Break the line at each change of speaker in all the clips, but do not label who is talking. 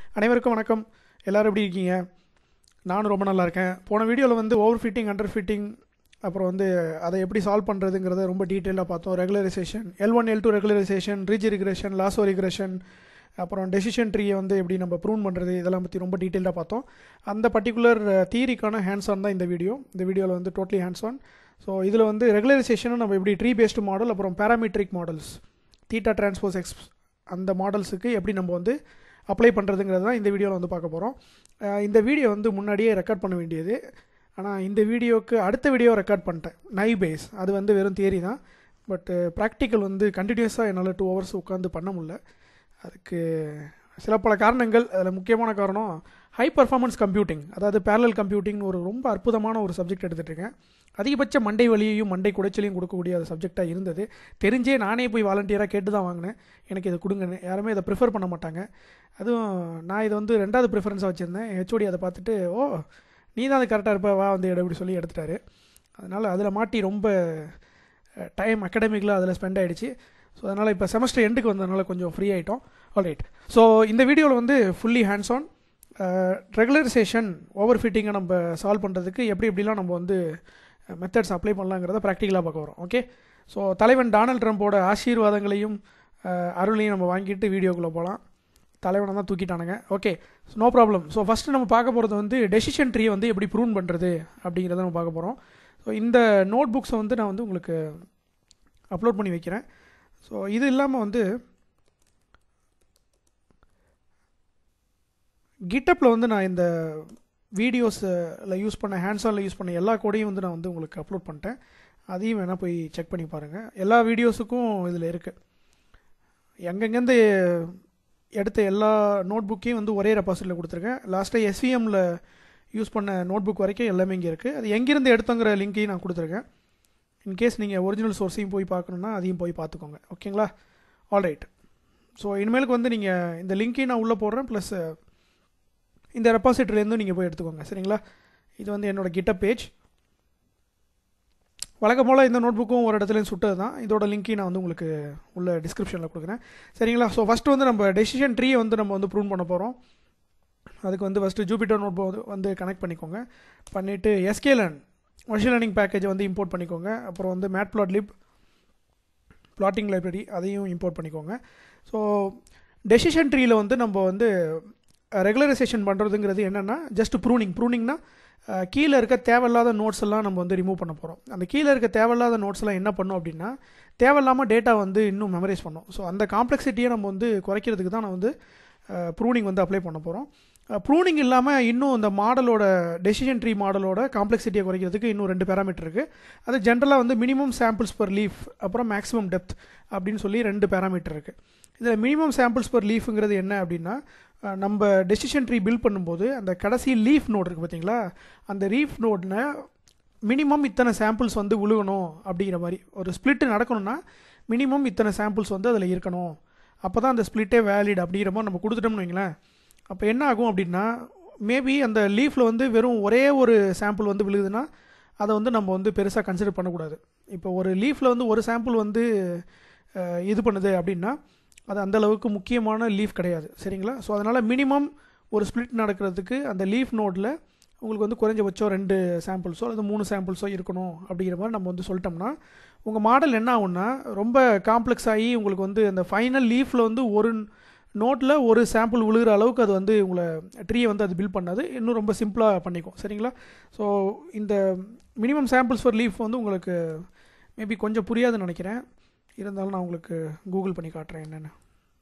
அனைவருக்கும் வணக்கம் எல்லோரும் எப்படி இருக்கீங்க நானும் ரொம்ப நல்லா இருக்கேன் போன வீடியோவில் வந்து ஓவர் ஃபிட்டிங் அண்டர் ஃபிட்டிங் அப்புறம் வந்து அதை எப்படி சால்வ் பண்ணுறதுங்கிறத ரொம்ப டீட்டெயிலாக பார்த்தோம் regularization L one L two regularization ridge regression lasso regression அப்புறம் டெசிஷன் ட்ரீயை வந்து எப்படி நம்ம ப்ரூன் பண்ணுறது இதெல்லாம் பற்றி ரொம்ப டீட்டெயிலாக பார்த்தோம் அந்த பர்டிகுலர் தியரிக்கான ஹேண்ட்ஸ் ஆன் தான் இந்த வீடியோ இந்த வீடியோவில் வந்து டோட்டலி ஹேண்ட்ஸ் ஆன் ஸோ இதில் வந்து ரெகுலரைசேஷனை நம்ம எப்படி ட்ரீ பேஸ்டு மாடல் அப்புறம் parametric models theta transpose X அந்த மாடல்ஸுக்கு எப்படி நம்ம வந்து அப்ளை பண்ணுறதுங்கிறது தான் இந்த வீடியோவில் வந்து பார்க்க போகிறோம் இந்த வீடியோ வந்து முன்னாடியே ரெக்கார்ட் பண்ண வேண்டியது ஆனால் இந்த வீடியோவுக்கு அடுத்த வீடியோ ரெக்கார்ட் பண்ணிட்டேன் நை பேஸ் அது வந்து வெறும் தியரி தான் பட்டு ப்ராக்டிக்கல் வந்து கண்டினியூஸாக என்னால் டூ ஹவர்ஸ் உட்காந்து பண்ண முடியல அதுக்கு சில பல காரணங்கள் அதில் முக்கியமான காரணம் ஹை பர்ஃபார்மன்ஸ் கம்ப்யூட்டிங் அதாவது பேரலல் கம்ப்யூட்டிங் ஒரு ரொம்ப அற்புதமான ஒரு சப்ஜெக்ட் எடுத்துகிட்டு இருக்கேன் அதிகபட்ச மண்டை வலியையும் மண்டை குடைச்சலையும் கொடுக்கக்கூடிய அது சப்ஜெக்டாக இருந்தது தெரிஞ்சே நானே போய் வாலண்டியராக கேட்டு தான் வாங்கினேன் எனக்கு இதை கொடுங்கன்னு யாருமே இதை ப்ரிஃபர் பண்ண மாட்டாங்க அதுவும் நான் இதை வந்து ரெண்டாவது ப்ரிஃபரன்ஸாக வச்சுருந்தேன் ஹெச்ஓடி அதை பார்த்துட்டு ஓ நீ தான் அது கரெக்டாக இருப்ப வா வந்து எடு அப்படி சொல்லி எடுத்துட்டாரு அதனால் அதில் மாட்டி ரொம்ப டைம் அகாடமிக்கில் அதில் ஸ்பெண்ட் ஆகிடுச்சு ஸோ அதனால் இப்போ செமஸ்டர் எண்டுக்கு வந்ததுனால கொஞ்சம் ஃப்ரீ ஆகிட்டோம் ஆல்ரைட் ஸோ இந்த வீடியோவில் வந்து ஃபுல்லி ஹேண்ட்ஸ் ஆன் ரெகுலரைசேஷன் ஓவர் ஃபிட்டிங்கை நம்ம சால்வ் பண்ணுறதுக்கு எப்படி எப்படிலாம் நம்ம வந்து மெத்தட்ஸ் அப்ளை பண்ணலாங்கிறத ப்ராக்டிக்கலாக பார்க்க வரோம் ஓகே ஸோ தலைவன் டானல்ட் ட்ரம்ப்போட ஆசீர்வாதங்களையும் அருளையும் நம்ம வாங்கிட்டு வீடியோக்குள்ளே போகலாம் தலைவனை தான் தூக்கிட்டானுங்க okay no problem so first நம்ம பார்க்க போகிறது வந்து டெசிஷன் ட்ரீ வந்து எப்படி ப்ரூன் பண்ணுறது அப்படிங்கிறத நம்ம பார்க்க போகிறோம் ஸோ இந்த நோட் புக்ஸை வந்து நான் வந்து உங்களுக்கு அப்லோட் பண்ணி வைக்கிறேன் ஸோ இது இல்லாமல் வந்து கிட்டப்பில் வந்து நான் இந்த வீடியோஸில் யூஸ் பண்ண ஹேண்ட்ஸ் ஆனில் யூஸ் பண்ண எல்லா கோடையும் வந்து நான் வந்து உங்களுக்கு அப்லோட் பண்ணிட்டேன் அதையும் வேணால் போய் செக் பண்ணி பாருங்கள் எல்லா வீடியோஸுக்கும் இதில் இருக்குது எங்கெங்கேருந்து எடுத்த எல்லா நோட் புக்கையும் வந்து ஒரே ரெப்பாசிட்டியில் கொடுத்துருக்கேன் லாஸ்ட்டாக எஸ்விஎம்மில் யூஸ் பண்ண நோட் புக் வரைக்கும் எல்லாமே இங்கே இருக்குது அது எங்கேருந்து எடுத்தோங்கிற லிங்க்கையும் நான் கொடுத்துருக்கேன் இன்கேஸ் நீங்கள் ஒரிஜினல் சோர்ஸையும் போய் பார்க்கணுன்னா அதையும் போய் பார்த்துக்கோங்க ஓகேங்களா ஆல்ரைட் ஸோ இனிமேலுக்கு வந்து நீங்கள் இந்த லிங்க்கையும் நான் உள்ளே போடுறேன் ப்ளஸ் இந்த ரெப்பாசிட்டரிலேருந்தும் நீங்கள் போய் எடுத்துக்கோங்க சரிங்களா இது வந்து என்னோடய கிட்ட பேஜ் வழக்கம் போல் இந்த நோட் புக்கும் ஒரு இடத்துலையும் சுட்டது தான் இதோட லிங்க்கையும் நான் வந்து உங்களுக்கு உள்ள டிஸ்கிரிப்ஷனில் கொடுக்குறேன் சரிங்களா ஸோ ஃபஸ்ட்டு வந்து நம்ம டெசிஷன் ட்ரீயை வந்து நம்ம வந்து ப்ரூவ் பண்ண போகிறோம் அதுக்கு வந்து ஃபஸ்ட்டு ஜூபிட்டர் நோட் வந்து கனெக்ட் பண்ணிக்கோங்க பண்ணிவிட்டு எஸ்கேலன் மஷின் லேர்னிங் பேக்கேஜை வந்து இம்போர்ட் பண்ணிக்கோங்க அப்புறம் வந்து matplotlib plotting library அதையும் இம்போர்ட் பண்ணிக்கோங்க ஸோ டெசிஷன் ட்ரீயில் வந்து நம்ம வந்து ரெகுலரைசேஷன் பண்ணுறதுங்கிறது என்னென்னா ஜஸ்ட் ப்ரூனிங் ப்ரூனிங்னா கீழே இருக்க தேவையில்லாத நோட்ஸ் எல்லாம் நம்ம வந்து ரிமூவ் பண்ண போகிறோம் அந்த கீழே இருக்க தேவையில்லாத நோட்ஸ் எல்லாம் என்ன பண்ணும் அப்படின்னா தேவையில்லாமல் டேட்டா வந்து இன்னும் மெமரைஸ் பண்ணும் ஸோ அந்த காம்ப்ளெக்சிட்டியை நம்ம வந்து குறைக்கிறதுக்கு தான் நான் வந்து ப்ரூனிங் வந்து அப்ளை பண்ண போகிறோம் ப்ரூனிங் இல்லாமல் இன்னும் இந்த மாடலோட டெசிஷன் ட்ரீ மாடலோட காம்ப்ளெக்சிட்டியை குறைக்கிறதுக்கு இன்னும் ரெண்டு பேராமீட்டர் இருக்குது அது ஜென்ரலாக வந்து மினிமம் சாம்பிள்ஸ் பர் லீஃப் அப்புறம் மேக்ஸிமம் டெப்த் அப்படின்னு சொல்லி ரெண்டு பேராமீட்டர் இருக்குது இதில் மினிமம் சாம்பிள்ஸ் பர் லீஃபுங்கிறது என்ன அப்படின்னா நம்ம டெசிஷன் ட்ரீ பில்ட் பண்ணும்போது அந்த கடைசி லீஃப் நோட் இருக்குது பார்த்தீங்களா அந்த லீஃப் நோடில் மினிமம் இத்தனை சாம்பிள்ஸ் வந்து விழுகணும் அப்படிங்கிற மாதிரி ஒரு ஸ்பிளிட் நடக்கணும்னா மினிமம் இத்தனை சாம்பிள்ஸ் வந்து அதில் இருக்கணும் அப்போ தான் அந்த ஸ்பிளிட்டே வேலிட் அப்படிங்கிற மாதிரி நம்ம கொடுத்துட்டோம்னு வைங்களேன் அப்போ என்ன ஆகும் அப்படின்னா மேபி அந்த லீஃபில் வந்து வெறும் ஒரே ஒரு சாம்பிள் வந்து விழுகுதுன்னா அதை வந்து நம்ம வந்து பெருசாக கன்சிடர் பண்ணக்கூடாது இப்போ ஒரு லீஃபில் வந்து ஒரு சாம்பிள் வந்து இது பண்ணுது அப்படின்னா அது அந்தளவுக்கு முக்கியமான லீஃப் கிடையாது சரிங்களா ஸோ அதனால் மினிமம் ஒரு ஸ்பிளிட் நடக்கிறதுக்கு அந்த லீஃப் நோட்டில் உங்களுக்கு வந்து குறைஞ்சபட்சம் ரெண்டு சாம்பிள்ஸோ அல்லது மூணு சாம்பிள்ஸோ இருக்கணும் அப்படிங்கிற மாதிரி நம்ம வந்து சொல்லிட்டோம்னா உங்கள் மாடல் என்ன ஆகும்னா ரொம்ப காம்ப்ளெக்ஸ் ஆகி உங்களுக்கு வந்து அந்த ஃபைனல் லீஃபில் வந்து ஒரு நோட்டில் ஒரு சாம்பிள் விழுகிற அளவுக்கு அது வந்து உங்களை ட்ரீயை வந்து அது பில்ட் பண்ணாது இன்னும் ரொம்ப சிம்பிளாக பண்ணிக்கும் சரிங்களா ஸோ இந்த மினிமம் சாம்பிள்ஸ் ஃபார் லீஃப் வந்து உங்களுக்கு மேபி கொஞ்சம் புரியாதுன்னு நினைக்கிறேன் இருந்தாலும் நான் உங்களுக்கு கூகுள் பண்ணி காட்டுறேன் என்னென்னு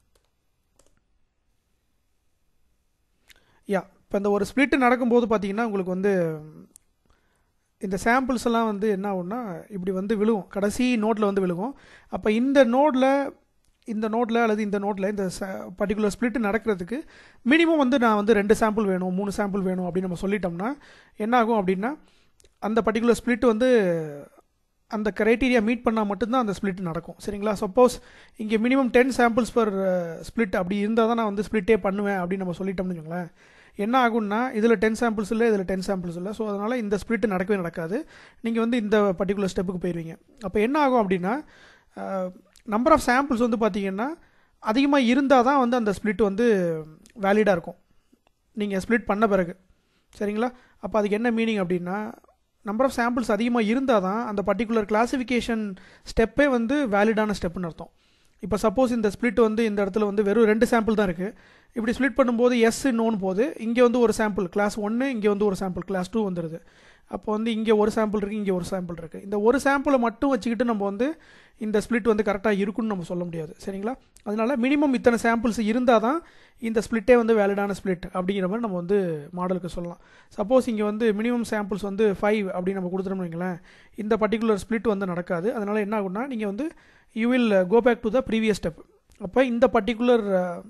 யா இப்போ இந்த ஒரு ஸ்ப்ளிட்டு நடக்கும்போது பார்த்தீங்கன்னா உங்களுக்கு வந்து இந்த சாம்பிள்ஸ் எல்லாம் வந்து என்ன ஆகும்னா இப்படி வந்து விழுகும் கடைசி நோட்டில் வந்து விழுகும் அப்போ இந்த நோட்டில் இந்த நோட்டில் அல்லது இந்த நோட்டில் இந்த பர்டிகுலர் ஸ்ப்ளிட் நடக்கிறதுக்கு மினிமம் வந்து நான் வந்து ரெண்டு சாம்பிள் வேணும் மூணு சாம்பிள் வேணும் அப்படின்னு நம்ம சொல்லிட்டோம்னா என்ன ஆகும் அப்படின்னா அந்த பர்டிகுலர் ஸ்ப்ளிட் வந்து அந்த க்ரைட்டீரியா மீட் பண்ணால் மட்டும்தான் அந்த ஸ்ப்ளிட் நடக்கும் சரிங்களா சப்போஸ் இங்கே minimum ten samples per split அப்படி இருந்தால் தான் நான் வந்து ஸ்ப்ளிட்டே பண்ணுவேன் அப்படின்னு நம்ம சொல்லிட்டோம்னு வச்சுங்களேன் என்ன ஆகும்னா இதில் டென் சாம்பிள்ஸ் இல்லை இதில் டென் சாம்பிள்ஸ் இல்லை ஸோ அதனால் இந்த ஸ்ப்ளிட் நடக்கவே நடக்காது நீங்கள் வந்து இந்த பர்டிகுலர் ஸ்டெப்புக்கு போயிடுவீங்க அப்போ என்ன ஆகும் அப்படின்னா நம்பர் ஆஃப் சாம்பிள்ஸ் வந்து பார்த்தீங்கன்னா அதிகமாக இருந்தால் தான் வந்து அந்த ஸ்ப்ளிட் வந்து வேலிடாக இருக்கும் நீங்கள் ஸ்ப்ளிட் பண்ண பிறகு சரிங்களா அப்போ அதுக்கு என்ன மீனிங் அப்படின்னா நம்பர் ஆஃப் சாம்பிள்ஸ் அதிகமாக இருந்தால் தான் அந்த பர்டிகுலர் கிளாசிஃபிகேஷன் ஸ்டெப்பே வந்து வேலிடான ஸ்டெப்னு அர்த்தம் இப்போ சப்போஸ் இந்த ஸ்ப்ளிட் வந்து இந்த இடத்துல வந்து வெறும் ரெண்டு சாம்பிள் தான் இருக்குது இப்படி ஸ்ப்ளிட் பண்ணும்போது எஸ் நோன்னு போது இங்கே வந்து ஒரு சாம்பிள் கிளாஸ் ஒன்று இங்கே வந்து ஒரு சாம்பிள் கிளாஸ் டூ வந்துடுது அப்போ வந்து இங்கே ஒரு சாம்பிள் இருக்குது இங்கே ஒரு சாம்பிள் இருக்குது இந்த ஒரு சாம்பிளை மட்டும் வச்சுக்கிட்டு நம்ம வந்து இந்த ஸ்ப்ளிட் வந்து கரெக்டாக இருக்குன்னு நம்ம சொல்ல முடியாது சரிங்களா அதனால மினிமம் இத்தனை சாம்பிள்ஸ் இருந்தால் தான் இந்த ஸ்ப்ளிட்டே வந்து வேலிடான ஸ்ப்ளிட் அப்படிங்கிற மாதிரி நம்ம வந்து மாடலுக்கு சொல்லலாம் சப்போஸ் இங்கே வந்து மினிமம் சாம்பிள்ஸ் வந்து ஃபைவ் அப்படின்னு நம்ம கொடுத்துட்டோம்னு வைங்களேன் இந்த பர்டிகுலர் ஸ்ப்ளிட் வந்து நடக்காது அதனால் என்ன ஆகும்னா நீங்கள் வந்து you will go back to the previous step அப்போ இந்த பர்டிகுலர்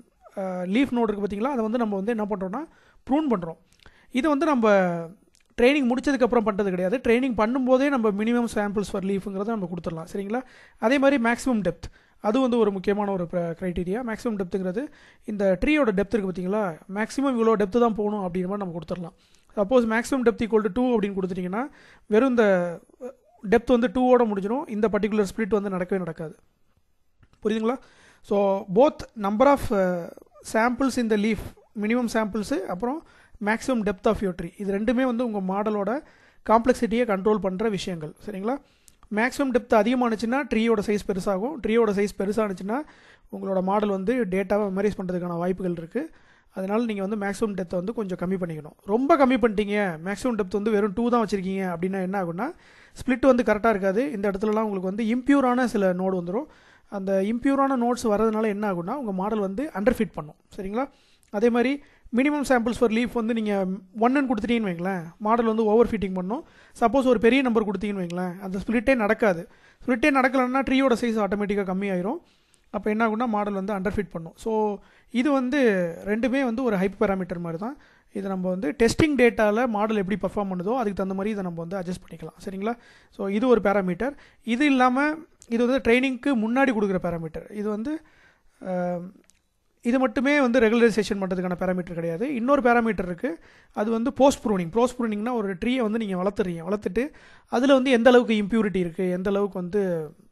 லீஃப் நோட் இருக்குது பார்த்தீங்களா அதை வந்து நம்ம வந்து என்ன பண்ணுறோன்னா ப்ரூன் பண்ணுறோம் இது வந்து நம்ம ட்ரைனிங் முடிச்சதுக்கப்புறம் பண்ணுறது கிடையாது ட்ரைனிங் பண்ணும்போதே நம்ம மினிமம் சாம்பிள்ஸ் ஃபார் லீஃபுங்கிறத நம்ம கொடுத்துடலாம் சரிங்களா அதே மாதிரி மேக்ஸிமம் டெப்த் அது வந்து ஒரு முக்கியமான ஒரு க்ரைட்டீரியா மேக்ஸிமம் டெப்த்துங்கிறது இந்த ட்ரீயோட டெப்த் இருக்குது பார்த்தீங்களா மேக்ஸிமம் இவ்வளோ டெப்த்து தான் போகணும் அப்படிங்கிற மாதிரி நம்ம கொடுத்துடலாம் suppose maximum depth equal to two அப்படின்னு கொடுத்துட்டிங்கன்னா வெறும் இந்த டெப்த் வந்து டூவோட முடிஞ்சிடும் இந்த பர்டிகுலர் ஸ்ப்ளிட் வந்து நடக்கவே நடக்காது புரியுதுங்களா so both number of samples இந்த லீஃப் மினிமம் சாம்பிள்ஸு அப்புறம் maximum depth of your tree இது ரெண்டுமே வந்து உங்கள் மாடலோட காம்ப்ளெக்சிட்டியை கண்ட்ரோல் பண்ணுற விஷயங்கள் சரிங்களா மேக்ஸிமம் டெப்த் அதிகமானுச்சுன்னா ட்ரீயோட சைஸ் பெருசாகும் ட்ரீயோட சைஸ் பெருசானுச்சுன்னா உங்களோட மாடல் வந்து டேட்டாவை மெமரைஸ் பண்ணுறதுக்கான வாய்ப்புகள் இருக்குது அதனால் நீங்கள் வந்து மேக்ஸிமம் டெப்த்தை வந்து கொஞ்சம் கம்மி பண்ணிக்கணும் ரொம்ப கம்மி பண்ணிட்டீங்க மேக்ஸிமம் டெப்த் வந்து வெறும் டூ தான் வச்சுருக்கீங்க அப்படின்னா என்ன ஆகும்னா ஸ்ப்ளிட் வந்து கரெக்டாக இருக்காது இந்த இடத்துலலாம் உங்களுக்கு வந்து இம்ப்யூரான சில நோடு வந்துடும் அந்த இம்ப்யூரான நோட்ஸ் வரதுனால என்ன ஆகும்னா உங்கள் மாடல் வந்து அண்டர் ஃபிட் பண்ணும் சரிங்களா அதே மாதிரி மினிமம் சாம்பிள்ஸ் ஃபார் லீஃப் வந்து நீங்கள் ஒன்னு கொடுத்துட்டீங்கன்னு வைங்களேன் மாடல் வந்து ஓவர் ஃபிட்டிங் பண்ணும் சப்போஸ் ஒரு பெரிய நம்பர் கொடுத்தீங்கன்னு வைங்களேன் அந்த ஸ்ப்ளிட்டே நடக்காது ஸ்ப்ளிட்டே நடக்கலைன்னா ட்ரீயோட சைஸ் ஆட்டோமேட்டிக்காக கம்மியாயிரும் அப்போ என்ன ஆகும்னா மாடல் வந்து அண்டர் ஃபிட் பண்ணும் ஸோ இது வந்து ரெண்டுமே வந்து ஒரு ஹைப் பேராமீட்டர் மாதிரி தான் இது நம்ம வந்து டெஸ்டிங் டேட்டாவில் மாடல் எப்படி பர்ஃபார்ம் பண்ணுதோ அதுக்கு தகுந்த மாதிரி இதை நம்ம வந்து அட்ஜஸ்ட் பண்ணிக்கலாம் சரிங்களா ஸோ இது ஒரு பேராமீட்டர் இது இல்லாமல் இது வந்து ட்ரைனிங்க்கு முன்னாடி கொடுக்குற பேராமீட்டர் இது வந்து இது மட்டுமே வந்து ரெகுலரைசேஷன் பண்ணுறதுக்கான பேராமீட்டர் கிடையாது இன்னொரு பேராமீட்டர் இருக்குது அது வந்து போஸ்ட் ப்ரூனிங் போஸ்ட் ப்ரூனிங்னா ஒரு ட்ரீயை வந்து நீங்கள் வளர்த்துறீங்க வளர்த்துட்டு அதில் வந்து எந்த அளவுக்கு இம்ப்யூரிட்டி இருக்குது எந்த அளவுக்கு வந்து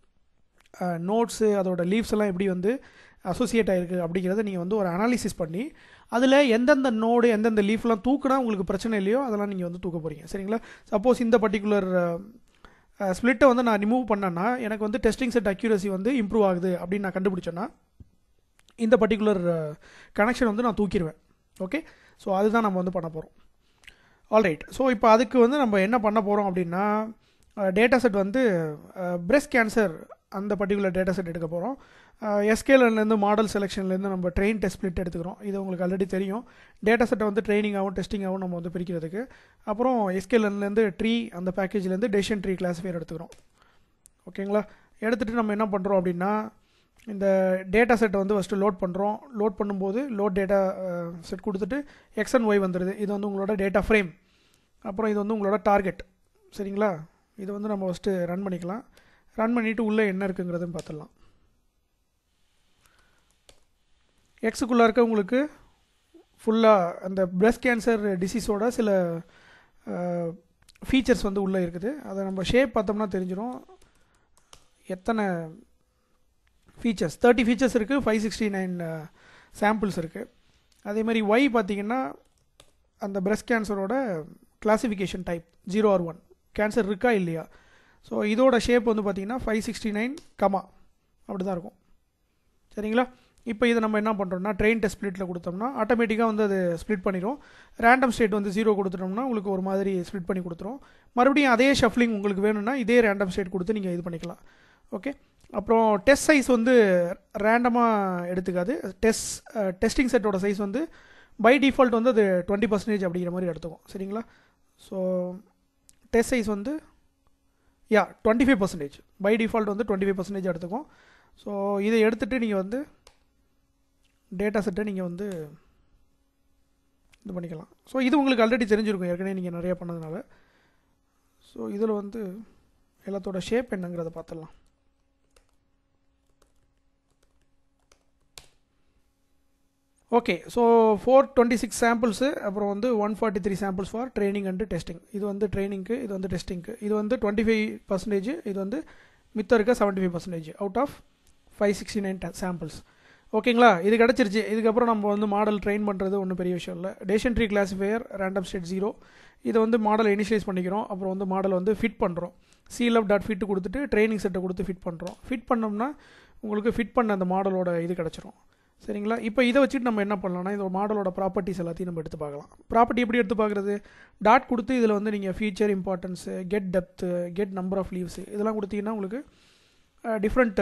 நோட்ஸு அதோட லீவ்ஸ் எல்லாம் எப்படி வந்து அசோசியேட் ஆகிருக்கு அப்படிங்கிறத நீங்கள் வந்து ஒரு அனாலிசிஸ் பண்ணி அதில் எந்தெந்த நோடு எந்தெந்த லீஃப்லாம் தூக்குனா உங்களுக்கு பிரச்சனை இல்லையோ அதெல்லாம் நீங்கள் வந்து தூக்க போகிறீங்க சரிங்களா சப்போஸ் இந்த பர்டிகுலர் ஸ்ப்ளிட்டை வந்து நான் ரிமூவ் பண்ணேன்னா எனக்கு வந்து டெஸ்டிங் செட் அக்யூரசி வந்து இம்ப்ரூவ் ஆகுது அப்படின்னு நான் கண்டுபிடிச்சேன்னா இந்த பர்டிகுலர் கனெக்ஷன் வந்து நான் தூக்கிடுவேன் ஓகே ஸோ அதுதான் நம்ம வந்து பண்ண போகிறோம் ஆல்ரைட் ஸோ இப்போ அதுக்கு வந்து நம்ம என்ன பண்ண போகிறோம் அப்படின்னா டேட்டா செட் வந்து பிரெஸ்ட் கேன்சர் அந்த பர்டிகுலர் டேட்டா செட் எடுக்க போகிறோம் எஸ்கேலேருந்து மாடல் செலெக்ஷன்லேருந்து நம்ம ட்ரெயின் டெஸ்ட் ஸ்பிளிட் எடுத்துக்கிறோம் இது உங்களுக்கு ஆல்ரெடி தெரியும் டேட்டா செட்டை வந்து ட்ரைனிங்காகவும் டெஸ்டிங்காகவும் நம்ம வந்து பிரிக்கிறதுக்கு அப்புறம் எஸ்கேலேருந்து ட்ரீ அந்த பேக்கேஜ்லேருந்து டெசிஷன் ட்ரீ கிளாஸிஃபையர் எடுத்துக்கிறோம் ஓகேங்களா எடுத்துகிட்டு நம்ம என்ன பண்ணுறோம் அப்படின்னா இந்த டேட்டா செட்டை வந்து ஃபஸ்ட்டு லோட் பண்ணுறோம் லோட் பண்ணும்போது லோட் டேட்டா செட் கொடுத்துட்டு எக்ஸ் அண்ட் ஒய் வந்துடுது இது வந்து உங்களோட டேட்டா ஃப்ரேம் அப்புறம் இது வந்து உங்களோட டார்கெட் சரிங்களா இது வந்து நம்ம ஃபஸ்ட்டு ரன் பண்ணிக்கலாம் ரன் பண்ணிவிட்டு உள்ளே என்ன இருக்குங்கிறதுன்னு பார்த்துடலாம் எக்ஸுக்குள்ளே இருக்க உங்களுக்கு ஃபுல்லாக அந்த பிரஸ்ட் கேன்சர் டிசீஸோட சில ஃபீச்சர்ஸ் வந்து உள்ளே இருக்குது அதை நம்ம ஷேப் பார்த்தோம்னா தெரிஞ்சிடும் எத்தனை ஃபீச்சர்ஸ் தேர்ட்டி ஃபீச்சர்ஸ் இருக்குது ஃபைவ் சிக்ஸ்டி நைன் சாம்பிள்ஸ் இருக்குது அதே மாதிரி ஒய் பார்த்தீங்கன்னா அந்த பிரஸ்ட் கேன்சரோட classification type zero or one cancer இருக்கா இல்லையா ஸோ இதோட ஷேப் வந்து பார்த்தீங்கன்னா ஃபைவ் சிக்ஸ்டி நைன் கமா அப்படி தான் இருக்கும் சரிங்களா இப்போ இதை நம்ம என்ன பண்ணுறோம்னா ட்ரெயின் டெஸ்ட் ஸ்ப்ளிட்டில் கொடுத்தோம்னா ஆட்டோமேட்டிக்காக வந்து அது ஸ்ப்ளிட் பண்ணிடும் ரேண்டம் ஸ்டேட் வந்து ஜீரோ கொடுத்துட்டோம்னா உங்களுக்கு ஒரு மாதிரி ஸ்ப்ளிட் பண்ணி கொடுத்துரும் மறுபடியும் அதே ஷஃப்லிங் உங்களுக்கு வேணும்னா இதே ரேண்டம் ஸ்டேட் கொடுத்து நீங்கள் இது பண்ணிக்கலாம் ஓகே அப்புறம் டெஸ்ட் சைஸ் வந்து ரேண்டமாக எடுத்துக்காது டெஸ்ட் டெஸ்டிங் செட்டோட சைஸ் வந்து பை டிஃபால்ட் வந்து அது டுவெண்ட்டி பர்சன்டேஜ் அப்படிங்கிற மாதிரி எடுத்துக்கும் சரிங்களா ஸோ டெஸ்ட் சைஸ் வந்து yeah twenty five percentage by default வந்து டுவெண்ட்டி ஃபைவ் பர்சன்டேஜ் எடுத்துக்கும் ஸோ இதை எடுத்துகிட்டு நீங்கள் வந்து டேட்டா செட்டை நீங்கள் வந்து இது பண்ணிக்கலாம் ஸோ இது உங்களுக்கு ஆல்ரெடி தெரிஞ்சிருக்கும் ஏற்கனவே நீங்கள் நிறையா பண்ணதுனால ஸோ இதில் வந்து எல்லாத்தோட ஷேப் என்னங்கிறத பார்த்துடலாம் okay so four twenty six samples அப்புறம் வந்து one forty three samples for training and testing இது வந்து ட்ரைனிங்க்கு இது வந்து டெஸ்டிங்க்கு இது வந்து டுவெண்ட்டி ஃபைவ் பர்சன்டேஜ் இது வந்து மித்தம் இருக்க seventy five percentage out of five sixty nine samples ஓகேங்களா இது கிடச்சிருச்சு இதுக்கப்புறம் நம்ம வந்து மாடல் ட்ரெயின் பண்ணுறது ஒன்றும் பெரிய விஷயம் இல்லை decision tree classifier random state zero இதை வந்து மாடலை இனிஷியலைஸ் பண்ணிக்கிறோம் அப்புறம் வந்து மாடல் வந்து ஃபிட் பண்ணுறோம் சீலப் டாட் ஃபிட் கொடுத்துட்டு ட்ரைனிங் செட்டை கொடுத்து ஃபிட் பண்ணுறோம் ஃபிட் பண்ணோம்னா உங்களுக்கு ஃபிட் பண்ண அந்த மாடலோட இது கிடச்சிரும் சரிங்களா இப்போ இதை வச்சுட்டு நம்ம என்ன பண்ணலாம்னா இந்த மாடலோட ப்ராப்பர்ட்டிஸ் எல்லாத்தையும் நம்ம எடுத்து பார்க்கலாம் ப்ராப்பர்ட்டி எப்படி எடுத்து பார்க்குறது டாட் கொடுத்து இதில் வந்து நீங்கள் feature importance get depth get number of leaves இதெல்லாம் கொடுத்தீங்கன்னா உங்களுக்கு டிஃப்ரெண்ட்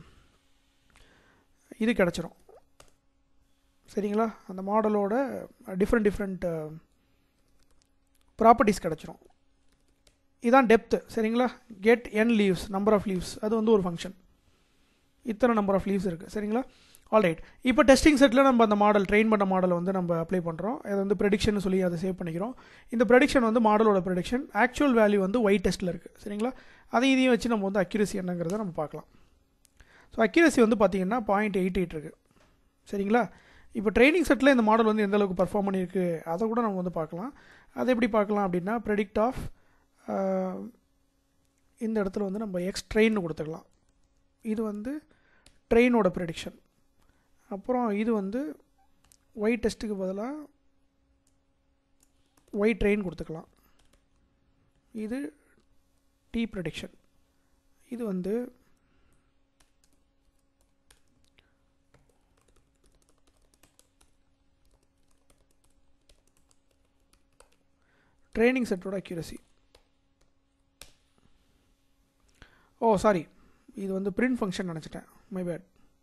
இது கிடச்சிரும் சரிங்களா அந்த மாடலோட டிஃப்ரெண்ட் டிஃப்ரெண்ட் ப்ராப்பர்ட்டிஸ் கிடச்சிரும் இதான் டெப்த்து சரிங்களா get n leaves number of leaves அது வந்து ஒரு ஃபங்க்ஷன் இத்தனை நம்பர் ஆஃப் லீவ்ஸ் இருக்குது சரிங்களா ஆல்ரைட் இப்போ டெஸ்டிங் செட்டில் நம்ம அந்த மாடல் ட்ரெயின் பண்ண மாடலை வந்து நம்ம அப்ளை பண்ணுறோம் அதை வந்து ப்ரெடிக்ஷன் சொல்லி அதை சேவ் பண்ணிக்கிறோம் இந்த ப்ரெடிக்ஷன் வந்து மாடலோட ப்ரெடிக்ஷன் ஆக்சுவல் வேல்யூ வந்து ஒய் டெஸ்ட்டில் இருக்குது சரிங்களா அதையும் இதையும் வச்சு நம்ம வந்து அக்யூரசி என்னங்கிறத நம்ம பார்க்கலாம் ஸோ அக்யூரசி வந்து பார்த்தீங்கன்னா பாயிண்ட் எயிட் எயிட் இருக்குது சரிங்களா இப்போ ட்ரைனிங் செட்டில் இந்த மாடல் வந்து எந்த அளவுக்கு பர்ஃபார்ம் பண்ணியிருக்கு அதை கூட நம்ம வந்து பார்க்கலாம் அதை எப்படி பார்க்கலாம் அப்படின்னா ப்ரெடிக்ட் ஆஃப் இந்த இடத்துல வந்து நம்ம எக்ஸ் ட்ரெயின் கொடுத்துக்கலாம் இது வந்து ட்ரெயினோட ப்ரெடிக்ஷன் அப்புறம் இது வந்து ஒய் டெஸ்ட்டுக்கு பதிலாக ஒய் ட்ரெயின் கொடுத்துக்கலாம் இது டி ப்ரெடிக்ஷன் இது வந்து ட்ரைனிங் செட்டோட அக்யூரசி ஓ சாரி இது வந்து பிரிண்ட் ஃபங்க்ஷன் நினச்சிட்டேன் my bad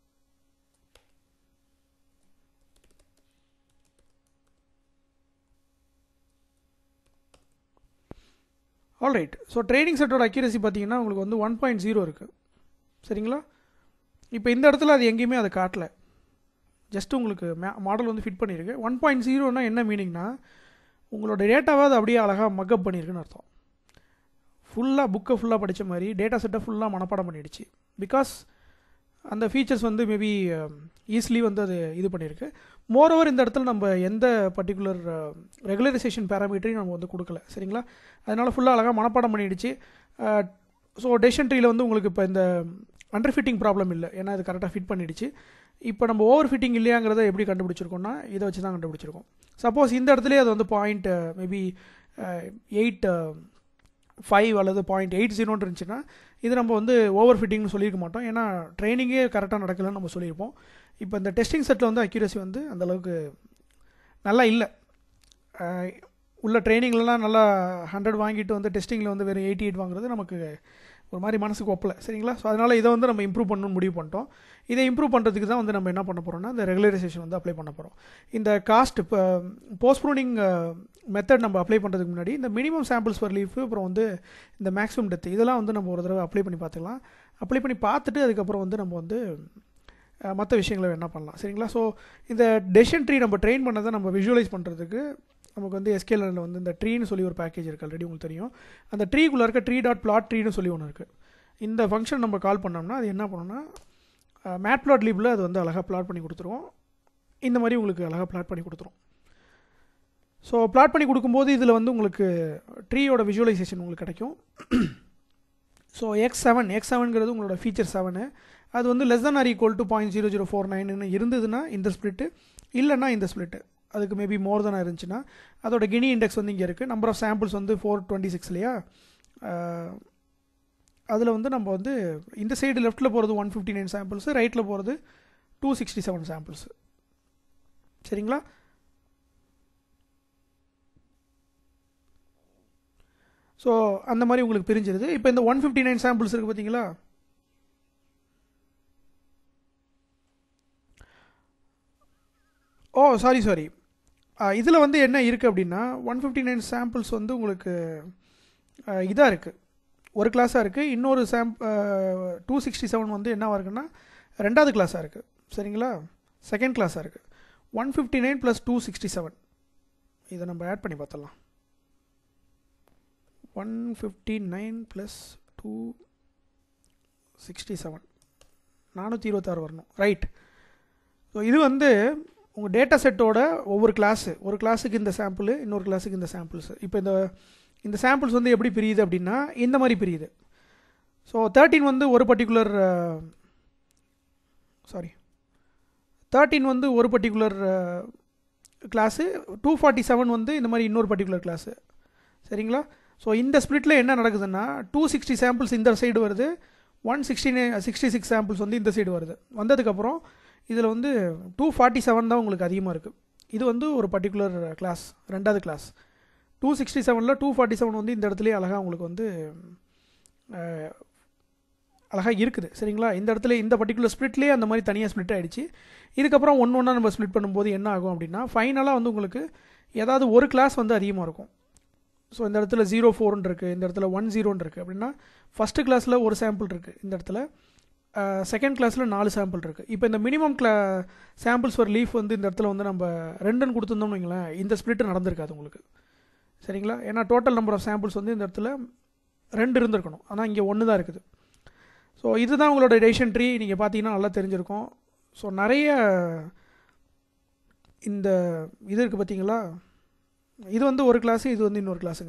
alright so training செட்டோட அக்யூரசி பார்த்தீங்கன்னா உங்களுக்கு வந்து ஒன் பாயிண்ட் ஜீரோ இருக்குது சரிங்களா இப்போ இந்த இடத்துல அது எங்கேயுமே அதை காட்டல ஜஸ்ட் உங்களுக்கு மே மாடல் வந்து ஃபிட் பண்ணியிருக்கு ஒன் பாயிண்ட் ஜீரோனா என்ன மீனிங்னா உங்களோட டேட்டாவை அது அப்படியே அழகாக மக்கப் பண்ணியிருக்குன்னு அர்த்தம் ஃபுல்லாக புக்கை ஃபுல்லாக படித்த மாதிரி டேட்டா செட்டை ஃபுல்லாக மனப்பாடம் பண்ணிடுச்சு பிகாஸ் அந்த ஃபீச்சர்ஸ் வந்து மேபி ஈஸிலி வந்து அது இது பண்ணியிருக்கு மோரோவர் இந்த இடத்துல நம்ம எந்த பர்டிகுலர் ரெகுலரைசேஷன் பேராமீட்டரையும் நம்ம வந்து கொடுக்கல சரிங்களா அதனால் ஃபுல்லாக அழகாக மனப்பாடம் பண்ணிடுச்சு ஸோ டெசிஷன் ட்ரீயில் வந்து உங்களுக்கு இப்போ இந்த அண்டர் ஃபிட்டிங் ப்ராப்ளம் இல்லை ஏன்னா இது கரெக்டாக ஃபிட் பண்ணிடுச்சு இப்போ நம்ம ஓவர் ஃபிட்டிங் இல்லையாங்கிறத எப்படி கண்டுபிடிச்சிருக்கோம்னா இதை வச்சு தான் கண்டுபிடிச்சிருக்கோம் சப்போஸ் இந்த இடத்துலேயே அது வந்து பாயிண்ட் மேபி எயிட் ஃபைவ் அல்லது பாயிண்ட் எயிட் ஜீரோன்னு இருந்துச்சுன்னா இது நம்ம வந்து ஓவர் ஃபிட்டிங்னு சொல்லியிருக்க மாட்டோம் ஏன்னா ட்ரைனிங்கே கரெக்டாக நடக்கலன்னு நம்ம சொல்லியிருப்போம் இப்போ இந்த டெஸ்டிங் செட்டில் வந்து அக்யூரசி வந்து அந்தளவுக்கு நல்லா இல்லை உள்ள ட்ரைனிங்லலாம் நல்லா ஹண்ட்ரட் வாங்கிட்டு வந்து டெஸ்டிங்கில் வந்து வெறும் எயிட்டி எயிட் வாங்குறது நமக்கு ஒரு மாதிரி மனசுக்கு ஒப்பலை சரிங்களா ஸோ அதனால் இதை வந்து நம்ம இம்ப்ரூவ் பண்ணணும்னு முடிவு பண்ணிட்டோம் இதை இம்ப்ரூவ் பண்ணுறதுக்கு தான் வந்து நம்ம என்ன பண்ண போகிறோம்னா இந்த ரெகுலரைசேஷன் வந்து அப்ளை பண்ண போகிறோம் இந்த காஸ்ட் இப்போ போஸ்ட்ப்ரூனிங் மெத்தட் நம்ம அப்ளை பண்ணுறதுக்கு முன்னாடி இந்த மினிமம் சாம்பிள்ஸ் ஃபார் லீஃப் அப்புறம் வந்து இந்த மேக்ஸிமம் டெத் இதெல்லாம் வந்து நம்ம ஒரு தடவை அப்ளை பண்ணி பார்த்துக்கலாம் அப்ளை பண்ணி பார்த்துட்டு அதுக்கப்புறம் வந்து நம்ம வந்து மற்ற விஷயங்களை என்ன பண்ணலாம் சரிங்களா ஸோ இந்த டெசிஷன் ட்ரீ நம்ம ட்ரெயின் பண்ணதை நம்ம விஷுவலைஸ் பண்ணுறதுக்கு நமக்கு வந்து எஸ்கேலில் வந்து இந்த ட்ரீன்னு சொல்லி ஒரு பேக்கேஜ் இருக்குது ஆல்ரெடி உங்களுக்கு தெரியும் அந்த ட்ரீக்குள்ளே இருக்க ட்ரீ டாட் பிளாட் ட்ரீன்னு சொல்லி ஒன்று இருக்குது இந்த ஃபங்க்ஷன் நம்ம கால் பண்ணோம்னா அது என்ன பண்ணோம்னா மேட் பிளாட் லீபில் அது வந்து அழகாக பிளாட் பண்ணி கொடுத்துருவோம் இந்த மாதிரி உங்களுக்கு அழகாக பிளாட் பண்ணி கொடுத்துரும் ஸோ பிளாட் பண்ணி கொடுக்கும்போது இதில் வந்து உங்களுக்கு ட்ரீயோட விஷுவலைசேஷன் உங்களுக்கு கிடைக்கும் ஸோ எக்ஸ் செவன் எக்ஸ் செவனுங்கிறது உங்களோட ஃபீச்சர் செவனு அது வந்து less than or equal to point zero zero four நைன்னு இருந்ததுன்னா இந்த ஸ்ப்ளிட்டு இல்லைன்னா இந்த ஸ்ப்ளிட்டு அதுக்கு மேபி மோர் தானாக இருந்துச்சுன்னா அதோட கினி இண்டெக்ஸ் வந்து இங்கே இருக்குது நம்பர் ஆஃப் சாம்பிள்ஸ் வந்து ஃபோர் டுவெண்ட்டி சிக்ஸ் இல்லையா அதில் வந்து நம்ம வந்து இந்த சைடு லெஃப்ட்டில் போகிறது ஒன் ஃபிஃப்டி நைன் சாம்பிள்ஸு ரைட்டில் போகிறது டூ சிக்ஸ்டி செவன் சாம்பிள்ஸு சரிங்களா ஸோ அந்த மாதிரி உங்களுக்கு பிரிஞ்சிருது இப்போ இந்த ஒன் ஃபிஃப்டி நைன் சாம்பிள்ஸ் இருக்குது பார்த்தீங்களா ஓ சாரி சாரி இதில் வந்து என்ன இருக்குது அப்படின்னா ஒன் ஃபிஃப்டி நைன் சாம்பிள்ஸ் வந்து உங்களுக்கு இதாக இருக்குது ஒரு கிளாஸாக இருக்குது இன்னொரு சாம்ப் டூ சிக்ஸ்டி செவன் வந்து என்னவாக இருக்குன்னா ரெண்டாவது கிளாஸாக இருக்குது சரிங்களா செகண்ட் கிளாஸாக இருக்குது one fifty nine plus two sixty seven இதை நம்ம ஆட் பண்ணி பார்த்துடலாம் one fifty nine plus two sixty seven நானூற்றி இருபத்தாறு வரணும் ரைட் ஸோ இது வந்து உங்கள் டேட்டா செட்டோட ஒவ்வொரு கிளாஸு ஒரு கிளாஸுக்கு இந்த சாம்பிள் இன்னொரு கிளாஸுக்கு இந்த சாம்பிள்ஸ் இப்போ இந்த இந்த சாம்பிள்ஸ் வந்து எப்படி பிரியுது அப்படின்னா இந்த மாதிரி பிரியுது ஸோ தேர்ட்டின் வந்து ஒரு பர்டிகுலர் சாரி தேர்ட்டின் வந்து ஒரு particular class two forty seven வந்து இந்த மாதிரி இன்னொரு பர்டிகுலர் கிளாஸு சரிங்களா ஸோ இந்த ஸ்ப்ளிட்டில் என்ன நடக்குதுன்னா டூ சிக்ஸ்டி சாம்பிள்ஸ் இந்த சைடு வருது one sixty sixty six samples வந்து இந்த சைடு வருது வந்ததுக்கப்புறம் இதில் வந்து டூ ஃபார்ட்டி செவன் தான் உங்களுக்கு அதிகமாக இருக்குது இது வந்து ஒரு பர்டிகுலர் கிளாஸ் ரெண்டாவது கிளாஸ் டூ சிக்ஸ்டி செவனில் டூ ஃபார்ட்டி செவன் வந்து இந்த இடத்துலயே அழகாக உங்களுக்கு வந்து அழகாக இருக்குது சரிங்களா இந்த இடத்துல இந்த பர்டிகுலர் ஸ்ப்ளிட்லேயே அந்த மாதிரி தனியாக ஸ்ப்ளிட் ஆகிடுச்சு இதுக்கப்புறம் ஒன்று ஒன்றா நம்ம ஸ்ப்ளிட் பண்ணும்போது என்ன ஆகும் அப்படின்னா ஃபைனலாக வந்து உங்களுக்கு ஏதாவது ஒரு கிளாஸ் வந்து அதிகமாக இருக்கும் ஸோ இந்த இடத்துல ஜீரோ ஃபோர்னு இருக்குது இந்த இடத்துல ஒன் ஜீரோன்னு இருக்குது அப்படின்னா ஃபஸ்ட்டு கிளாஸில் ஒரு சாம்பிள் இருக்குது இந்த இடத்துல செகண்ட் கிளாஸில் நாலு சாம்பிள் இருக்குது இப்போ இந்த மினிமம் கிளா சாம்பிள்ஸ் ஃபார் லீஃப் வந்து இந்த இடத்துல வந்து நம்ம ரெண்டுன்னு கொடுத்துருந்தோம்னு வைங்களேன் இந்த ஸ்ப்ளிட் நடந்திருக்காது உங்களுக்கு சரிங்களா ஏன்னா டோட்டல் நம்பர் ஆஃப் சாம்பிள்ஸ் வந்து இந்த இடத்துல ரெண்டு இருந்திருக்கணும் ஆனால் இங்கே ஒன்று தான் இருக்குது ஸோ இதுதான் உங்களோட டெசிஷன் ட்ரீ நீங்கள் பார்த்தீங்கன்னா நல்லா தெரிஞ்சிருக்கும் ஸோ நிறைய இந்த இது இருக்குது பார்த்தீங்களா இது வந்து ஒரு கிளாஸு இது வந்து இன்னொரு கிளாஸுங்க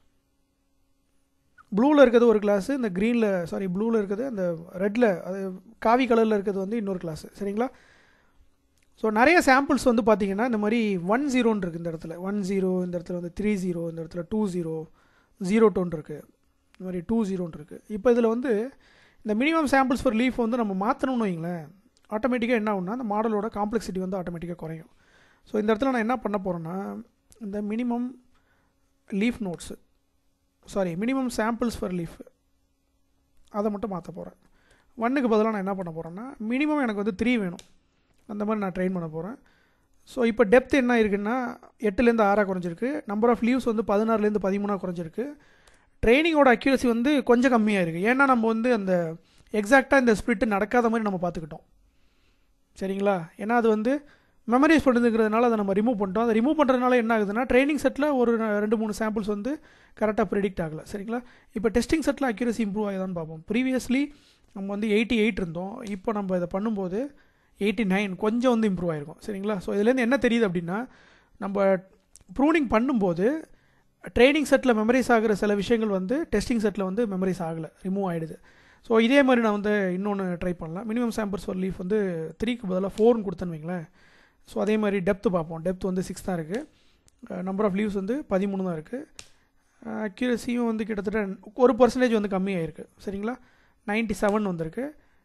ப்ளூவில் இருக்கிறது ஒரு கிளாஸு இந்த க்ரீனில் சாரி ப்ளூவில் இருக்கிறது அந்த ரெட்டில் அது காவி கலரில் இருக்கிறது வந்து இன்னொரு கிளாஸு சரிங்களா ஸோ நிறைய சாம்பிள்ஸ் வந்து பார்த்தீங்கன்னா இந்த மாதிரி ஒன் ஜீரோன்னு இருக்குது இந்த இடத்துல ஒன் ஜீரோ இந்த இடத்துல வந்து த்ரீ ஜீரோ இந்த இடத்துல டூ ஜீரோ ஜீரோ டோன் இருக்குது இந்த மாதிரி டூ ஜீரோன்னு இருக்குது இப்போ இதில் வந்து இந்த மினிமம் சாம்பிள்ஸ் ஃபார் லீஃப் வந்து நம்ம மாற்றணும்னு வைங்களேன் ஆட்டோமேட்டிக்காக என்ன ஆகும்னா அந்த மாடலோட காம்ப்ளெக்சிட்டி வந்து ஆட்டோமேட்டிக்காக குறையும் ஸோ இந்த இடத்துல நான் என்ன பண்ண போகிறேன்னா இந்த minimum leaf nodes sorry minimum samples for leaf அதை மட்டும் மாற்ற போகிறேன் ஒன்றுக்கு பதிலாக நான் என்ன பண்ண போகிறேன்னா மினிமம் எனக்கு வந்து த்ரீ வேணும் அந்த மாதிரி நான் ட்ரெயின் பண்ண போகிறேன் ஸோ இப்போ டெப்த் என்ன இருக்குன்னா எட்டுலேருந்து ஆறாக குறைஞ்சிருக்கு நம்பர் ஆஃப் லீவ்ஸ் வந்து பதினாறுலேருந்து பதிமூணாக குறைஞ்சிருக்கு ட்ரைனிங்கோட அக்யூரசி வந்து கொஞ்சம் கம்மியாக இருக்குது ஏன்னா நம்ம வந்து அந்த எக்ஸாக்டாக இந்த ஸ்பிரிட்டு நடக்காத மாதிரி நம்ம பார்த்துக்கிட்டோம் சரிங்களா ஏன்னா அது வந்து மெமரைஸ் பண்ணுறதுங்கிறதுனால அதை நம்ம ரிமூவ் பண்ணிட்டோம் அதை ரிமூவ் பண்ணுறதுனால என்ன ஆகுதுன்னா ட்ரைனிங் செட்டில் ஒரு ரெண்டு மூணு சாம்பிள்ஸ் வந்து கரெக்டாக ப்ரிடிக்ட் ஆகலை சரிங்களா இப்போ டெஸ்டிங் செட்டில் அக்யூரசி இம்ப்ரூவ் ஆகுதான்னு பார்ப்போம் ப்ரீவியஸ்லி நம்ம வந்து எயிட்டி எயிட் இருந்தோம் இப்போ நம்ம இதை பண்ணும்போது எயிட்டி நைன் கொஞ்சம் வந்து இம்ப்ரூவ் ஆகிருக்கும் சரிங்களா ஸோ இதுலேருந்து என்ன தெரியுது அப்படின்னா நம்ம ப்ரூனிங் பண்ணும்போது ட்ரைனிங் செட்டில் மெமரைஸ் ஆகிற சில விஷயங்கள் வந்து டெஸ்டிங் செட்டில் வந்து மெமரைஸ் ஆகலை ரிமூவ் ஆகிடுது ஸோ இதே மாதிரி நான் வந்து இன்னொன்று ட்ரை பண்ணலாம் மினிமம் சாம்பிள்ஸ் ஒரு லீஃப் வந்து த்ரீக்கு பதிலாக ஃபோர்னு கொடுத்தேன்னு வைங்களேன் ஸோ அதே மாதிரி டெப்த்து பார்ப்போம் டெப்த் வந்து சிக்ஸ் தான் இருக்குது நம்பர் ஆஃப் லீவ்ஸ் வந்து பதிமூணு தான் இருக்குது அக்யூரஸியும் வந்து கிட்டத்தட்ட ஒரு பர்சன்டேஜ் வந்து கம்மியாயிருக்கு சரிங்களா நைன்ட்டி செவன் வந்திருக்கு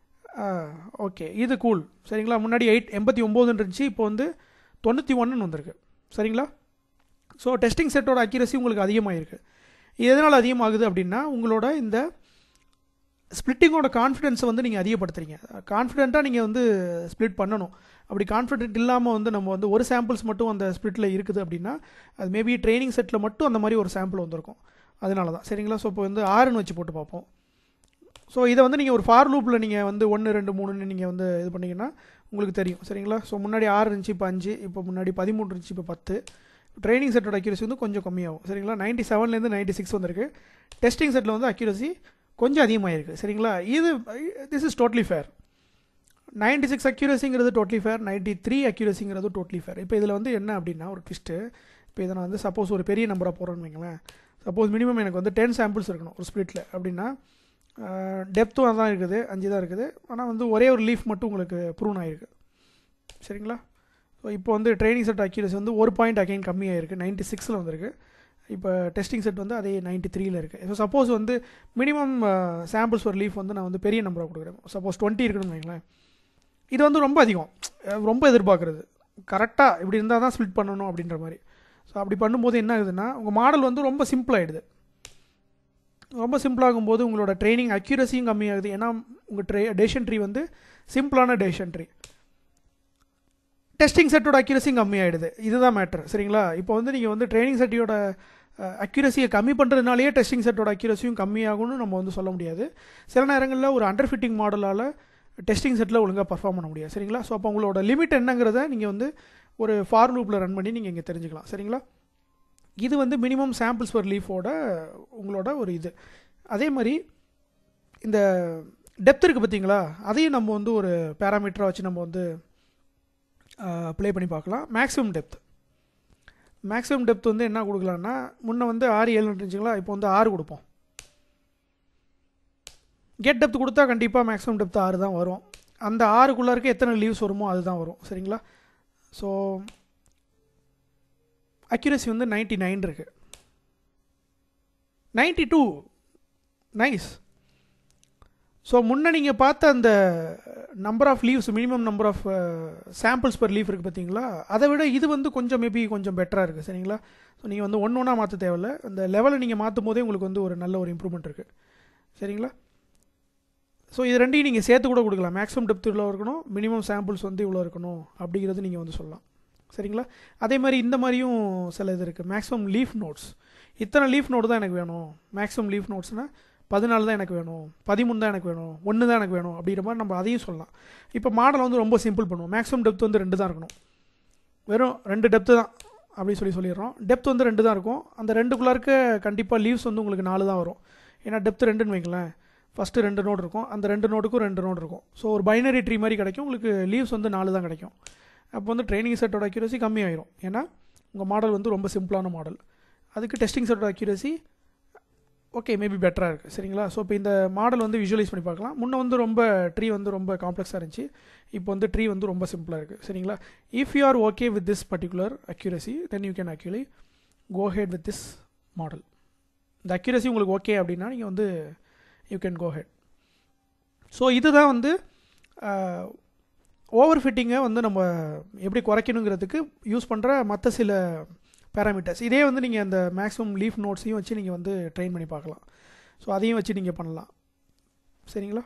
ஓகே இது கூல் சரிங்களா முன்னாடி எயிட் எண்பத்தி ஒம்போதுன்னு இருந்துச்சு இப்போ வந்து தொண்ணூற்றி ஒன்றுன்னு வந்திருக்கு சரிங்களா ஸோ டெஸ்டிங் செட்டோட அக்யூரசி உங்களுக்கு அதிகமாகிருக்கு இது எதனால் அதிகமாகுது அப்படின்னா உங்களோட இந்த ஸ்ப்ளிட்டிங்கோட கான்ஃபிடென்ஸை வந்து நீங்கள் அதிகப்படுத்துறீங்க கான்ஃபிடென்ட்டாக நீங்கள் வந்து ஸ்ப்ளிட் பண்ணணும் அப்படி கான்ஃபிடென்ட் இல்லாமல் வந்து நம்ம வந்து ஒரு சாம்பிள்ஸ் மட்டும் அந்த ஸ்ப்ளிட்டில் இருக்குது அப்படின்னா அது மேபி ட்ரைனிங் செட்டில் மட்டும் அந்த மாதிரி ஒரு சாம்பிள் வந்திருக்கும் அதனால தான் சரிங்களா ஸோ இப்போ வந்து ஆறுன்னு வச்சு போட்டு பார்ப்போம் ஸோ இதை வந்து நீங்கள் ஒரு ஃபார் லூப்பில் நீங்கள் வந்து ஒன்று ரெண்டு மூணுன்னு நீங்கள் வந்து இது பண்ணிங்கன்னா உங்களுக்கு தெரியும் சரிங்களா ஸோ முன்னாடி ஆறு இருந்துச்சு இப்போ அஞ்சு இப்போ முன்னாடி பதிமூணு இருந்துச்சு இப்போ பத்து ட்ரைனிங் செட்டோட அக்யூரசி வந்து கொஞ்சம் கம்மியாகும் சரிங்களா நைன்ட்டி செவன்லேருந்து நைன்ட்டி சிக்ஸ் வந்திருக்கு டெஸ்டிங் செட்டில் வந்து அக்யூரசி கொஞ்சம் அதிகமாக இருக்குது சரிங்களா இது this is totally fair ninety six அக்யூரஸிங்கிறது டோட்லி ஃபேர் நைன்ட்டி த்ரீ அக்யூரஸிங்கிறது டோட்லி ஃபேர் இப்போ இதில் வந்து என்ன அப்படின்னா ஒரு ட்விஸ்ட்டு இப்போ இதை நான் வந்து சப்போஸ் ஒரு பெரிய நம்பராக போகிறேன்னு வைங்களேன் சப்போஸ் மினிமம் எனக்கு வந்து டென் சாம்பிள்ஸ் இருக்கணும் ஒரு ஸ்ப்ளிட்டில் அப்படின்னா டெப்த்தும் அதான் இருக்குது அஞ்சு தான் இருக்குது ஆனால் வந்து ஒரே ஒரு லீஃப் மட்டும் உங்களுக்கு ப்ரூவ் ஆகிருக்கு சரிங்களா ஸோ இப்போ வந்து ட்ரைனிங் செட் அக்யூரசி வந்து ஒரு பாயிண்ட் அகைன் கம்மியாக இருக்குது நைன்ட்டி சிக்ஸில் வந்திருக்கு இப்போ டெஸ்டிங் செட் வந்து அதே நைன்ட்டி த்ரீல இருக்குது ஸோ சப்போஸ் வந்து மினிமம் சாம்பிள்ஸ் ஒரு லீஃப் வந்து நான் வந்து பெரிய நம்பராக கொடுக்குறேன் சப்போஸ் டுவெண்ட்டி இருக்குன்னு வைங்களேன் இது வந்து ரொம்ப அதிகம் ரொம்ப எதிர்பார்க்குறது கரெக்டாக இப்படி இருந்தால் தான் ஸ்ப்ளிட் பண்ணணும் அப்படின்ற மாதிரி ஸோ அப்படி பண்ணும்போது என்ன ஆகுதுன்னா உங்கள் மாடல் வந்து ரொம்ப சிம்பிளாகிடுது ரொம்ப சிம்பிளாகும் போது உங்களோட ட்ரைனிங் அக்யூரஸியும் கம்மியாகுது ஏன்னா உங்கள் ட்ரை டேஷன் ட்ரீ வந்து சிம்பிளான டேஷன் ட்ரீ டெஸ்டிங் செட்டோட அக்யூரஸியும் கம்மியாயிடுது இதுதான் மேட்ரு சரிங்களா இப்போ வந்து நீங்கள் வந்து ட்ரைனிங் செட்டியோட அக்யூரஸியை கம்மி பண்ணுறதுனாலேயே டெஸ்டிங் செட்டோட அக்யூரஸியும் கம்மியாகும்னு நம்ம வந்து சொல்ல முடியாது சில நேரங்களில் ஒரு அண்டர் ஃபிட்டிங் மாடலால் டெஸ்டிங் செட்டில் ஒழுங்காக பர்ஃபார்ம் பண்ண முடியாது சரிங்களா ஸோ அப்போ உங்களோட லிமிட் என்னங்கிறத நீங்கள் வந்து ஒரு ஃபார் லூப்பில் ரன் பண்ணி நீங்கள் இங்கே தெரிஞ்சுக்கலாம் சரிங்களா இது வந்து மினிமம் சாம்பிள்ஸ் பர் லீஃபோட உங்களோட ஒரு இது அதே மாதிரி இந்த டெப்த் இருக்குது பார்த்தீங்களா அதையும் நம்ம வந்து ஒரு பேராமீட்டராக வச்சு நம்ம வந்து ப்ளே பண்ணி பார்க்கலாம் மேக்ஸிமம் டெப்த் மேக்ஸிமம் டெப்த் வந்து என்ன கொடுக்கலான்னா முன்ன வந்து ஆறு ஏழு இருந்துச்சுங்களா இப்போ வந்து ஆறு கொடுப்போம் கெட் டெப்த் கொடுத்தா கண்டிப்பாக மேக்ஸிமம் டெப்த் ஆறு தான் வரும் அந்த ஆறுக்குள்ளே இருக்க எத்தனை லீவ்ஸ் வருமோ அதுதான் வரும் சரிங்களா ஸோ அக்யூரசி வந்து நைன்ட்டி நைன் இருக்குது நைன்ட்டி டூ நைஸ் ஸோ முன்ன நீங்கள் பார்த்த அந்த number of leaves minimum number of samples per leaf இருக்குது பார்த்தீங்களா அதை விட இது வந்து கொஞ்சம் மேபி கொஞ்சம் பெட்டராக இருக்குது சரிங்களா ஸோ நீங்கள் வந்து ஒன்று ஒன்றா மாற்ற தேவையில்ல அந்த லெவலை நீங்கள் மாற்றும் போதே உங்களுக்கு வந்து ஒரு நல்ல ஒரு இம்ப்ரூவ்மெண்ட் இருக்குது சரிங்களா ஸோ இது ரெண்டையும் நீங்கள் சேர்த்து கூட கொடுக்கலாம் மேக்ஸிமம் டெப்த் இவ்வளோ இருக்கணும் மினிமம் சாம்பிள்ஸ் வந்து இவ்வளோ இருக்கணும் அப்படிங்கிறது நீங்கள் வந்து சொல்லலாம் சரிங்களா அதே மாதிரி இந்த மாதிரியும் சில இது இருக்குது மேக்ஸிமம் லீஃப் நோட்ஸ் இத்தனை லீஃப் நோடு தான் எனக்கு வேணும் மேக்ஸிமம் லீஃப் நோட்ஸ்னால் பதினாலு தான் எனக்கு வேணும் பதிமூணு தான் எனக்கு வேணும் ஒன்று தான் எனக்கு வேணும் அப்படிங்கிற மாதிரி நம்ம அதையும் சொல்லலாம் இப்போ மாடலை வந்து ரொம்ப சிம்பிள் பண்ணுவோம் மேக்ஸிமம் டெப்த் வந்து ரெண்டு தான் இருக்கணும் வெறும் ரெண்டு டெப்த்து தான் அப்படின்னு சொல்லி சொல்லிடுறோம் டெப்த் வந்து ரெண்டு தான் இருக்கும் அந்த ரெண்டுக்குள்ளே இருக்க கண்டிப்பாக லீவ்ஸ் வந்து உங்களுக்கு நாலு தான் வரும் ஏன்னா டெப்த் ரெண்டுன்னு வைங்களேன் ஃபஸ்ட்டு ரெண்டு நோடு இருக்கும் அந்த ரெண்டு நோடுக்கும் ரெண்டு நோடு இருக்கும் ஸோ ஒரு பைனரி ட்ரீ மாதிரி கிடைக்கும் உங்களுக்கு லீவ்ஸ் வந்து நாலு தான் கிடைக்கும் அப்போ வந்து ட்ரைனிங் செட்டோட அக்யூரசி கம்மியாயிரும் ஏன்னா உங்கள் மாடல் வந்து ரொம்ப சிம்பிளான மாடல் அதுக்கு டெஸ்டிங் செட்டோட அக்யூரசி ஓகே மேபி பெட்டராக இருக்குது சரிங்களா ஸோ இப்போ இந்த மாடல் வந்து விஷுவலைஸ் பண்ணி பார்க்கலாம் முன்னே வந்து ரொம்ப ட்ரீ வந்து ரொம்ப காம்ப்ளெக்ஸாக இருந்துச்சு இப்போ வந்து ட்ரீ வந்து ரொம்ப சிம்பிளாக இருக்குது சரிங்களா if you are okay with this particular accuracy then you can actually go head with this model இந்த அக்யூரசி உங்களுக்கு ஓகே அப்படின்னா நீங்கள் வந்து you can go head so இதுதான் வந்து ஓவர் ஃபிட்டிங்கை வந்து நம்ம எப்படி குறைக்கணுங்கிறதுக்கு யூஸ் பண்ணுற மற்ற சில பேராமீட்டர்ஸ் இதே வந்து நீங்கள் அந்த மேக்ஸிமம் லீஃப் நோட்ஸையும் வச்சு நீங்கள் வந்து ட்ரெயின் பண்ணி பார்க்கலாம் ஸோ அதையும் வச்சு நீங்கள் பண்ணலாம் சரிங்களா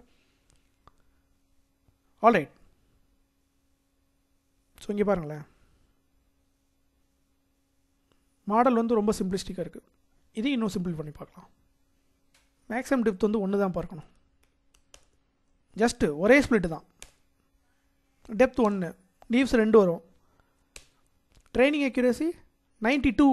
ஆல்ரைட் ஸோ இங்கே பாருங்களேன் மாடல் வந்து ரொம்ப சிம்பிளிஸ்டிக்காக இருக்குது இதையும் இன்னும் சிம்பிள் பண்ணி பார்க்கலாம் மேக்ஸிமம் டெப்த் வந்து ஒன்று தான் பார்க்கணும் ஜஸ்ட்டு ஒரே ஸ்ப்ளிட்டு தான் டெப்த் ஒன்று லீவ்ஸ் ரெண்டு வரும் training accuracy ninety two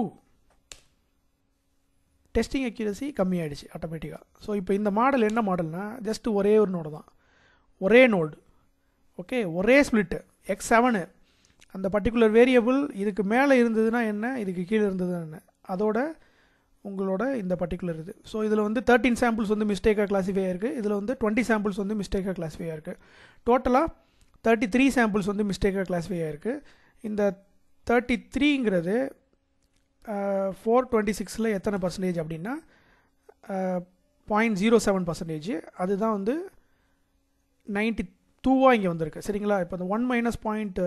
testing accuracy கம்மியாயிடுச்சு ஆட்டோமேட்டிக்காக ஸோ இப்போ இந்த மாடல் என்ன மாடல்னா ஜஸ்ட் ஒரே ஒரு நோடு தான் ஒரே நோடு ஓகே ஒரே ஸ்ப்ளிட்டு எக்ஸ் செவனு அந்த பர்டிகுலர் வேரியபிள் இதுக்கு மேலே இருந்ததுன்னா என்ன இதுக்கு கீழே இருந்ததுன்னா என்ன அதோட உங்களோட இந்த பர்டிகுலர் இது ஸோ இதில் வந்து தேர்ட்டின் சாம்பிள்ஸ் வந்து மிஸ்டேக்காக கிளாஸிஃபை ஆயிருக்கு இதில் வந்து டுவெண்ட்டி சாம்பிள்ஸ் வந்து மிஸ்டேக்காக கிளாஸிஃபை ஆயிருக்கு டோட்டலாக தேர்ட்டி த்ரீ சாம்பிள்ஸ் வந்து மிஸ்டேக்காக கிளாஸிஃபை ஆயிருக்கு இந்த தேர்ட்டி த்ரீங்கிறது ஃபோர் டுவெண்ட்டி சிக்ஸில் எத்தனை பர்சன்டேஜ் அப்படின்னா பாயிண்ட் ஜீரோ செவன் பர்சன்டேஜ் அதுதான் வந்து நைன்ட்டி டூவாக இங்கே வந்திருக்கு சரிங்களா இப்போ அந்த one minus point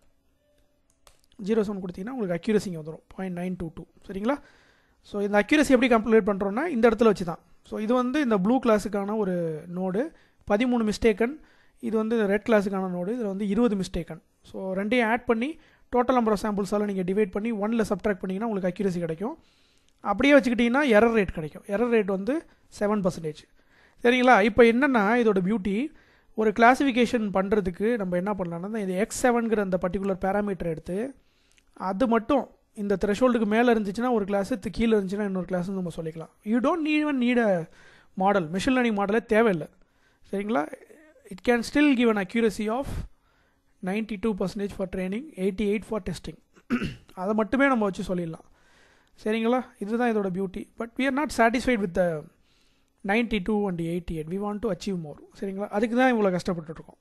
zero seven கொடுத்தீங்கன்னா உங்களுக்கு அக்யூரசி இங்கே வந்துடும் பாயிண்ட் நைன் டூ டூ சரிங்களா ஸோ இந்த அக்யூரசி எப்படி கம்ப்ளீட் பண்ணுறோன்னா இந்த இடத்துல வச்சு தான் ஸோ இது வந்து இந்த ப்ளூ கிளாஸுக்கான ஒரு நோடு பதிமூணு மிஸ்டேக்கன் இது வந்து ரெட் கிளாஸுக்கான நோடு இதில் வந்து இருபது மிஸ்டேக்கன் ஸோ ரெண்டையும் ஆட் பண்ணி டோட்டல் நம்பர் ஆஃப் சாம்பிள்ஸால் நீங்கள் டிவைட் பண்ணி ஒனில் சப்ட்ராக்ட் பண்ணிங்கன்னா உங்களுக்கு அக்யூரசி கிடைக்கும் அப்படியே வச்சுக்கிட்டிங்கன்னா எரர் ரேட் கிடைக்கும் எரர் ரேட் வந்து செவன் பர்சன்டேஜ் சரிங்களா இப்போ என்னென்னா இதோட பியூட்டி ஒரு கிளாஸிஃபிகேஷன் பண்ணுறதுக்கு நம்ம என்ன பண்ணலாம்னா இது எக்ஸ் செவன்கிற அந்த பர்டிகுலர் பேராமீட்டர் எடுத்து அது மட்டும் இந்த த்ரெஷோல்டுக்கு மேலே இருந்துச்சுன்னா ஒரு கிளாஸு கீழே இருந்துச்சுன்னா இன்னொரு கிளாஸ் நம்ம சொல்லிக்கலாம் you don't even need a model machine learning மாடலே தேவையில்லை சரிங்களா it can still give an accuracy of ninety two percentage for training eighty eight for testing அதை மட்டுமே நம்ம வச்சு சொல்லிடலாம் சரிங்களா இதுதான் இதோட beauty but we are not satisfied with the ninety two and eighty eight we want to achieve more சரிங்களா அதுக்கு தான் இவ்வளோ கஷ்டப்பட்டுருக்கோம்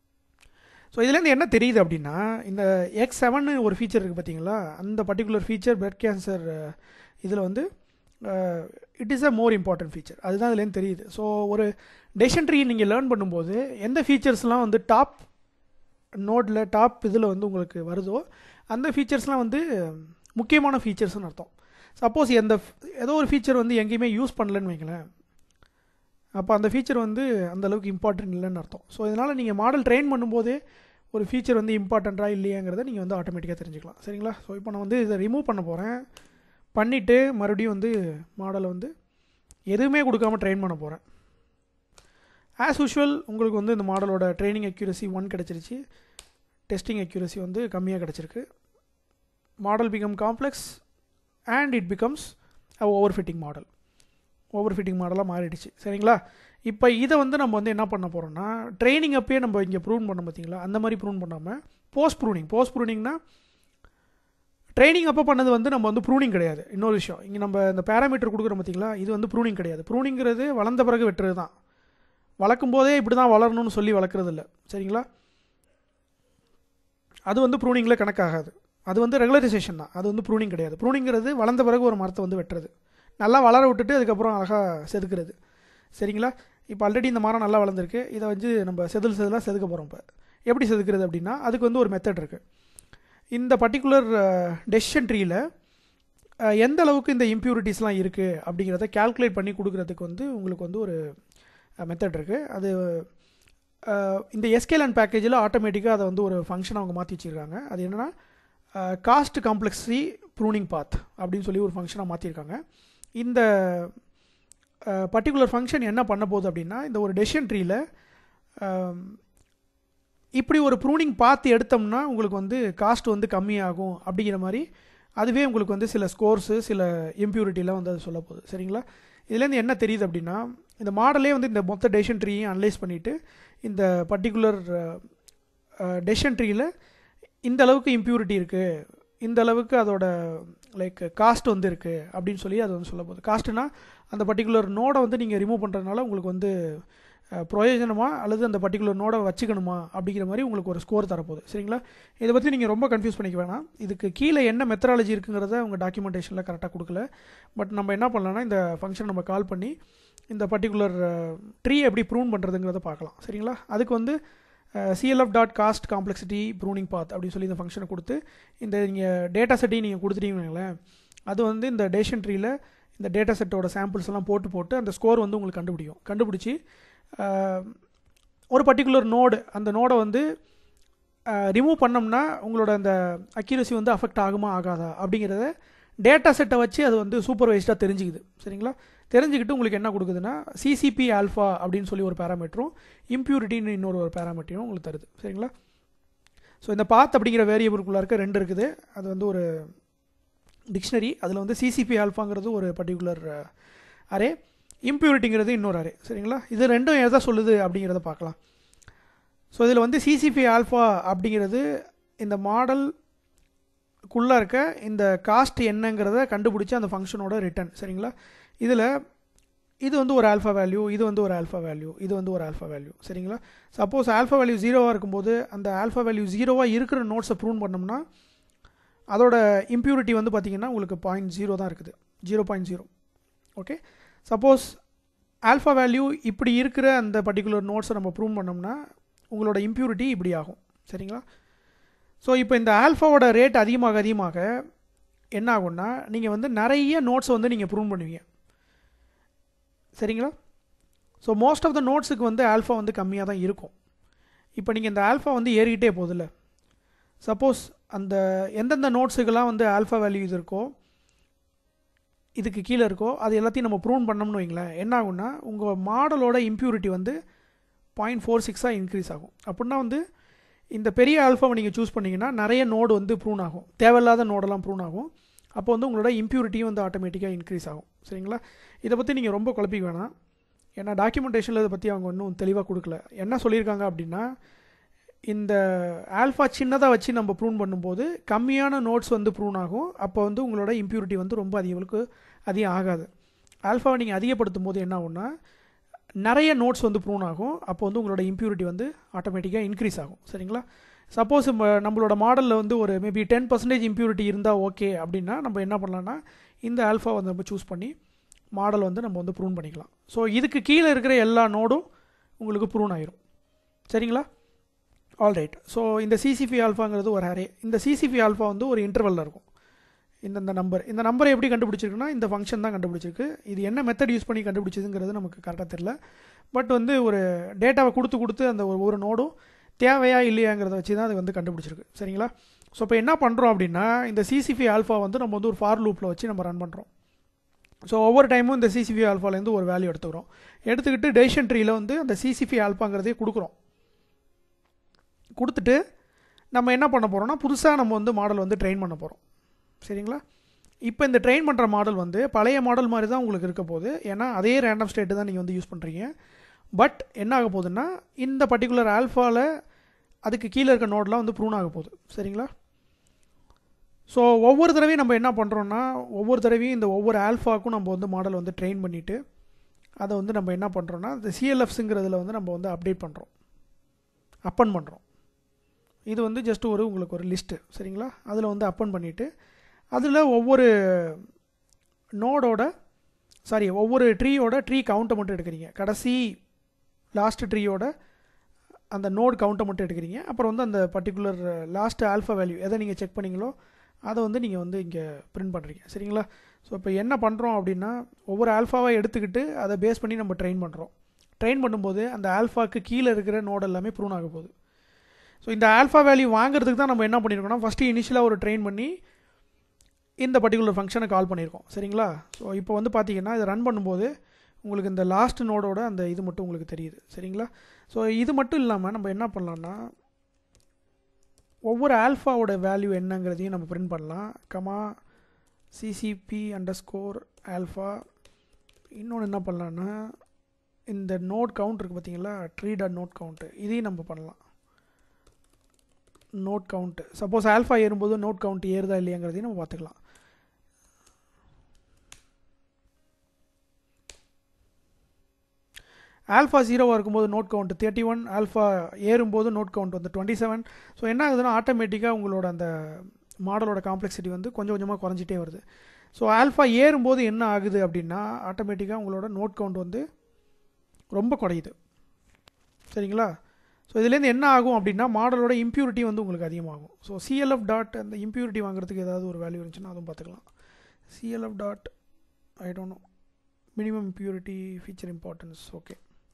ஸோ இதுலேருந்து என்ன தெரியுது அப்படின்னா இந்த எக்ஸ் செவன் ஒரு ஃபீச்சர் இருக்குது பார்த்தீங்களா அந்த பர்டிகுலர் ஃபீச்சர் பிளட் கேன்சர் இதில் வந்து it is a more important feature அதுதான் இதுலேருந்து தெரியுது ஸோ ஒரு டெசிஷன் ட்ரீ நீங்கள் லேர்ன் பண்ணும்போது எந்த ஃபீச்சர்ஸ்லாம் வந்து டாப் நோட்டில் டாப் இதில் வந்து உங்களுக்கு வருதோ அந்த ஃபீச்சர்ஸ்லாம் வந்து முக்கியமான ஃபீச்சர்ஸ்னு அர்த்தம் சப்போஸ் எந்த ஏதோ ஒரு ஃபீச்சர் வந்து எங்கேயுமே யூஸ் பண்ணலன்னு வைங்களேன் அப்போ அந்த ஃபீச்சர் வந்து அந்தளவுக்கு இம்பார்ட்டன்ட் இல்லைன்னு அர்த்தம் ஸோ இதனால் நீங்கள் மாடல் ட்ரெயின் பண்ணும்போதே ஒரு ஃபீச்சர் வந்து இம்பார்ட்டண்ட்டாக இல்லையாங்கிறத நீங்கள் வந்து ஆட்டோமேட்டிக்காக தெரிஞ்சுக்கலாம் சரிங்களா ஸோ இப்போ நான் வந்து இதை ரிமூவ் பண்ண போகிறேன் பண்ணிவிட்டு மறுபடியும் வந்து மாடலை வந்து எதுவுமே கொடுக்காம ட்ரெயின் பண்ண போகிறேன் ஆஸ் யூஷுவல் உங்களுக்கு வந்து இந்த மாடலோட ட்ரைனிங் அக்யூரசி ஒன் கிடச்சிருச்சு டெஸ்டிங் அக்யூரசி வந்து கம்மியாக கிடச்சிருக்கு model become complex and it becomes a over fitting model over fitting மாடலாக மாறிடுச்சு சரிங்களா இப்போ இதை வந்து நம்ம வந்து என்ன பண்ண போகிறோம்னா ட்ரைனிங் அப்பயே நம்ம இங்கே ப்ரூவ் பண்ண பார்த்தீங்களா அந்த மாதிரி ப்ரூவ் பண்ணாமல் போஸ்ட் ப்ரூனிங் போஸ்ட் ப்ரூனிங்னா ட்ரைனிங் அப்போ பண்ணது வந்து நம்ம வந்து ப்ரூனிங் கிடையாது இன்னொரு விஷயம் இங்கே நம்ம இந்த பேராமீட்டர் கொடுக்குறோம் பார்த்தீங்களா இது வந்து ப்ரூனிங் கிடையாது ப்ரூனிங்கிறது வளர்ந்த பிறகு வெட்டுறது தான் வளர்க்கும் போதே இப்படி தான் வளரணும்னு சொல்லி வளர்க்குறது இல்லை சரிங்களா அது வந்து ப்ரூனிங்கில் கணக்காகாது அது வந்து ரெகுலரைசேஷன் தான் அது வந்து ப்ரூனிங் கிடையாது ப்ரூனிங்கிறது வளர்ந்த பிறகு ஒரு மரத்தை வந்து வெட்டுறது நல்லா வளர விட்டுட்டு அதுக்கப்புறம் அழகாக செதுக்கிறது சரிங்களா இப்போ ஆல்ரெடி இந்த மரம் நல்லா வளர்ந்துருக்கு இதை வந்து நம்ம செதில் செதிலாக செதுக்க போகிறோம் இப்போ எப்படி செதுக்கிறது அப்படின்னா அதுக்கு வந்து ஒரு மெத்தட் இருக்குது இந்த பர்டிகுலர் டெசிஷன் ட்ரீயில் எந்த அளவுக்கு இந்த இம்ப்யூரிட்டிஸ்லாம் இருக்குது அப்படிங்கிறத கால்குலேட் பண்ணி கொடுக்குறதுக்கு வந்து உங்களுக்கு வந்து ஒரு மெத்தட் இருக்குது அது அஹ், இந்த எஸ்கேல் அண்ட் பேக்கேஜில் ஆட்டோமேட்டிக்காக அதை வந்து ஒரு ஃபங்க்ஷன் அவங்க மாற்றி வச்சுருக்காங்க அது என்னென்னா காஸ்ட் காம்ப்ளெக்ஸி ப்ரூனிங் பாத் அப்படின்னு சொல்லி ஒரு ஃபங்க்ஷனாக மாற்றிருக்காங்க இந்த பர்டிகுலர் ஃபங்க்ஷன் என்ன பண்ண போகுது அப்படின்னா இந்த ஒரு டெசிஷன் ட்ரீயில் இப்படி ஒரு ப்ரூனிங் பார்த்து எடுத்தோம்னா உங்களுக்கு வந்து காஸ்ட் வந்து கம்மியாகும் அப்படிங்கிற மாதிரி அதுவே உங்களுக்கு வந்து சில ஸ்கோர்ஸு சில இம்ப்யூரிட்டிலாம் வந்து அது சொல்ல போகுது சரிங்களா இதுலேருந்து என்ன தெரியுது அப்படின்னா இந்த மாடலே வந்து இந்த மொத்த டெசிஷன் ட்ரீயும் அனலைஸ் பண்ணிவிட்டு இந்த பர்டிகுலர் டெசிஷன் ட்ரீயில் இந்த அளவுக்கு இம்ப்யூரிட்டி இருக்குது இந்த அளவுக்கு அதோட லைக் காஸ்ட் வந்து இருக்குது அப்படின்னு சொல்லி அது வந்து சொல்ல போகுது காஸ்ட்னா அந்த பர்டிகுலர் நோடை வந்து நீங்கள் ரிமூவ் பண்ணுறதுனால உங்களுக்கு வந்து அஹ், பிரயோஜனமா அல்லது அந்த பர்டிகுலர் நோடை வச்சுக்கணுமா அப்படிங்கிற மாதிரி உங்களுக்கு ஒரு ஸ்கோர் தரப்போகுது சரிங்களா இதை பற்றி நீங்கள் ரொம்ப கன்ஃபியூஸ் பண்ணிக்க வேணாம் இதுக்கு கீழே என்ன மெத்தடாலஜி இருக்குங்கிறத உங்கள் டாக்குமெண்டேஷனில் கரெக்டாக கொடுக்கல பட் நம்ம என்ன பண்ணலாம்னா இந்த ஃபங்க்ஷன் நம்ம கால் பண்ணி இந்த பர்டிகுலர் ட்ரீ எப்படி ப்ரூன் பண்ணுறதுங்கிறத பார்க்கலாம் சரிங்களா அதுக்கு வந்து CLF dot cost complexity pruning path அப்படின்னு சொல்லி இந்த ஃபங்க்ஷனை கொடுத்து இந்த நீங்கள் டேட்டா செட்டையும் நீங்கள் கொடுத்துட்டீங்களேன் அது வந்து இந்த டேஷன் ட்ரீயில் இந்த டேட்டா செட்டோட சாம்பிள்ஸ் எல்லாம் போட்டு போட்டு அந்த ஸ்கோர் வந்து உங்களுக்கு கண்டுபிடிக்கும் கண்டுபிடிச்சி அஹ், ஒரு பர்டிகுலர் நோடு அந்த நோடை வந்து ரிமூவ் பண்ணோம்னா உங்களோட அந்த அக்யூரசி வந்து அஃபெக்ட் ஆகுமா ஆகாதா அப்படிங்கிறத டேட்டா செட்டை வச்சு அது வந்து சூப்பர்வைஸ்டாக தெரிஞ்சுக்குது சரிங்களா தெரிஞ்சுக்கிட்டு உங்களுக்கு என்ன கொடுக்குதுன்னா சிசிபி ஆல்ஃபா அப்படின்னு சொல்லி ஒரு பேராமீட்டரும் இம்ப்யூரிட்டின்னு இன்னொரு ஒரு பேராமீட்டரும் உங்களுக்கு தருது சரிங்களா ஸோ இந்த பாத் அப்படிங்கிற வேரியபிள்குள்ளே இருக்க ரெண்டு இருக்குது அது வந்து ஒரு டிக்ஷனரி அதில் வந்து சிசிபி ஆல்ஃபாங்கிறது ஒரு பர்டிகுலர் அரே இம்ப்யூரிட்டிங்கிறது இன்னொரு அரே சரிங்களா இது ரெண்டும் எதை சொல்லுது அப்படிங்கிறத பார்க்கலாம் ஸோ இதில் வந்து சிசிபி ஆல்ஃபா அப்படிங்கிறது இந்த மாடல்குள்ளே இருக்க இந்த காஸ்ட் என்னங்கிறத கண்டுபிடிச்சி அந்த ஃபங்க்ஷனோட ரிட்டர்ன் சரிங்களா இதில் இது வந்து ஒரு ஆல்ஃபா வேல்யூ இது வந்து ஒரு ஆல்ஃபா வேல்யூ இது வந்து ஒரு ஆல்ஃபா வேல்யூ சரிங்களா சப்போஸ் ஆல்ஃபா வேல்யூ ஜீரோவாக இருக்கும்போது அந்த ஆல்ஃபா வேல்யூ ஜீரோவாக இருக்கிற நோட்ஸை ப்ரூன் பண்ணோம்னா அதோட இம்ப்யூரிட்டி வந்து பார்த்திங்கன்னா உங்களுக்கு பாயிண்ட் ஜீரோ தான் இருக்குது zero point zero okay suppose alpha value இப்படி இருக்கிற அந்த பர்டிகுலர் நோட்ஸை நம்ம ப்ரூவ் பண்ணோம்னா உங்களோட இம்ப்யூரிட்டி இப்படி ஆகும் சரிங்களா ஸோ இப்போ இந்த ஆல்ஃபாவோட ரேட் அதிகமாக அதிகமாக என்ன ஆகும்னா நீங்கள் வந்து நிறைய நோட்ஸை வந்து நீங்கள் ப்ரூவ் பண்ணுவீங்க சரிங்களா ஸோ மோஸ்ட் ஆஃப் த நோட்ஸுக்கு வந்து ஆல்ஃபா வந்து கம்மியாக தான் இருக்கும் இப்போ நீங்கள் இந்த ஆல்ஃபா வந்து ஏறிக்கிட்டே போதில்ல சப்போஸ் அந்த எந்தெந்த நோட்ஸுக்கெல்லாம் வந்து ஆல்ஃபா வேல்யூஸ் இருக்கோ இதுக்கு கீழே இருக்கோ அது எல்லாத்தையும் நம்ம ப்ரூவ் பண்ணோம்னு வைங்களேன் என்ன ஆகும்னா உங்கள் மாடலோட இம்ப்யூரிட்டி வந்து பாயிண்ட் ஃபோர் சிக்ஸாக இன்க்ரீஸ் ஆகும் அப்படின்னா வந்து இந்த பெரிய ஆல்ஃபாவை நீங்கள் சூஸ் பண்ணிங்கன்னா நிறைய நோடு வந்து ப்ரூன் ஆகும் தேவையில்லாத நோடெல்லாம் ப்ரூன் ஆகும் அப்போ வந்து உங்களோட இம்ப்யூரிட்டியும் வந்து ஆட்டோமேட்டிக்காக இன்க்ரீஸ் ஆகும் சரிங்களா இதை பற்றி நீங்கள் ரொம்ப குழப்பிக்க வேணாம் ஏன்னா டாக்குமெண்டேஷனில் இதை பற்றி அவங்க இன்னும் தெளிவாக கொடுக்கல என்ன சொல்லியிருக்காங்க அப்படின்னா இந்த ஆல்ஃபா சின்னதாக வச்சு நம்ம ப்ரூன் பண்ணும்போது கம்மியான நோட்ஸ் வந்து ப்ரூன் ஆகும் அப்போ வந்து உங்களோட இம்ப்யூரிட்டி வந்து ரொம்ப அதிகங்களுக்கு அதிகம் ஆகாது ஆல்ஃபாவை நீங்கள் அதிகப்படுத்தும் போது என்ன ஆகும்னா நிறைய நோட்ஸ் வந்து ப்ரூன் ஆகும் அப்போ வந்து உங்களோட இம்ப்யூரிட்டி வந்து ஆட்டோமேட்டிக்காக இன்க்ரீஸ் ஆகும் சரிங்களா சப்போஸ் நம்மளோட மாடலில் வந்து ஒரு மேபி டென் பர்சன்டேஜ் இம்ப்யூரிட்டி இருந்தால் ஓகே அப்படின்னா நம்ம என்ன பண்ணலாம்னா இந்த ஆல்ஃபா வந்து நம்ம சூஸ் பண்ணி மாடல் வந்து நம்ம வந்து ப்ரூன் பண்ணிக்கலாம் ஸோ இதுக்கு கீழே இருக்கிற எல்லா நோடும் உங்களுக்கு ப்ரூன் ஆயிரும் சரிங்களா ஆல்ரைட் ஸோ இந்த சிசிபி ஆல்ஃபாங்கிறது ஒரு அரே இந்த சிசிபி ஆல்ஃபா வந்து ஒரு இன்டர்வலில் இருக்கும் இந்த இந்த நம்பர் இந்த நம்பரை எப்படி கண்டுபிடிச்சிருக்குன்னா இந்த ஃபங்க்ஷன் தான் கண்டுபிடிச்சிருக்கு இது என்ன மெத்தட் யூஸ் பண்ணி கண்டுபிடிச்சதுங்கிறது நமக்கு கரெக்டாக தெரியல பட் வந்து ஒரு டேட்டாவை கொடுத்து கொடுத்து அந்த ஒரு ஒரு நோடும் தேவையா இல்லையாங்கிறத வச்சு தான் அது வந்து கண்டுபிடிச்சிருக்கு சரிங்களா ஸோ இப்போ என்ன பண்ணுறோம் அப்படின்னா இந்த சிசிபி ஆல்ஃபா வந்து நம்ம வந்து ஒரு ஃபார் லூப்பில் வச்சு நம்ம ரன் பண்ணுறோம் ஸோ ஒவ்வொரு டைமும் இந்த சிசிபி ஆல்ஃபாலேருந்து ஒரு வேல்யூ எடுத்துக்கிறோம் எடுத்துக்கிட்டு டெசிஷன் ட்ரீயில் வந்து அந்த சிசிபி ஆல்ஃபாங்கிறதே கொடுக்குறோம் கொடுத்துட்டு நம்ம என்ன பண்ண போகிறோம்னா புதுசாக நம்ம வந்து மாடல் வந்து ட்ரெயின் பண்ண போகிறோம் சரிங்களா இப்போ இந்த ட்ரெயின் பண்ணுற மாடல் வந்து பழைய மாடல் மாதிரி தான் உங்களுக்கு இருக்க போகுது ஏன்னா அதே ரேண்டம் ஸ்டேட்டு தான் நீங்கள் வந்து யூஸ் பண்ணுறீங்க பட் என்ன ஆக போகுதுன்னா இந்த பர்டிகுலர் ஆல்ஃபாவில் அதுக்கு கீழே இருக்க நோடெலாம் வந்து ப்ரூன் ஆக போகுது சரிங்களா ஸோ ஒவ்வொரு தடவையும் நம்ம என்ன பண்ணுறோன்னா ஒவ்வொரு தடவையும் இந்த ஒவ்வொரு ஆல்ஃபாவுக்கும் நம்ம வந்து மாடல் வந்து ட்ரெயின் பண்ணிவிட்டு அதை வந்து நம்ம என்ன பண்ணுறோன்னா இந்த சிஎல்எஃப்ஸுங்கிறதுல வந்து நம்ம வந்து அப்டேட் பண்ணுறோம் அப்பன் பண்ணுறோம் இது வந்து ஜஸ்ட் ஒரு உங்களுக்கு ஒரு லிஸ்ட்டு சரிங்களா அதில் வந்து அப்பன் பண்ணிவிட்டு அதில் ஒவ்வொரு நோடோட சாரி ஒவ்வொரு ட்ரீயோட ட்ரீ கவுண்ட்டை மட்டும் எடுக்கிறீங்க கடைசி லாஸ்ட் ட்ரீயோட அந்த நோட் கவுண்ட்டை மட்டும் எடுக்கிறீங்க அப்புறம் வந்து அந்த பர்டிகுலர் லாஸ்ட் ஆல்ஃபா வேல்யூ எதை நீங்கள் செக் பண்ணீங்களோ அதை வந்து நீங்கள் வந்து இங்கே பிரிண்ட் பண்ணுறீங்க சரிங்களா ஸோ இப்போ என்ன பண்ணுறோம் அப்படின்னா ஒவ்வொரு ஆல்ஃபாவை எடுத்துக்கிட்டு அதை பேஸ் பண்ணி நம்ம ட்ரெயின் பண்ணுறோம் ட்ரெயின் பண்ணும்போது அந்த ஆல்ஃபாக்கு கீழே இருக்கிற நோட் எல்லாமே ப்ரூன் ஆக போகுது ஸோ இந்த ஆல்ஃபா வேல்யூ வாங்குறதுக்கு தான் நம்ம என்ன பண்ணியிருக்கோம்னா ஃபஸ்ட்டு இனிஷியலாக ஒரு ட்ரெயின் பண்ணி இந்த பர்டிகுலர் ஃபங்க்ஷனை கால் பண்ணியிருக்கோம் சரிங்களா ஸோ இப்போ வந்து பார்த்தீங்கன்னா இதை ரன் பண்ணும்போது உங்களுக்கு இந்த லாஸ்ட் நோடோட அந்த இது மட்டும் உங்களுக்கு தெரியுது சரிங்களா ஸோ இது மட்டும் இல்லாமல் நம்ம என்ன பண்ணலாம்னா ஒவ்வொரு ஆல்ஃபாவோட வேல்யூ என்னங்கிறதையும் நம்ம பிரிண்ட் பண்ணலாம் comma CCP underscore alpha இன்னொன்று என்ன பண்ணலான்னா இந்த நோட் கவுண்ட் இருக்குது பார்த்தீங்களா ட்ரீ டாட் நோட் கவுண்ட்டு இதையும் நம்ம பண்ணலாம் நோட் கவுண்ட்டு சப்போஸ் ஆல்ஃபா ஏறும்போது நோட் கவுண்ட் ஏறுதா இல்லையாங்கிறதையும் நம்ம பார்த்துக்கலாம் ஆல்ஃபா ஜீரோவாக இருக்கும்போது node count thirty one alpha ஏறும்போது நோட் கவுண்ட் வந்து டுவெண்ட்டி செவன் ஸோ என்ன ஆகுதுன்னா ஆட்டோமேட்டிக்காக உங்களோட அந்த மாடலோட காம்ப்ளெக்சிட்டி வந்து கொஞ்சம் கொஞ்சமாக குறைஞ்சிட்டே வருது ஸோ ஆல்ஃபா ஏறும்போது என்ன ஆகுது அப்படின்னா ஆட்டோமேட்டிக்காக உங்களோட நோட் கவுண்ட் வந்து ரொம்ப குறையுது சரிங்களா ஸோ இதுலேருந்து என்ன ஆகும் அப்படின்னா மாடலோட இம்ப்யூரிட்டி வந்து உங்களுக்கு அதிகமாகும் ஸோ சிஎல்எஃப் டாட் அந்த இம்ப்யூரிட்டி வாங்குறதுக்கு ஏதாவது ஒரு வேல்யூ இருந்துச்சுன்னா அதுவும் பார்த்துக்கலாம் CLF dot I don't know minimum impurity feature importance okay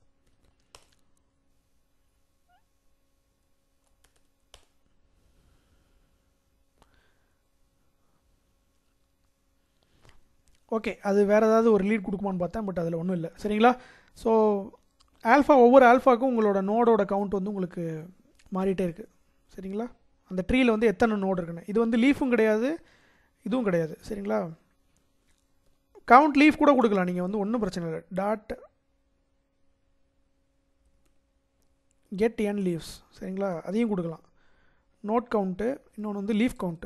okay அது வேறு ஏதாவது ஒரு லீட் கொடுக்குமான்னு பார்த்தேன் பட் அதில் ஒன்றும் இல்லை சரிங்களா ஸோ ஆல்ஃபா ஒவ்வொரு ஆல்ஃபாக்கும் உங்களோட நோடோட கவுண்ட் வந்து உங்களுக்கு மாறிட்டே இருக்குது சரிங்களா அந்த ட்ரீயில் வந்து எத்தனை நோடு இருக்குன்னு இது வந்து லீஃபும் கிடையாது இதுவும் கிடையாது சரிங்களா கவுண்ட் லீஃப் கூட கொடுக்கலாம் நீங்கள் வந்து ஒன்றும் பிரச்சனை இல்லை டாட் கெட் என் லீவ்ஸ் சரிங்களா அதையும் கொடுக்கலாம் நோட் கவுண்ட்டு இன்னொன்று வந்து லீஃப் கவுண்ட்டு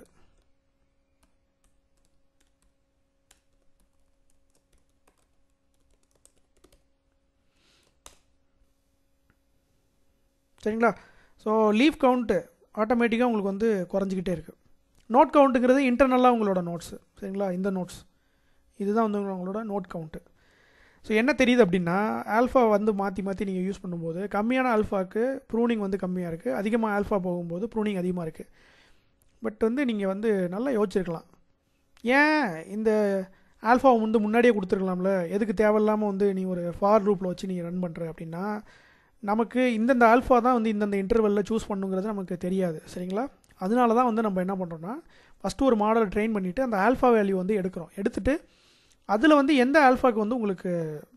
சரிங்களா ஸோ லீஃப் கவுண்ட்டு ஆட்டோமேட்டிக்காக உங்களுக்கு வந்து குறைஞ்சிக்கிட்டே இருக்குது நோட் கவுண்ட்டுங்கிறது இன்டர்னலாக உங்களோட நோட்ஸு சரிங்களா இந்த நோட்ஸ் இதுதான் வந்து உங்களோட நோட் கவுண்ட்டு ஸோ என்ன தெரியுது அப்படின்னா ஆல்ஃபா வந்து மாற்றி மாற்றி நீங்கள் யூஸ் பண்ணும்போது கம்மியான ஆல்ஃபாக்கு ப்ரூனிங் வந்து கம்மியாக இருக்குது அதிகமாக ஆல்ஃபா போகும்போது ப்ரூனிங் அதிகமாக இருக்குது பட் வந்து நீங்கள் வந்து நல்லா யோசிச்சிருக்கலாம் ஏன் இந்த ஆல்ஃபாவை வந்து முன்னாடியே கொடுத்துருக்கலாம்ல எதுக்கு தேவையில்லாமல் வந்து நீ ஒரு ஃபார் ரூப்பில் வச்சு நீ ரன் பண்ணுற அப்படின்னா நமக்கு இந்தந்த ஆல்ஃபா தான் வந்து இந்தந்த இன்டர்வெல்லில் சூஸ் பண்ணுங்கிறது நமக்கு தெரியாது சரிங்களா அதனால தான் வந்து நம்ம என்ன பண்ணுறோன்னா ஃபஸ்ட்டு ஒரு மாடலை ட்ரெயின் பண்ணிவிட்டு அந்த ஆல்ஃபா வேல்யூ வந்து எடுக்கிறோம் எடுத்துகிட்டு அதில் வந்து எந்த ஆல்ஃபாக்கு வந்து உங்களுக்கு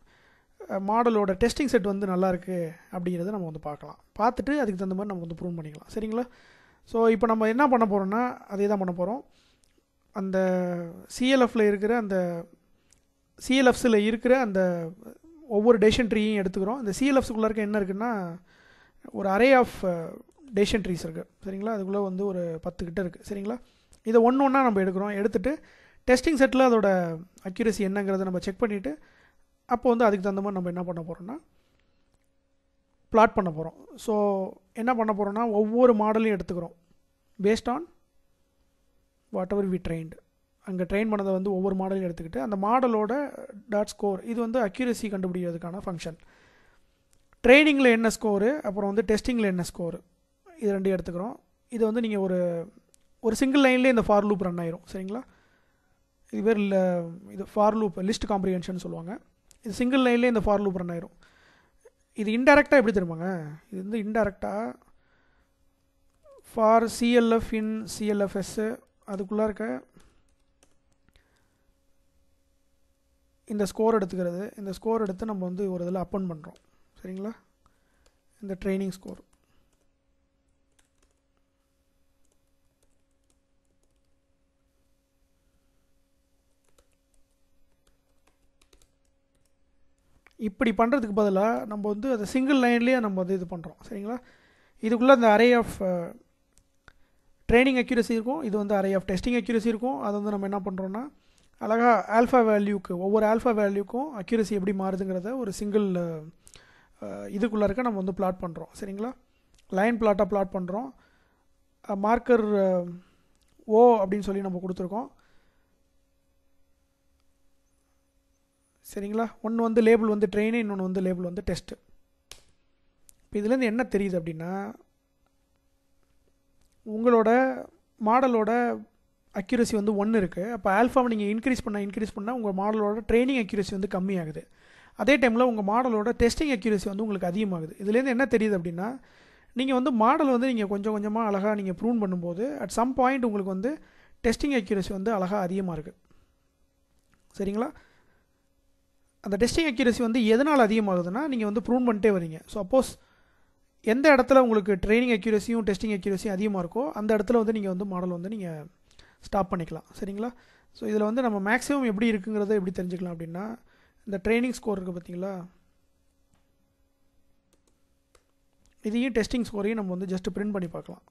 மாடலோட டெஸ்டிங் செட் வந்து நல்லாயிருக்கு அப்படிங்கிறத நம்ம வந்து பார்க்கலாம் பார்த்துட்டு அதுக்கு தகுந்த மாதிரி நம்ம வந்து ப்ரூவ் பண்ணிக்கலாம் சரிங்களா ஸோ இப்போ நம்ம என்ன பண்ண போகிறோம்னா அதே தான் பண்ண போகிறோம் அந்த சிஎல்எஃப்பில் இருக்கிற அந்த சிஎல்எஃப்ஸில் இருக்கிற அந்த ஒவ்வொரு டேஷன் ட்ரீயும் எடுத்துக்கிறோம் இந்த சிஎல்எஃப்ஸுக்குள்ளே இருக்க என்ன இருக்குன்னா ஒரு அரே ஆஃப் டேஷன் ட்ரீஸ் இருக்குது சரிங்களா அதுக்குள்ளே வந்து ஒரு பத்து கிட்ட இருக்குது சரிங்களா இதை ஒன்று ஒன்றா நம்ம எடுக்கிறோம் எடுத்துகிட்டு டெஸ்டிங் செட்டில் அதோட அக்யூரசி என்னங்கிறத நம்ம செக் பண்ணிவிட்டு அப்போ வந்து அதுக்கு தகுந்த மாதிரி நம்ம என்ன பண்ண போகிறோம்னா பிளாட் பண்ண போகிறோம் ஸோ என்ன பண்ண போகிறோம்னா ஒவ்வொரு மாடலையும் எடுத்துக்கிறோம் based on whatever we trained அங்கே ட்ரெயின் பண்ணதை வந்து ஒவ்வொரு மாடலையும் எடுத்துக்கிட்டு அந்த மாடலோட டாட் ஸ்கோர் இது வந்து அக்யூரசி கண்டுபிடிக்கிறதுக்கான ஃபங்க்ஷன் ட்ரைனிங்கில் என்ன ஸ்கோரு அப்புறம் வந்து டெஸ்டிங்கில் என்ன ஸ்கோரு இது ரெண்டையும் எடுத்துக்கிறோம் இது வந்து நீங்கள் ஒரு ஒரு சிங்கிள் லைன்லேயே இந்த ஃபார் லூப் ரன் ஆயிரும் சரிங்களா இது பேர் இல்லை இது ஃபார் லூப் லிஸ்ட் காம்ப்ரிஹென்ஷன் சொல்லுவாங்க இது சிங்கிள் லைன்லேயே இந்த ஃபார் லூப் ரன் ஆயிரும் இது இன்டெரக்டாக எப்படி தெரியுமாங்க இது வந்து இன்டெரக்டாக ஃபார் சிஎல்எஃப் இன் சிஎல்எஃப்எஸ்ஸு அதுக்குள்ளே இருக்க இந்த ஸ்கோர் எடுத்துக்கிறது இந்த ஸ்கோர் எடுத்து நம்ம வந்து ஒரு இதில் அப்பன் பண்ணுறோம் சரிங்களா இந்த ட்ரைனிங் ஸ்கோர் இப்படி பண்ணுறதுக்கு பதிலாக நம்ம வந்து அதை சிங்கிள் லைன்லேயே நம்ம வந்து இது பண்ணுறோம் சரிங்களா இதுக்குள்ளே அந்த அரே ஆஃப் ட்ரைனிங் அக்யூரசி இருக்கும் இது வந்து அரே ஆஃப் டெஸ்டிங் அக்யூரசி இருக்கும் அதை வந்து நம்ம என்ன பண்ணுறோன்னா அழகாக ஆல்ஃபா வேல்யூக்கு ஒவ்வொரு ஆல்ஃபா வேல்யூக்கும் அக்யூரசி எப்படி மாறுதுங்கிறத ஒரு சிங்கிள் இதுக்குள்ளே இருக்க நம்ம வந்து பிளாட் பண்ணுறோம் சரிங்களா லைன் பிளாட்டாக பிளாட் பண்ணுறோம் மார்க்கர் ஓ அப்படின்னு சொல்லி நம்ம கொடுத்துருக்கோம் சரிங்களா ஒன்று வந்து லேபிள் வந்து ட்ரெயின் இன்னொன்று வந்து லேபிள் வந்து டெஸ்ட்டு இப்போ இதுலேருந்து என்ன தெரியுது அப்படின்னா உங்களோட மாடலோட அக்யூரசி வந்து ஒன்று இருக்குது அப்போ ஆல்ஃபாவை நீங்கள் இன்க்ரீஸ் பண்ண இன்க்ரீஸ் பண்ணால் உங்கள் மாடலோட ட்ரைனிங் அக்யூரசி வந்து கம்மியாகுது அதே டைமில் உங்கள் மாடலோட டெஸ்டிங் அக்யூரசி வந்து உங்களுக்கு அதிகமாகுது இதுலேருந்து என்ன தெரியுது அப்படின்னா நீங்கள் வந்து மாடல் வந்து நீங்கள் கொஞ்சம் கொஞ்சமாக அழகாக நீங்கள் ப்ரூன் பண்ணும்போது அட் சம் பாயிண்ட் உங்களுக்கு வந்து டெஸ்டிங் அக்யூரசி வந்து அழகாக அதிகமாக இருக்குது சரிங்களா அந்த டெஸ்டிங் அக்யூரசி வந்து எதனால் அதிகமாகுதுன்னா நீங்கள் வந்து ப்ரூன் பண்ணிட்டே வரீங்க ஸோ அப்போஸ் எந்த இடத்துல உங்களுக்கு ட்ரைனிங் அக்யூரஸியும் டெஸ்டிங் அக்யூரஸியும் அதிகமாக இருக்கோ அந்த இடத்துல வந்து நீங்கள் வந்து மாடல் வந்து நீங்கள் ஸ்டாப் பண்ணிக்கலாம் சரிங்களா ஸோ இதில் வந்து நம்ம மேக்ஸிமம் எப்படி இருக்குங்கிறத எப்படி தெரிஞ்சுக்கலாம் அப்படின்னா இந்த ட்ரைனிங் ஸ்கோர் இருக்குது பார்த்தீங்களா இதையும் டெஸ்டிங் ஸ்கோரையும் நம்ம வந்து ஜஸ்ட் பிரிண்ட் பண்ணி பார்க்கலாம்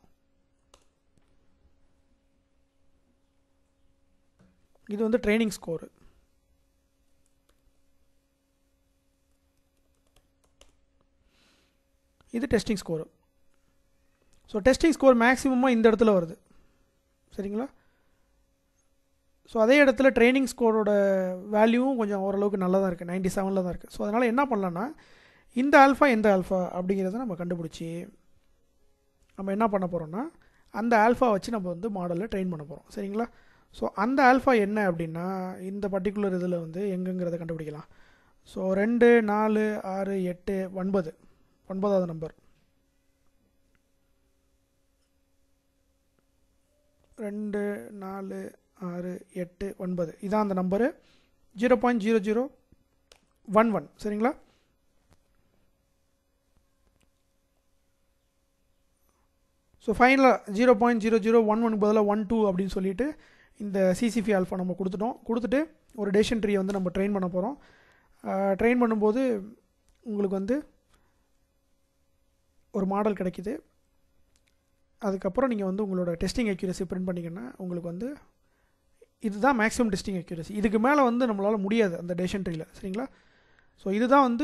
இது வந்து ட்ரைனிங் ஸ்கோரு இது testing score so testing score மேக்ஸிமமாக இந்த இடத்துல வருது சரிங்களா ஸோ அதே இடத்துல ட்ரைனிங் ஸ்கோரோட வேல்யூவும் கொஞ்சம் ஓரளவுக்கு நல்லா தான் இருக்குது நைன்டி செவனில் தான் இருக்குது ஸோ அதனால் என்ன பண்ணலான்னா இந்த ஆல்ஃபா எந்த ஆல்ஃபா அப்படிங்கிறத நம்ம கண்டுபிடிச்சி நம்ம என்ன பண்ண போகிறோம்னா அந்த ஆல்ஃபா வச்சு நம்ம வந்து மாடலில் ட்ரெயின் பண்ண போகிறோம் சரிங்களா ஸோ அந்த ஆல்ஃபா என்ன அப்படின்னா இந்த பர்டிகுலர் இதில் வந்து எங்கெங்கிறத கண்டுபிடிக்கலாம் ஸோ ரெண்டு நாலு ஆறு எட்டு ஒன்பது ஒன்பதாவது நம்பர் ரெண்டு நாலு ஆறு எட்டு ஒன்பது இதான் அந்த number zero point zero zero one one சரிங்களா ஸோ ஃபைனலாக zero point zero zero one ஒனுக்கு பதிலாக ஒன் டூ அப்படின்னு சொல்லிட்டு இந்த சிசிபி ஆல்ஃபா நம்ம கொடுத்துட்டோம் கொடுத்துட்டு ஒரு டேஷன் ட்ரீயை வந்து நம்ம ட்ரெயின் பண்ண போகிறோம் ட்ரெயின் பண்ணும்போது உங்களுக்கு வந்து ஒரு மாடல் கிடைக்கிது அதுக்கப்புறம் நீங்கள் வந்து உங்களோட டெஸ்டிங் அக்யூரசி பிரிண்ட் பண்ணிங்கன்னா உங்களுக்கு வந்து இதுதான் மேக்ஸிமம் டெஸ்டிங் அக்யூரசி இதுக்கு மேலே வந்து நம்மளால் முடியாது அந்த டேஷன் ட்ரீயில் சரிங்களா ஸோ இதுதான் வந்து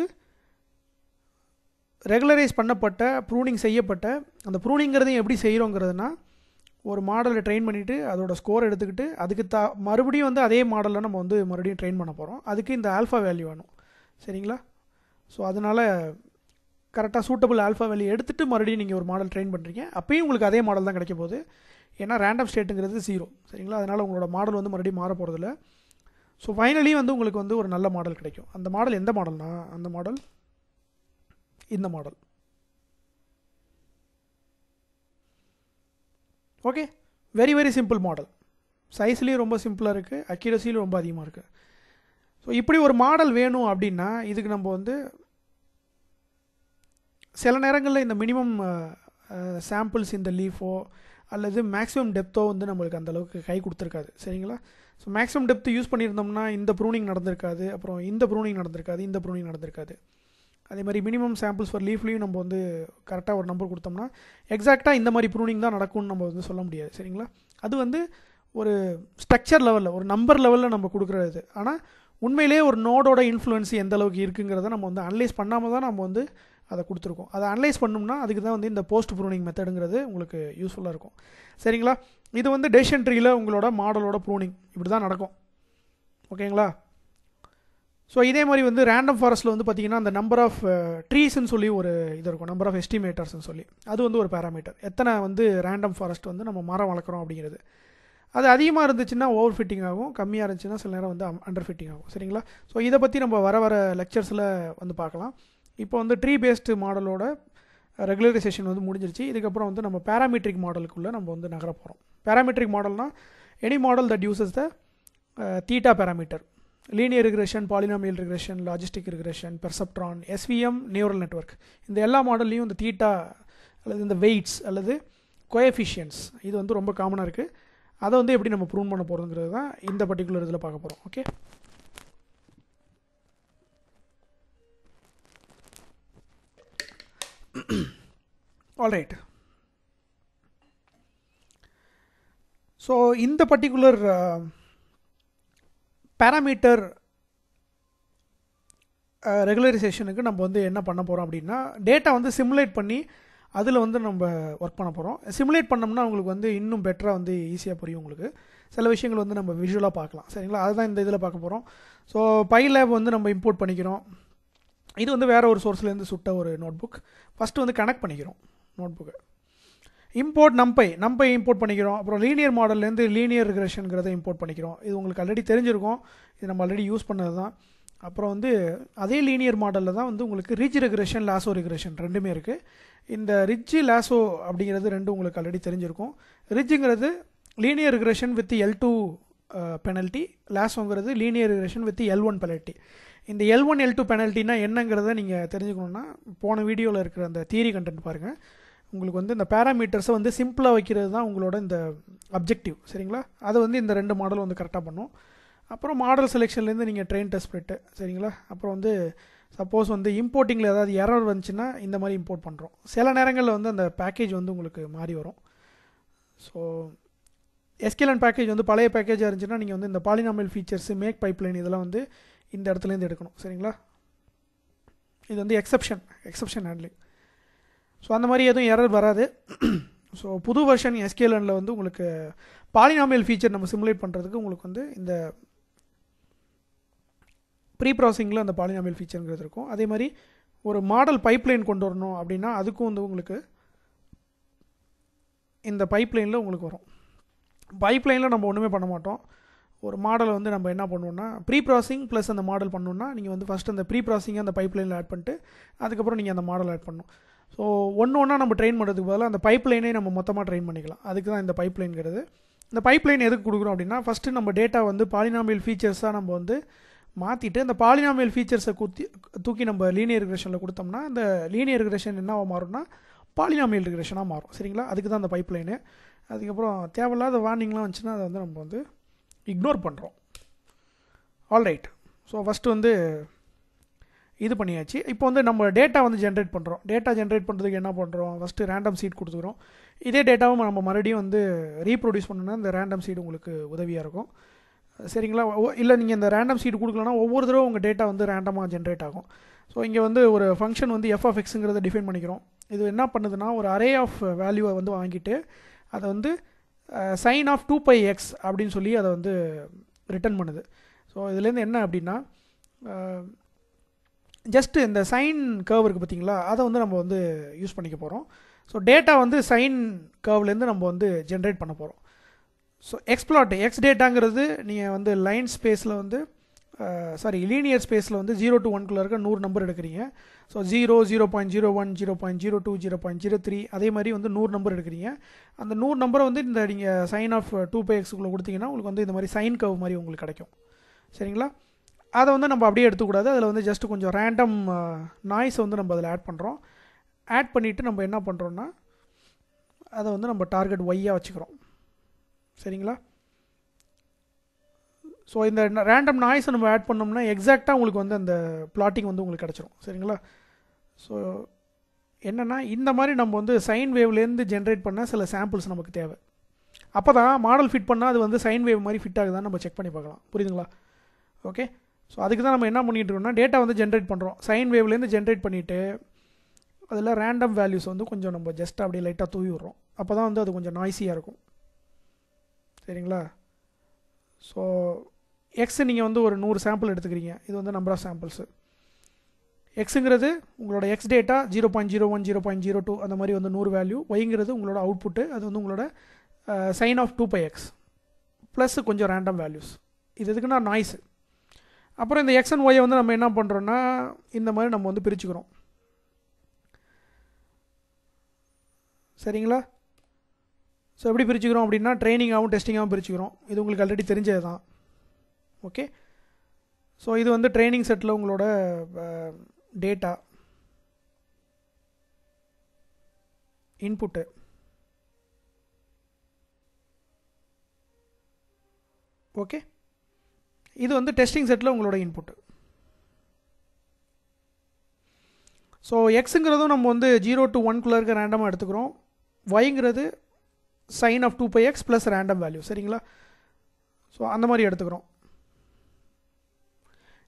ரெகுலரைஸ் பண்ணப்பட்ட ப்ரூனிங் செய்யப்பட்ட அந்த ப்ரூனிங்கிறதையும் எப்படி செய்கிறோங்கிறதுனா ஒரு மாடலை ட்ரெயின் பண்ணிவிட்டு அதோட ஸ்கோர் எடுத்துக்கிட்டு அதுக்கு த மறுபடியும் வந்து அதே மாடலில் நம்ம வந்து மறுபடியும் ட்ரெயின் பண்ண போகிறோம் அதுக்கு இந்த ஆல்ஃபா வேல்யூ வேணும் சரிங்களா ஸோ அதனால் கரெக்டாக சூட்டபிள் ஆல்ஃபா வேல்யூ எடுத்துகிட்டு மறுபடியும் நீங்கள் ஒரு மாடல் ட்ரெயின் பண்ணுறீங்க அப்பயும் உங்களுக்கு அதே மாடல் தான் கிடைக்க போகுது ஏன்னா ரேண்டம் ஸ்டேட்டுங்கிறது ஜீரோ சரிங்களா அதனால் உங்களோட மாடல் வந்து மறுபடியும் மாற போகிறதில்ல ஸோ ஃபைனலி வந்து உங்களுக்கு வந்து ஒரு நல்ல மாடல் கிடைக்கும் அந்த மாடல் எந்த மாடல்னா அந்த மாடல் இந்த model okay very very simple model சைஸ்லேயும் ரொம்ப சிம்பிளாக இருக்குது அக்யூரஸிலையும் ரொம்ப அதிகமாக இருக்குது ஸோ இப்படி ஒரு மாடல் வேணும் அப்படின்னா இதுக்கு நம்ம வந்து சில நேரங்களில் இந்த மினிமம் சாம்பிள்ஸ் இந்த லீஃபோ அல்லது மேக்ஸிமம் டெப்த்தோ வந்து நம்மளுக்கு அந்தளவுக்கு கை கொடுத்துருக்காது சரிங்களா ஸோ மேக்ஸிமம் டெப்த் யூஸ் பண்ணியிருந்தோம்னா இந்த ப்ரூனிங் நடந்திருக்காது அப்புறம் இந்த ப்ரூனிங் நடந்திருக்காது இந்த ப்ரூனிங் நடந்திருக்காது அதே மாதிரி மினிமம் சாம்பிள்ஸ் ஃபார் லீஃப்லேயும் நம்ம வந்து கரெக்டாக ஒரு நம்பர் கொடுத்தோம்னா எக்ஸாக்டாக இந்த மாதிரி ப்ரூனிங் தான் நடக்கும்னு நம்ம வந்து சொல்ல முடியாது சரிங்களா அது வந்து ஒரு ஸ்ட்ரக்சர் லெவலில் ஒரு நம்பர் லெவலில் நம்ம கொடுக்குறது ஆனால் உண்மையிலே ஒரு நோடோட இன்ஃப்ளூயன்ஸ் எந்த அளவுக்கு இருக்குங்கிறத நம்ம வந்து அனலைஸ் பண்ணாமல் தான் நம்ம வந்து அதை கொடுத்துருக்கோம் அதை அனலைஸ் பண்ணோம்னா அதுக்கு தான் வந்து இந்த போஸ்ட் ப்ரூனிங் மெத்தடுங்கிறது உங்களுக்கு யூஸ்ஃபுல்லாக இருக்கும் சரிங்களா இது வந்து டேஷன் ட்ரீயில் உங்களோட மாடலோட ப்ரூனிங் இப்படி தான் நடக்கும் ஓகேங்களா ஸோ இதே மாதிரி வந்து ரேண்டம் ஃபாரஸ்ட்டில் வந்து பார்த்தீங்கன்னா அந்த நம்பர் ஆஃப் ட்ரீஸ்ன்னு சொல்லி ஒரு இது இருக்கும் நம்பர் ஆஃப் எஸ்டிமேட்டர்ஸ்னு சொல்லி அது வந்து ஒரு பேராமீட்டர் எத்தனை வந்து ரேண்டம் ஃபாரஸ்ட் வந்து நம்ம மரம் வளர்க்குறோம் அப்படிங்கிறது அது அதிகமாக இருந்துச்சுன்னா ஓவர் ஃபிட்டிங் ஆகும் கம்மியாக இருந்துச்சுன்னா சில நேரம் வந்து அண்டர் ஃபிட்டிங் ஆகும் சரிங்களா ஸோ இதை பற்றி நம்ம வர வர லெக்சர்ஸில் வந்து பார்க்கலாம் இப்போ வந்து ட்ரீ பேஸ்டு மாடலோட ரெகுலரைசேஷன் வந்து முடிஞ்சிருச்சு இதுக்கப்புறம் வந்து நம்ம பேராமெட்ரிக் மாடலுக்குள்ளே நம்ம வந்து நகர போகிறோம் பேராமெட்ரிக் மாடல்னால் any model that uses the theta parameter linear regression polynomial regression logistic regression perceptron SVM neural network இந்த எல்லா மாடல்லையும் இந்த தீட்டா அல்லது இந்த வெயிட்ஸ் அல்லது கோஎஃபிஷியன்ஸ் இது வந்து ரொம்ப காமனாக இருக்குது அதை வந்து எப்படி நம்ம ப்ரூவ் பண்ண போகிறோங்கிறது தான் இந்த பர்டிகுலர் இதில் பார்க்க போகிறோம் ஓகே ஆல்ரைட் ஸோ இந்த பர்டிகுலர் பேராமீட்டர் ரெகுலரைசேஷனுக்கு நம்ம வந்து என்ன பண்ண போகிறோம் அப்படின்னா டேட்டா வந்து சிமுலேட் பண்ணி அதில் வந்து நம்ம ஒர்க் பண்ண போகிறோம் சிமுலேட் பண்ணோம்னா உங்களுக்கு வந்து இன்னும் பெட்டராக வந்து ஈஸியாக புரியும் உங்களுக்கு சில விஷயங்கள் வந்து நம்ம விஷுவலாக பார்க்கலாம் சரிங்களா அதுதான் இந்த இதில் பார்க்க போகிறோம் ஸோ பைலேப் வந்து நம்ம இம்போர்ட் பண்ணிக்கிறோம் இது வந்து வேறு ஒரு சோர்ஸ்லேருந்து சுட்ட ஒரு நோட் புக் ஃபஸ்ட்டு வந்து கனெக்ட் பண்ணிக்கிறோம் நோட் புக்கை இம்போர்ட் நம்பை நம்பை இம்போர்ட் பண்ணிக்கிறோம் அப்புறம் லீனியர் மாடல்லேருந்து லீனியர் ரிக்ரெஷனுங்கிறத இம்போர்ட் பண்ணிக்கிறோம் இது உங்களுக்கு ஆல்ரெடி தெரிஞ்சிருக்கும் இது நம்ம ஆல்ரெடி யூஸ் பண்ணது தான் அப்புறம் வந்து அதே லீனியர் மாடலில் தான் வந்து உங்களுக்கு ரிச் ரெக்ரெஷன் லாசோ ரெக்ரெஷன் ரெண்டுமே இருக்குது இந்த ரிட்ஜ் லாசோ அப்படிங்கிறது ரெண்டும் உங்களுக்கு ஆல்ரெடி தெரிஞ்சிருக்கும் ரிட்ஜுங்கிறது linear regression with L two penalty லாசோங்கிறது linear regression with L one penalty இந்த எல் ஒன் எல் டூ பெனல்ட்டினா என்னங்கிறத நீங்கள் தெரிஞ்சுக்கணுன்னா போன வீடியோவில் இருக்கிற அந்த தியரி கண்டென்ட் பாருங்கள் உங்களுக்கு வந்து இந்த பேராமீட்டர்ஸை வந்து சிம்பிளாக வைக்கிறது தான் உங்களோட இந்த அப்ஜெக்டிவ் சரிங்களா அதை வந்து இந்த ரெண்டு மாடல் வந்து கரெக்டாக பண்ணும் அப்புறம் மாடல் செலெக்ஷன்லேருந்து நீங்கள் ட்ரெயின் டெஸ்ட் பிரிட்டு சரிங்களா அப்புறம் வந்து சப்போஸ் வந்து இம்போர்ட்டிங்கில் ஏதாவது எரர் வந்துச்சுன்னா இந்த மாதிரி இம்போர்ட் பண்ணுறோம் சில நேரங்களில் வந்து அந்த பேக்கேஜ் வந்து உங்களுக்கு மாறி வரும் ஸோ எஸ்கேலன் பேக்கேஜ் வந்து பழைய பேக்கேஜாக இருந்துச்சுன்னா நீங்கள் வந்து இந்த பாலினாமல் ஃபீச்சர்ஸு மேக் பைப்லைன் இதெல்லாம் வந்து இந்த இடத்துலேருந்து எடுக்கணும் சரிங்களா இது வந்து எக்ஸப்ஷன் எக்ஸப்ஷன் ஹேண்ட்லிங் ஸோ அந்த மாதிரி எதுவும் எரர் வராது ஸோ புது வெர்ஷன் எஸ்கேலனில் வந்து உங்களுக்கு பாலினாமியல் ஃபீச்சர் நம்ம சிமுலேட் பண்ணுறதுக்கு உங்களுக்கு வந்து இந்த ப்ரீ ப்ராசஸிங்கில் அந்த பாலினாமியல் ஃபீச்சருங்கிறது இருக்கும் அதே மாதிரி ஒரு மாடல் பைப்லைன் கொண்டு வரணும் அப்படின்னா அதுக்கும் வந்து உங்களுக்கு இந்த பைப்லைனில் உங்களுக்கு வரும் பைப்லைனில் நம்ம ஒன்றுமே பண்ண மாட்டோம் ஒரு மாடலை வந்து நம்ம என்ன பண்ணுவோம்னா ப்ரீ ப்ராசஸிங் ப்ளஸ் அந்த மாடல் பண்ணணுன்னா நீங்கள் வந்து ஃபஸ்ட் அந்த ப்ரீ ப்ராசஸிங்கை அந்த பைப்லைனில் ஆட் பண்ணிட்டு அதுக்கப்புறம் நீங்கள் அந்த மாடல் ஆட் பண்ணணும் ஸோ ஒன்று ஒன்றா நம்ம ட்ரெயின் பண்ணுறதுக்கு பதிலாக அந்த பைப்லைனே நம்ம மொத்தமாக ட்ரெயின் பண்ணிக்கலாம் அதுக்கு தான் இந்த பைப்லைன்கிறது இந்த பைப்லைன் எதுக்கு கொடுக்குறோம் அப்படின்னா ஃபஸ்ட்டு நம்ம டேட்டா வந்து பாலினாமியல் ஃபீச்சர்ஸாக நம்ம வந்து மாற்றிட்டு அந்த பாலினாமியல் ஃபீச்சர்ஸை குத்தி தூக்கி நம்ம லீனியர் ரிக்ரெஷனில் கொடுத்தோம்னா இந்த லீனியர் ரிக்ரெஷன் என்னவா மாறும்னா பாலினாமியல் ரிக்ரெஷனாக மாறும் சரிங்களா அதுக்கு தான் அந்த பைப்லைனு அதுக்கப்புறம் தேவையில்லாத வார்னிங்லாம் வந்துச்சுன்னா அதை வந்து நம்ம வந்து இக்னோர் பண்ணுறோம் ஆல்ரைட் ஸோ ஃபஸ்ட்டு வந்து இது பண்ணியாச்சு இப்போ வந்து நம்ம டேட்டா வந்து ஜென்ரேட் பண்ணுறோம் டேட்டா ஜென்ரேட் பண்ணுறதுக்கு என்ன பண்ணுறோம் ஃபஸ்ட்டு ரேண்டம் சீட் கொடுத்துக்கிறோம் இதே டேட்டாவும் நம்ம மறுபடியும் வந்து ரீப்ரொடியூஸ் பண்ணணும்னா இந்த ரேண்டம் சீடு உங்களுக்கு உதவியாக இருக்கும் சரிங்களா இல்லை நீங்கள் இந்த ரேண்டம் சீடு கொடுக்கலனா ஒவ்வொரு தடவை உங்கள் டேட்டா வந்து ரேண்டமாக ஜென்ரேட் ஆகும் ஸோ இங்கே வந்து ஒரு ஃபங்க்ஷன் வந்து எஃப் ஆஃப் எக்ஸுங்கிறத டிஃபைன் பண்ணிக்கிறோம் இது என்ன பண்ணுதுன்னா ஒரு அரே ஆஃப் வேல்யூவை வந்து வாங்கிட்டு அதை வந்து sine of two pi X அப்படின்னு சொல்லி அதை வந்து ரிட்டர்ன் பண்ணுது ஸோ இதுலேருந்து என்ன அப்படின்னா ஜஸ்ட்டு இந்த சைன் கர்வ் இருக்குது பார்த்தீங்களா அதை வந்து நம்ம வந்து யூஸ் பண்ணிக்க போகிறோம் ஸோ டேட்டா வந்து சைன் கர்வ்லேருந்து நம்ம வந்து ஜென்ரேட் பண்ண போகிறோம் ஸோ எக்ஸ்ப்ளாட் எக்ஸ் டேட்டாங்கிறது நீங்கள் வந்து லைன் ஸ்பேஸில் வந்து சாரி லீனியர் ஸ்பேஸில் வந்து ஜீரோ டு ஒன்குள்ளே இருக்க நூறு நம்பர் எடுக்கிறீங்க so zero zero point zero one zero point zero two zero point zero three அதே மாதிரி வந்து நூறு நம்பர் எடுக்கிறீங்க அந்த நூறு நம்பரை வந்து இந்த நீங்கள் சைன் ஆஃப் டூ பை எக்ஸுக்குள்ளே கொடுத்தீங்கன்னா உங்களுக்கு வந்து இந்த மாதிரி சைன் கவ் மாதிரி உங்களுக்கு கிடைக்கும் சரிங்களா அதை வந்து நம்ம அப்படியே எடுத்துக்கூடாது அதில் வந்து ஜஸ்ட் கொஞ்சம் ரேண்டம் நாய்ஸை வந்து நம்ம அதில் ஆட் பண்ணுறோம் ஆட் பண்ணிவிட்டு நம்ம என்ன பண்ணுறோன்னா அதை வந்து நம்ம டார்கெட் ஒய்யாக வச்சுக்கிறோம் சரிங்களா ஸோ இந்த ரேண்டம் நாய்ஸை நம்ம ஆட் பண்ணோம்னா எக்ஸாக்டாக உங்களுக்கு வந்து அந்த பிளாட்டிங் வந்து உங்களுக்கு கிடச்சிரும் சரிங்களா ஸோ என்னென்னா இந்த மாதிரி நம்ம வந்து சைன் வேவ்லேருந்து ஜென்ரேட் பண்ண சில சாம்பிள்ஸ் நமக்கு தேவை அப்போ தான் மாடல் ஃபிட் பண்ணால் அது வந்து சைன் வேவ் மாதிரி ஃபிட் ஆகுதான்னு நம்ம செக் பண்ணி பார்க்கலாம் புரியுதுங்களா ஓகே ஸோ அதுக்கு தான் நம்ம என்ன பண்ணிகிட்டு இருக்கோம்னா டேட்டா வந்து ஜென்ரேட் பண்ணுறோம் சைன் வேவ்லேருந்து ஜென்ரேட் பண்ணிவிட்டு அதில் ரேண்டம் வேல்யூஸ் வந்து கொஞ்சம் நம்ம ஜஸ்ட் அப்படியே லைட்டாக தூவி விட்றோம் அப்போ தான் வந்து அது கொஞ்சம் நாய்ஸியாக இருக்கும் சரிங்களா ஸோ எக்ஸ் நீங்கள் வந்து ஒரு நூறு சாம்பிள் எடுத்துக்கிறீங்க இது வந்து நம்பர் ஆஃப் சாம்பிள்ஸு எக்ஸுங்கிறது உங்களோட X data zero point zero one zero point zero two அந்த மாதிரி வந்து நூறு வேல்யூ ஒய்ங்கிறது உங்களோட அவுட்புட்டு அது வந்து உங்களோட sine of two pi X plus கொஞ்சம் ரேண்டம் வேல்யூஸ் இது எதுக்குன்னா நாய்ஸு அப்புறம் இந்த எக்ஸ் அண்ட் ஒய்யை வந்து நம்ம என்ன பண்ணுறோன்னா இந்த மாதிரி நம்ம வந்து பிரிச்சுக்கிறோம் சரிங்களா ஸோ எப்படி பிரிச்சுக்கிறோம் அப்படின்னா ட்ரைனிங்காகவும் டெஸ்டிங்காகவும் பிரிச்சுக்கிறோம் இது உங்களுக்கு ஆல்ரெடி தெரிஞ்சது தான் ஓகே ஸோ இது வந்து ட்ரைனிங் செட்டில் உங்களோட டேட்டா இன்புட்டு ஓகே இது வந்து டெஸ்டிங் செட்டில் உங்களோட இன்புட்டு ஸோ எக்ஸுங்கிறதும் நம்ம வந்து ஜீரோ டு ஒன்குள்ளே இருக்க ரேண்டமாக எடுத்துக்கிறோம் ஒய்ங்கிறது sine of two pi X plus random value சரிங்களா ஸோ அந்த மாதிரி எடுத்துக்கிறோம்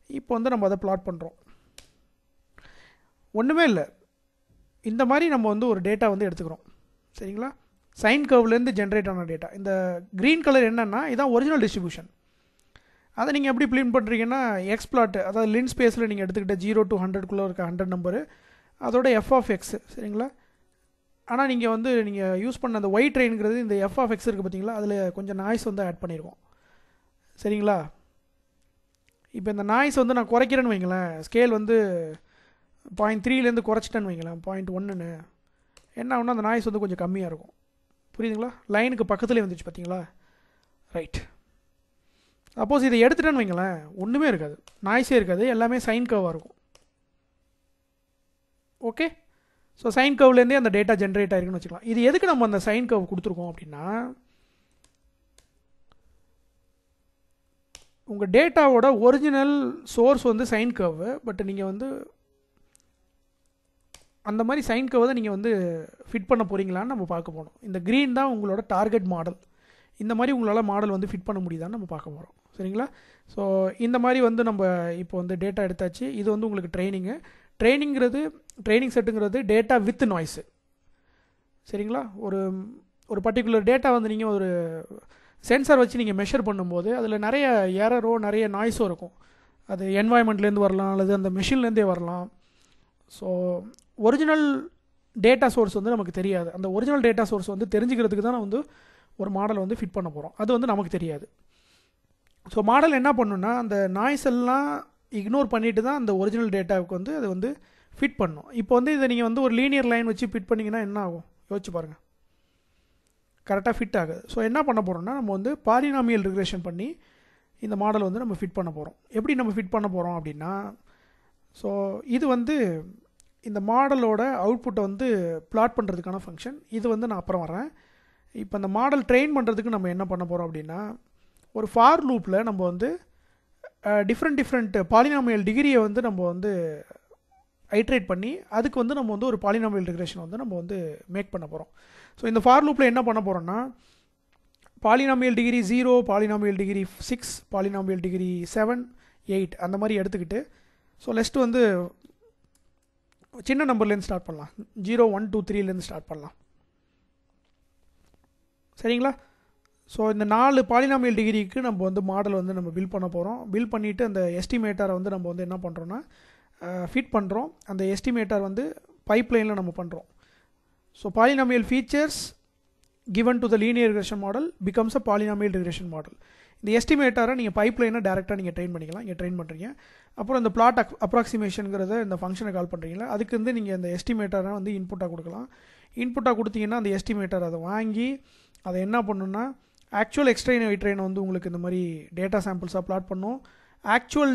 இப்போ வந்து நம்ம அதை பிளாட் பண்ணுறோம் ஒன்றுமே இல்லை இந்த மாதிரி நம்ம வந்து ஒரு டேட்டா வந்து எடுத்துக்கிறோம் சரிங்களா சைன் கர்வ்லேருந்து ஜென்ரேட் ஆன டேட்டா இந்த க்ரீன் கலர் என்னென்னா இதான் ஒரிஜினல் டிஸ்ட்ரிபியூஷன் அதை நீங்கள் எப்படி பிளின் பண்ணுறீங்கன்னா எக்ஸ் பிளாட் அதாவது லின் ஸ்பேஸில் நீங்கள் எடுத்துக்கிட்ட ஜீரோ டு ஹண்ட்ரட்குள்ளே இருக்க ஹண்ட்ரட் நம்பரு அதோட எஃப் ஆஃப் எக்ஸ் சரிங்களா ஆனால் நீங்கள் வந்து நீங்கள் யூஸ் பண்ண அந்த ஒயிட் ட்ரெயின்ங்கிறது இந்த எஃப் ஆஃப் எக்ஸ் இருக்குது பார்த்தீங்களா அதில் கொஞ்சம் நாய்ஸ் வந்து ஆட் பண்ணியிருக்கோம் சரிங்களா இப்போ இந்த நாய்ஸ் வந்து நான் குறைக்கிறேன்னு வைங்களேன் ஸ்கேல் வந்து பாயிண்ட் த்ரீலேருந்து குறைச்சிட்டேன்னு வைங்களேன் பாயிண்ட் ஒன்றுன்னு என்ன ஆகுனா அந்த நாய்ஸ் வந்து கொஞ்சம் கம்மியாக இருக்கும் புரியுதுங்களா லைனுக்கு பக்கத்துலேயே வந்துச்சு பார்த்தீங்களா ரைட் சப்போஸ் இதை எடுத்துட்டேன்னு வைங்களேன் ஒன்றுமே இருக்காது நாய்ஸே இருக்காது எல்லாமே சைன் கர்வாக இருக்கும் ஓகே ஸோ சைன் கர்வ்லேருந்தே அந்த டேட்டா ஜென்ரேட் ஆயிருக்குன்னு வச்சுக்கலாம் இது எதுக்கு நம்ம அந்த சைன் கர்வ் கொடுத்துருக்கோம் அப்படின்னா உங்கள் டேட்டாவோட ஒரிஜினல் சோர்ஸ் வந்து சைன் கர்வு பட் நீங்கள் வந்து அந்த மாதிரி சைன் கர்வை தான் நீங்கள் வந்து ஃபிட் பண்ண போகிறீங்களான்னு நம்ம பார்க்க போகிறோம் இந்த க்ரீன் தான் உங்களோட டார்கெட் மாடல் இந்த மாதிரி உங்களால் மாடல் வந்து ஃபிட் பண்ண முடியுதான்னு நம்ம பார்க்க போகிறோம் சரிங்களா ஸோ இந்த மாதிரி வந்து நம்ம இப்போ வந்து டேட்டா எடுத்தாச்சு இது வந்து உங்களுக்கு ட்ரைனிங்கு ட்ரைனிங்கிறது ட்ரைனிங் செட்டுங்கிறது டேட்டா வித் நாய்ஸு சரிங்களா ஒரு ஒரு பர்டிகுலர் டேட்டா வந்து நீங்கள் ஒரு சென்சார் வச்சு நீங்கள் மெஷர் பண்ணும்போது அதில் நிறைய ஏரரோ நிறைய நாய்ஸோ இருக்கும் அது என்வாயன்மெண்ட்லேருந்து வரலாம் அல்லது அந்த மெஷின்லேருந்தே வரலாம் ஸோ ஒரிஜினல் டேட்டா சோர்ஸ் வந்து நமக்கு தெரியாது அந்த ஒரிஜினல் டேட்டா சோர்ஸ் வந்து தெரிஞ்சுக்கிறதுக்கு தான் வந்து ஒரு மாடல் வந்து ஃபிட் பண்ண போகிறோம் அது வந்து நமக்கு தெரியாது ஸோ மாடல் என்ன பண்ணுன்னா அந்த நாய்ஸ் எல்லாம் இக்னோர் பண்ணிட்டு தான் அந்த ஒரிஜினல் டேட்டாவுக்கு வந்து அது வந்து ஃபிட் பண்ணும் இப்போ வந்து இதை நீங்கள் வந்து ஒரு லீனியர் லைன் வச்சு ஃபிட் பண்ணிங்கன்னா என்ன ஆகும் யோசிச்சு பாருங்கள் கரெக்டாக ஃபிட் ஆகுது ஸோ என்ன பண்ண போகிறோம்னா நம்ம வந்து பாலினாமியல் ரிக்ரேஷன் பண்ணி இந்த மாடல் வந்து நம்ம ஃபிட் பண்ண போகிறோம் எப்படி நம்ம ஃபிட் பண்ண போகிறோம் அப்படின்னா ஸோ இது வந்து இந்த மாடலோட அவுட்புட்டை வந்து பிளாட் பண்ணுறதுக்கான ஃபங்க்ஷன் இது வந்து நான் அப்புறம் வரேன் இப்போ இந்த மாடல் ட்ரெயின் பண்ணுறதுக்கு நம்ம என்ன பண்ண போகிறோம் அப்படின்னா ஒரு ஃபார் லூப்பில் நம்ம வந்து டிஃப்ரெண்ட் டிஃப்ரெண்ட் பாலினாமியல் டிகிரியை வந்து நம்ம வந்து ஐட்ரேட் பண்ணி அதுக்கு வந்து நம்ம வந்து ஒரு பாலினாமியல் டிகிரேஷன் வந்து நம்ம வந்து மேக் பண்ண போகிறோம் ஸோ இந்த ஃபார் லூப்பில் என்ன பண்ண போகிறோம்னா polynomial degree zero polynomial degree six polynomial degree seven eight அந்த மாதிரி எடுத்துக்கிட்டு ஸோ லெஸ்ட்டு வந்து சின்ன நம்பர்லேருந்து ஸ்டார்ட் பண்ணலாம் ஜீரோ ஒன் டூ த்ரீலேருந்து ஸ்டார்ட் பண்ணலாம் சரிங்களா ஸோ இந்த நாலு பாலினாமியல் டிகிரிக்கு நம்ம வந்து மாடல் வந்து நம்ம பில் பண்ண போகிறோம் பில் பண்ணிவிட்டு அந்த எஸ்டிமேட்டரை வந்து நம்ம வந்து என்ன பண்ணுறோன்னா ஃபிட் பண்ணுறோம் அந்த எஸ்டிமேட்டர் வந்து பைப்லைனில் நம்ம பண்ணுறோம் so polynomial features given to the linear regression model becomes a polynomial regression model இந்த எஸ்டிமேட்டரை நீங்கள் பைப்லைனை டேரெக்டாக நீங்கள் ட்ரெயின் பண்ணிக்கலாம் இங்கே ட்ரெயின் பண்ணுறீங்க அப்புறம் இந்த பிளாட் அக் அப்ராக்சிமேஷனுங்கிறத இந்த ஃபங்க்ஷனை கால் பண்ணுறீங்களா அதுக்கு வந்து நீங்கள் இந்த எஸ்டிமேட்டரை வந்து இன்புட்டாக கொடுக்கலாம் இன்புட்டாக கொடுத்தீங்கன்னா அந்த எஸ்டிமேட்டர் அதை வாங்கி அதை என்ன பண்ணுன்னா ஆக்சுவல் எக்ஸ்ட்ரெயின் வெயிட்ரெயின் வந்து உங்களுக்கு இந்த மாதிரி டேட்டா சாம்பிள்ஸாக பிளாட் பண்ணும் actual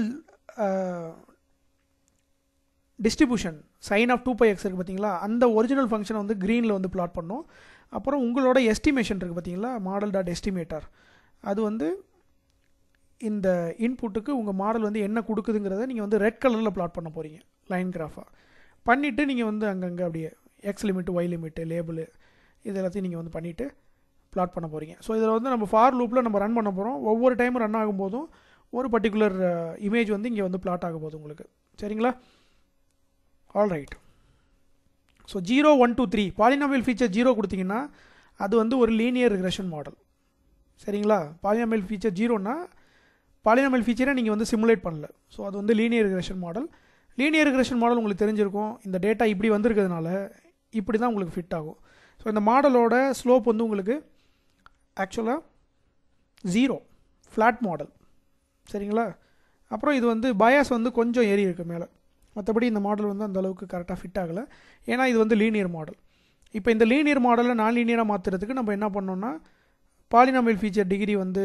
distribution sine of two pi X இருக்குது பார்த்தீங்களா அந்த ஒரிஜினல் ஃபங்க்ஷனை வந்து க்ரீனில் வந்து பிளாட் பண்ணும் அப்புறம் உங்களோட எஸ்டிமேஷன் இருக்குது பார்த்தீங்களா மாடல் டாட் எஸ்டிமேட்டர் அது வந்து இந்த இன்புட்டுக்கு உங்கள் மாடல் வந்து என்ன கொடுக்குதுங்கிறத நீங்கள் வந்து ரெட் கலரில் பிளாட் பண்ண போகிறீங்க லைன் கிராஃபாக பண்ணிவிட்டு நீங்கள் வந்து அங்கங்கே அப்படியே X limit Y limit label இது எல்லாத்தையும் நீங்கள் வந்து பண்ணிவிட்டு பிளாட் பண்ண போகிறீங்க ஸோ இதில் வந்து நம்ம ஃபார் லூப்பில் நம்ம ரன் பண்ண போகிறோம் ஒவ்வொரு டைம் ரன் ஆகும்போதும் ஒரு பர்டிகுலர் இமேஜ் வந்து இங்கே வந்து பிளாட் ஆக போகுது உங்களுக்கு சரிங்களா all right so zero one two three polynomial feature zero கொடுத்தீங்கன்னா அது வந்து ஒரு லீனியர் ரிக்ரெஷன் மாடல் சரிங்களா பாலினாமியல் ஃபீச்சர் ஜீரோனா பாலினாமியல் ஃபீச்சரை நீங்கள் வந்து சிமுலேட் பண்ணல ஸோ அது வந்து linear regression model linear regression model உங்களுக்கு தெரிஞ்சிருக்கும் இந்த டேட்டா இப்படி வந்திருக்கிறதுனால இப்படி தான் உங்களுக்கு ஃபிட் ஆகும் ஸோ இந்த மாடலோட ஸ்லோப் வந்து உங்களுக்கு ஆக்சுவலாக ஜீரோ ஃப்ளாட் மாடல் சரிங்களா அப்புறம் இது வந்து பயாஸ் வந்து கொஞ்சம் ஏறி இருக்குது மேலே மற்றபடி இந்த மாடல் வந்து அந்த அளவுக்கு கரெக்டாக ஃபிட் ஆகலை ஏன்னா இது வந்து லீனியர் மாடல் இப்போ இந்த லீனியர் மாடலை நான் லீனியராக மாற்றுறதுக்கு நம்ம என்ன பண்ணோம்னா பாலினாமியல் ஃபீச்சர் டிகிரி வந்து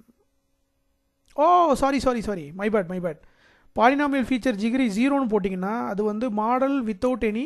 oh sorry sorry sorry my bad my bad polynomial feature degree ஜீரோன்னு போட்டிங்கன்னா அது வந்து மாடல் வித்தவுட் எனி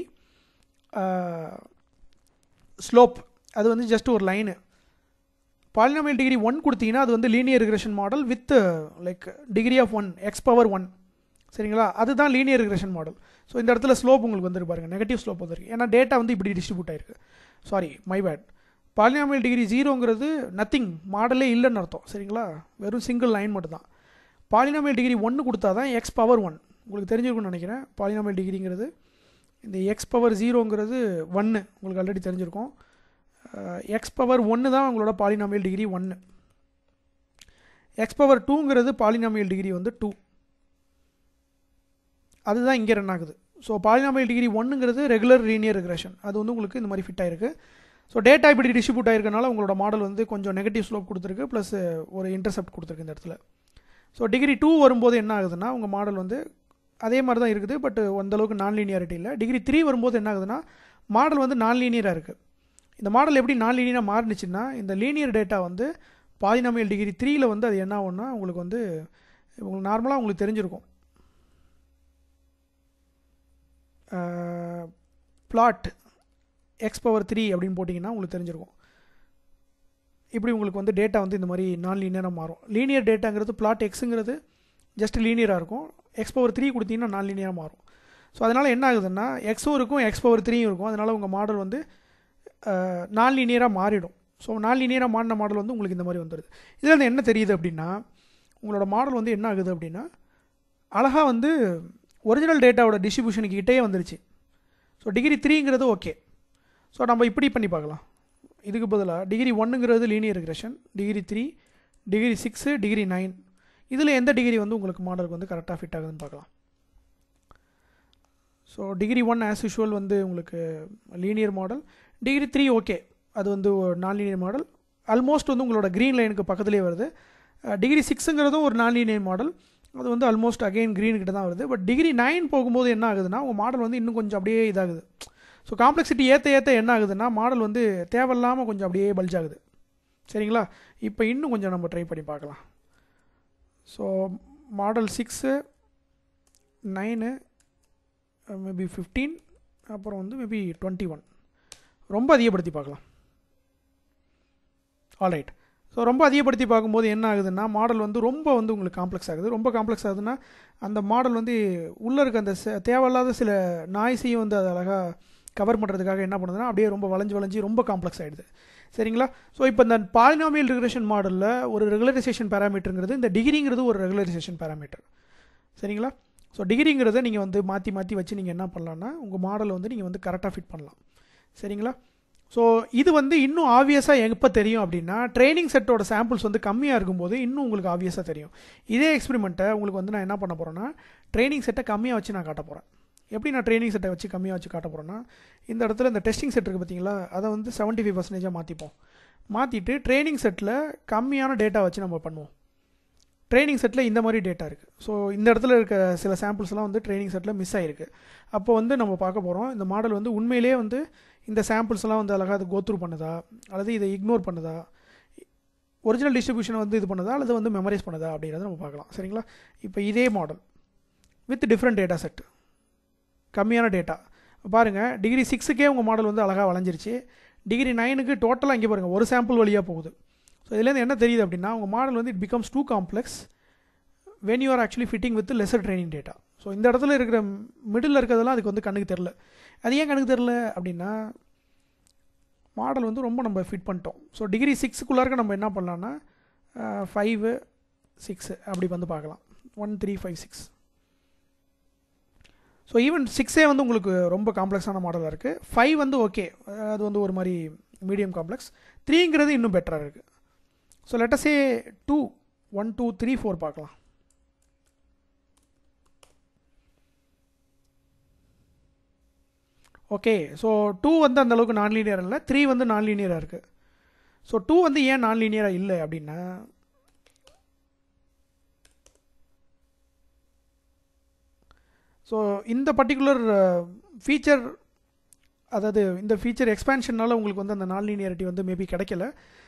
ஸ்லோப் அது வந்து ஜஸ்ட் ஒரு லைனு பாலினாமியல் டிகிரி ஒன் கொடுத்தீங்கன்னா அது வந்து linear regression model with like degree of one x power one சரிங்களா அதுதான் லீனியர் ரிக்ரெஷன் மாடல் ஸோ இந்த இடத்துல ஸ்லோப் உங்களுக்கு வந்துருக்கு பாருங்க நெகட்டிவ் ஸ்லோப் வந்துருக்கு ஏன்னா டேட்டா வந்து இப்படி டிஸ்ட்ரிபியூட் ஆயிருக்கு sorry my bad polynomial degree ஜீரோங்கிறது நத்திங் மாடலே இல்லைன்னு அர்த்தம் சரிங்களா வெறும் சிங்கிள் லைன் மட்டும் தான் பாலினாமியல் டிகிரி ஒன்று கொடுத்தா தான் எக்ஸ் பவர் ஒன் உங்களுக்கு தெரிஞ்சிருக்கும்னு நினைக்கிறேன் பாலினாமியல் டிகிரிங்கிறது இந்த எக்ஸ் பவர் ஜீரோங்கிறது ஒன்று உங்களுக்கு ஆல்ரெடி தெரிஞ்சிருக்கும் எக்ஸ் பவர் ஒன்று தான் உங்களோட பாலினாமியல் டிகிரி ஒன்று எக்ஸ் பவர் டூங்கிறது பாலினாமியல் டிகிரி வந்து டூ அதுதான் இங்கே ரன் ஆகுது ஸோ பாலினாமியல் டிகிரி ஒன்றுங்கிறது ரெகுலர் லீனியர் ரெக்ரெஷன் அது வந்து உங்களுக்கு இந்த மாதிரி ஃபிட் ஆயிருக்கு ஸோ டேட்டா இப்படி டிஸ்ட்ரிபியூட் ஆயிருக்கனால உங்களோட மாடல் வந்து கொஞ்சம் நெகட்டிவ் ஸ்லோப் கொடுத்துருக்கு ப்ளஸ் ஒரு இன்டர்செப்ட் கொடுத்துருக்கு இந்த இடத்துல ஸோ டிகிரி டூ வரும்போது என்ன ஆகுதுன்னா உங்கள் மாடல் வந்து அதே மாதிரி தான் இருக்குது பட் அந்தளவுக்கு நான் லீனியாரிட்டி இல்லை டிகிரி த்ரீ வரும்போது என்ன ஆகுதுன்னா மாடல் வந்து நான் லீனியராக இருக்குது இந்த மாடல் எப்படி நான் லீனியராக மாறுனுச்சுன்னா இந்த லீனியர் டேட்டா வந்து பாலினாமியல் டிகிரி த்ரீயில் வந்து அது என்ன ஆகும்னா உங்களுக்கு வந்து உங்களுக்கு நார்மலாக உங்களுக்கு தெரிஞ்சிருக்கும் பிளாட் எக்ஸ் பவர் த்ரீ அப்படின்னு போட்டிங்கன்னா உங்களுக்கு தெரிஞ்சிருக்கும் இப்படி உங்களுக்கு வந்து டேட்டா வந்து இந்த மாதிரி நான் லீனியராக மாறும் லீனியர் டேட்டாங்கிறது பிளாட் எக்ஸுங்கிறது ஜஸ்ட் லீனியராக இருக்கும் எக்ஸ் பவர் த்ரீ கொடுத்தீங்கன்னா நான் லீனியராக மாறும் ஸோ அதனால் என்ன ஆகுதுன்னா எக்ஸும் இருக்கும் எக்ஸ் பவர் த்ரீயும் இருக்கும் அதனால் உங்கள் மாடல் வந்து நான் லீனியராக மாறிடும் ஸோ நான் லீனியராக மாறின மாடல் வந்து உங்களுக்கு இந்த மாதிரி வந்துடுது இதில் வந்து என்ன தெரியுது அப்படின்னா உங்களோட மாடல் வந்து என்ன ஆகுது அப்படின்னா அழகாக வந்து ஒரிஜினல் டேட்டாவோட டிஸ்ட்ரிபியூஷனுக்கு கிட்டே வந்துருச்சு ஸோ டிகிரி த்ரீங்கிறது ஓகே ஸோ நம்ம இப்படி பண்ணி பார்க்கலாம் இதுக்கு பதிலாக டிகிரி ஒன்றுங்கிறது linear regression degree three degree six degree nine இதில் எந்த டிகிரி வந்து உங்களுக்கு மாடலுக்கு வந்து கரெக்டாக ஃபிட் ஆகுதுன்னு பார்க்கலாம் so degree one as usual வந்து உங்களுக்கு linear model degree three okay அது வந்து ஒரு நான் லீனியர் மாடல் ஆல்மோஸ்ட் வந்து உங்களோட க்ரீன் லைனுக்கு பக்கத்துலேயே வருது டிகிரி சிக்ஸுங்கிறதும் ஒரு நான் லீனியர் மாடல் அது வந்து ஆல்மோஸ்ட் அகெயின் க்ரீன் கிட்ட தான் வருது பட் டிகிரி நைன் போகும்போது என்ன ஆகுதுன்னா உங்கள் மாடல் வந்து இன்னும் கொஞ்சம் அப்படியே இதாகுது ஸோ காம்ப்ளெக்சிட்டி ஏற்ற ஏற்ற என்ன ஆகுதுன்னா மாடல் வந்து தேவையில்லாமல் கொஞ்சம் அப்படியே பல்ஜ் ஆகுது சரிங்களா இப்போ இன்னும் கொஞ்சம் நம்ம ட்ரை பண்ணி பார்க்கலாம் so model six nine maybe fifteen அப்புறம் வந்து மேபி டுவெண்ட்டி ஒன் ரொம்ப அதிகப்படுத்தி பார்க்கலாம் ஆல்ரைட் ஸோ ரொம்ப அதிகப்படுத்தி பார்க்கும்போது என்ன ஆகுதுன்னா மாடல் வந்து ரொம்ப வந்து உங்களுக்கு காம்ப்ளெக்ஸ் ஆகுது ரொம்ப காம்ப்ளெக்ஸ் ஆகுதுன்னா அந்த மாடல் வந்து உள்ளே இருக்க அந்த தேவையில்லாத சில நாய்ஸையும் வந்து அது அழகாக கவர் பண்ணுறதுக்காக என்ன பண்ணுதுன்னா அப்படியே ரொம்ப வளைஞ்சு வளைஞ்சு ரொம்ப காம்ப்ளெக்ஸ் ஆகிடுது சரிங்களா ஸோ இப்போ இந்த பாலினாமியல் ரெகுலேஷன் மாடலில் ஒரு ரெகுலரைசேஷன் பேராமீட்டருங்கிறது இந்த டிகிரிங்கிறது ஒரு ரெகுலரைசேஷன் பேராமீட்டர் சரிங்களா ஸோ டிகிரிங்கிறத நீங்கள் வந்து மாற்றி மாற்றி வச்சு நீங்கள் என்ன பண்ணலான்னா உங்கள் மாடலை வந்து நீங்கள் வந்து கரெக்டாக ஃபிட் பண்ணலாம் சரிங்களா ஸோ இது வந்து இன்னும் ஆப்வியஸாக எப்போ தெரியும் அப்படின்னா ட்ரைனிங் செட்டோட சாம்பிள்ஸ் வந்து கம்மியாக இருக்கும்போது இன்னும் உங்களுக்கு ஆப்வியஸாக தெரியும் இதே எக்ஸ்பெரிமெண்ட்டை உங்களுக்கு வந்து நான் என்ன பண்ண போகிறேன்னா ட்ரைனிங் செட்டை கம்மியாக வச்சு நான் காட்ட போகிறேன் எப்படி நான் ட்ரைனிங் செட்டை வச்சு கம்மியாக வச்சு காட்ட போகிறேன்னா இந்த இடத்துல இந்த டெஸ்டிங் செட் இருக்குது பார்த்தீங்களா அதை வந்து செவன்ட்டி ஃபைவ் பர்சன்டேஜாக மாற்றிப்போம் மாற்றிட்டு ட்ரைனிங் செட்டில் கம்மியான டேட்டா வச்சு நம்ம பண்ணுவோம் ட்ரைனிங் செட்டில் இந்த மாதிரி டேட்டா இருக்குது ஸோ இந்த இடத்துல இருக்க சில சாம்பிள்ஸ்லாம் வந்து ட்ரைனிங் செட்டில் மிஸ் ஆகிருக்கு அப்போ வந்து நம்ம பார்க்க போகிறோம் இந்த மாடல் வந்து உண்மையிலே வந்து இந்த சாம்பிள்ஸ்லாம் வந்து அழகாக அது கோத்ரூ பண்ணுதா அல்லது இதை இக்னோர் பண்ணுதா ஒரிஜினல் டிஸ்ட்ரிபியூஷனை வந்து இது பண்ணுதா அல்லது வந்து மெமரைஸ் பண்ணுதா அப்படிங்கிறத நம்ம பார்க்கலாம் சரிங்களா இப்போ இதே model with different data set கம்மியான டேட்டா பாருங்கள் டிகிரி சிக்ஸுக்கே உங்கள் மாடல் வந்து அழகாக வளைஞ்சிருச்சு டிகிரி நைனுக்கு டோட்டலாக இங்கே பாருங்கள் ஒரு சாம்பிள் வழியாக போகுது ஸோ இதுலேருந்து என்ன தெரியுது அப்படின்னா உங்கள் மாடல் வந்து it becomes too complex when you are actually fitting with lesser training data so இந்த இடத்துல இருக்கிற மிடில் இருக்கிறதெல்லாம் அதுக்கு வந்து கண்ணுக்கு தெரில அது ஏன் கணக்கு தெரில அப்படின்னா மாடல் வந்து ரொம்ப நம்ம ஃபிட் பண்ணிட்டோம் ஸோ டிகிரி சிக்ஸுக்குள்ளார நம்ம என்ன பண்ணலான்னா ஃபைவு சிக்ஸு அப்படி வந்து பார்க்கலாம் one three five six so even சிக்ஸே வந்து உங்களுக்கு ரொம்ப காம்ப்ளெக்ஸான மாடலாக இருக்குது ஃபைவ் வந்து ஓகே அது வந்து ஒரு மாதிரி மீடியம் காம்ப்ளெக்ஸ் த்ரீங்கிறது இன்னும் பெட்டராக இருக்குது so let's say two one two three four பார்க்கலாம் ஓகே ஸோ டூ வந்து அந்த அளவுக்கு நான் லீனியர் இல்லை த்ரீ வந்து நான் லீனியராக இருக்குது ஸோ டூ வந்து ஏன் நான் லீனியராக இல்லை அப்படின்னா ஸோ இந்த பர்டிகுலர் ஃபீச்சர் அதாவது இந்த ஃபீச்சர் எக்ஸ்பேன்ஷனால் உங்களுக்கு வந்து அந்த நான் லீனியாரிட்டி வந்து மேபி கிடைக்கல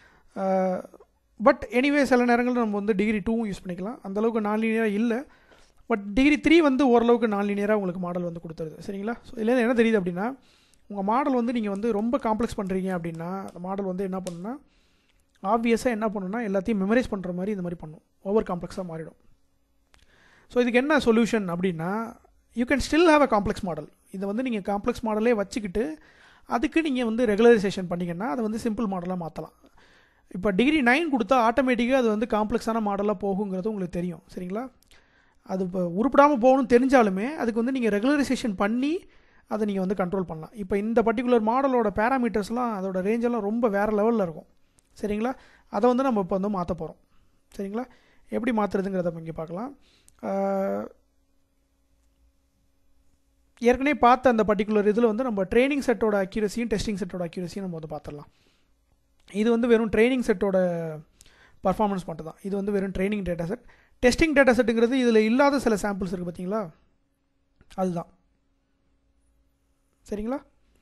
பட் எனிவே சில நேரங்களில் நம்ம வந்து டிகிரி டூவும் யூஸ் பண்ணிக்கலாம் அந்தளவுக்கு நான் லீனியராக இல்லை பட் டிகிரி த்ரீ வந்து ஓரளவுக்கு நான் லீனியராக உங்களுக்கு மாடல் வந்து கொடுத்துருது சரிங்களா ஸோ இதுலேருந்து என்ன தெரியுது அப்படின்னா உங்கள் மாடல் வந்து நீங்கள் வந்து ரொம்ப காம்ப்ளெக்ஸ் பண்ணுறீங்க அப்படின்னா அந்த மாடல் வந்து என்ன பண்ணுன்னா ஆப்வியஸாக என்ன பண்ணுன்னா எல்லாத்தையும் மெமரைஸ் பண்ணுற மாதிரி இந்த மாதிரி பண்ணும் ஓவர் காம்ப்ளெக்ஸாக மாறிடும் ஸோ இதுக்கு என்ன சொல்யூஷன் அப்படின்னா you can still have a complex model இதை வந்து நீங்கள் காம்ப்ளெக்ஸ் மாடலே வச்சுக்கிட்டு அதுக்கு நீங்கள் வந்து ரெகுலரைசேஷன் பண்ணிங்கன்னா அதை வந்து சிம்பிள் மாடலாக மாற்றலாம் இப்போ டிகிரி நைன் கொடுத்தா ஆட்டோமேட்டிக்காக அது வந்து காம்ப்ளெக்ஸான மாடலாக போகுங்கிறது உங்களுக்கு தெரியும் சரிங்களா அது இப்போ உருப்படாமல் போகணும்னு தெரிஞ்சாலுமே அதுக்கு வந்து நீங்கள் ரெகுலரைசேஷன் பண்ணி அதை நீங்கள் வந்து கண்ட்ரோல் பண்ணலாம் இப்போ இந்த பர்டிகுலர் மாடலோட பேராமீட்டர்ஸ்லாம் அதோட ரேஞ்செல்லாம் ரொம்ப வேறு லெவலில் இருக்கும் சரிங்களா அதை வந்து நம்ம இப்போ வந்து மாற்ற போகிறோம் சரிங்களா எப்படி மாற்றுறதுங்கிறத நம்ம இங்கே பார்க்கலாம் ஆஹ், ஏற்கனவே பார்த்த அந்த பர்டிகுலர் இதில் வந்து நம்ம ட்ரைனிங் செட்டோட அக்யூரஸியும் டெஸ்டிங் செட்டோட அக்யூரஸியும் நம்ம வந்து பார்த்துடலாம் இது வந்து வெறும் ட்ரைனிங் செட்டோட பர்ஃபார்மன்ஸ் மட்டும் தான் இது வந்து வெறும் training data set testing data செட்டுங்கிறது இதில் இல்லாத சில சாம்பிள்ஸ் இருக்குது பார்த்தீங்களா அதுதான் சரிங்களா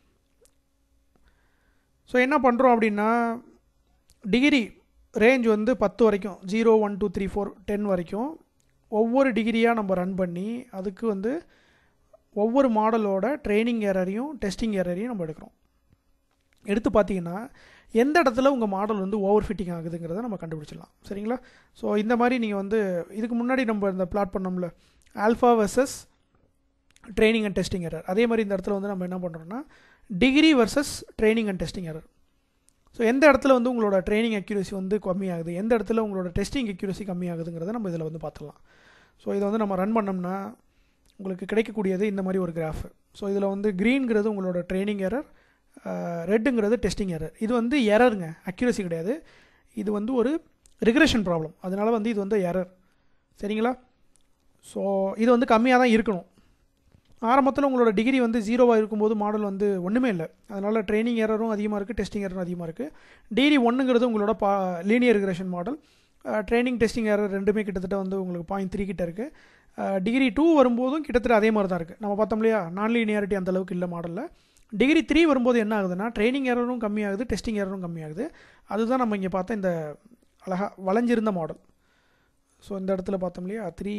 ஸோ என்ன பண்ணுறோம் அப்படின்னா டிகிரி ரேஞ்ச் வந்து பத்து வரைக்கும் zero one two three four ten வரைக்கும் ஒவ்வொரு டிகிரியாக நம்ம ரன் பண்ணி அதுக்கு வந்து ஒவ்வொரு மாடலோட ட்ரைனிங் எரரையும் டெஸ்டிங் எரரையும் நம்ம எடுக்கிறோம் எடுத்து பார்த்தீங்கன்னா எந்த இடத்துல உங்கள் மாடல் வந்து ஓவர் ஃபிட்டிங் ஆகுதுங்கிறத நம்ம கண்டுபிடிச்சிடலாம் சரிங்களா ஸோ இந்த மாதிரி நீங்கள் வந்து இதுக்கு முன்னாடி நம்ம இந்த பிளாட் பண்ணோம்ல alpha versus training and testing error அதே மாதிரி இந்த இடத்துல வந்து நம்ம என்ன பண்ணுறோம்னா degree versus training and testing error so எந்த இடத்துல வந்து உங்களோட ட்ரைனிங் அக்யூரசி வந்து கம்மியாகுது எந்த இடத்துல உங்களோட டெஸ்டிங் அக்யூரசி கம்மியாகுதுங்கிறத நம்ம இதில் வந்து பார்த்துடலாம் ஸோ இதை வந்து நம்ம ரன் பண்ணோம்னா உங்களுக்கு கிடைக்கக்கூடியது இந்த மாதிரி ஒரு கிராஃப் ஸோ இதில் வந்து க்ரீன்ங்கிறது உங்களோட ட்ரைனிங் எரர் ரெட்டுங்கிறது டெஸ்டிங் எரர் இது வந்து எரருங்க அக்யூரசி கிடையாது இது வந்து ஒரு ரிக்ரெஷன் ப்ராப்ளம் அதனால வந்து இது வந்து எரர் சரிங்களா ஸோ இது வந்து கம்மியாக தான் இருக்கணும் ஆரம்பத்தில் உங்களோட டிகிரி வந்து ஜீரோவாக இருக்கும்போது மாடல் வந்து ஒன்றுமே இல்லை அதனால் ட்ரைனிங் எரரும் அதிகமாக இருக்குது டெஸ்டிங் எரரும் அதிகமாக இருக்குது டிகிரி ஒன்றுங்கிறது உங்களோட பா linear regression model training testing error ரெண்டுமே கிட்டத்தட்ட வந்து உங்களுக்கு பாயிண்ட் த்ரீ கிட்ட இருக்குது டிகிரி டூ வரும்போதும் கிட்டத்தட்ட அதே மாதிரி தான் இருக்குது நம்ம பார்த்தோம் இல்லையா நான் லீனியாரிட்டி அந்த அளவுக்கு இல்லை மாடலில் டிகிரி த்ரீ வரும்போது என்ன ஆகுதுன்னா ட்ரைனிங் எரரும் கம்மியாகுது டெஸ்டிங் எரரும் கம்மியாகுது அதுதான் நம்ம இங்கே பார்த்த இந்த அழகா வளைஞ்சிருந்த மாடல் ஸோ இந்த இடத்துல பார்த்தோம் இல்லையா த்ரீ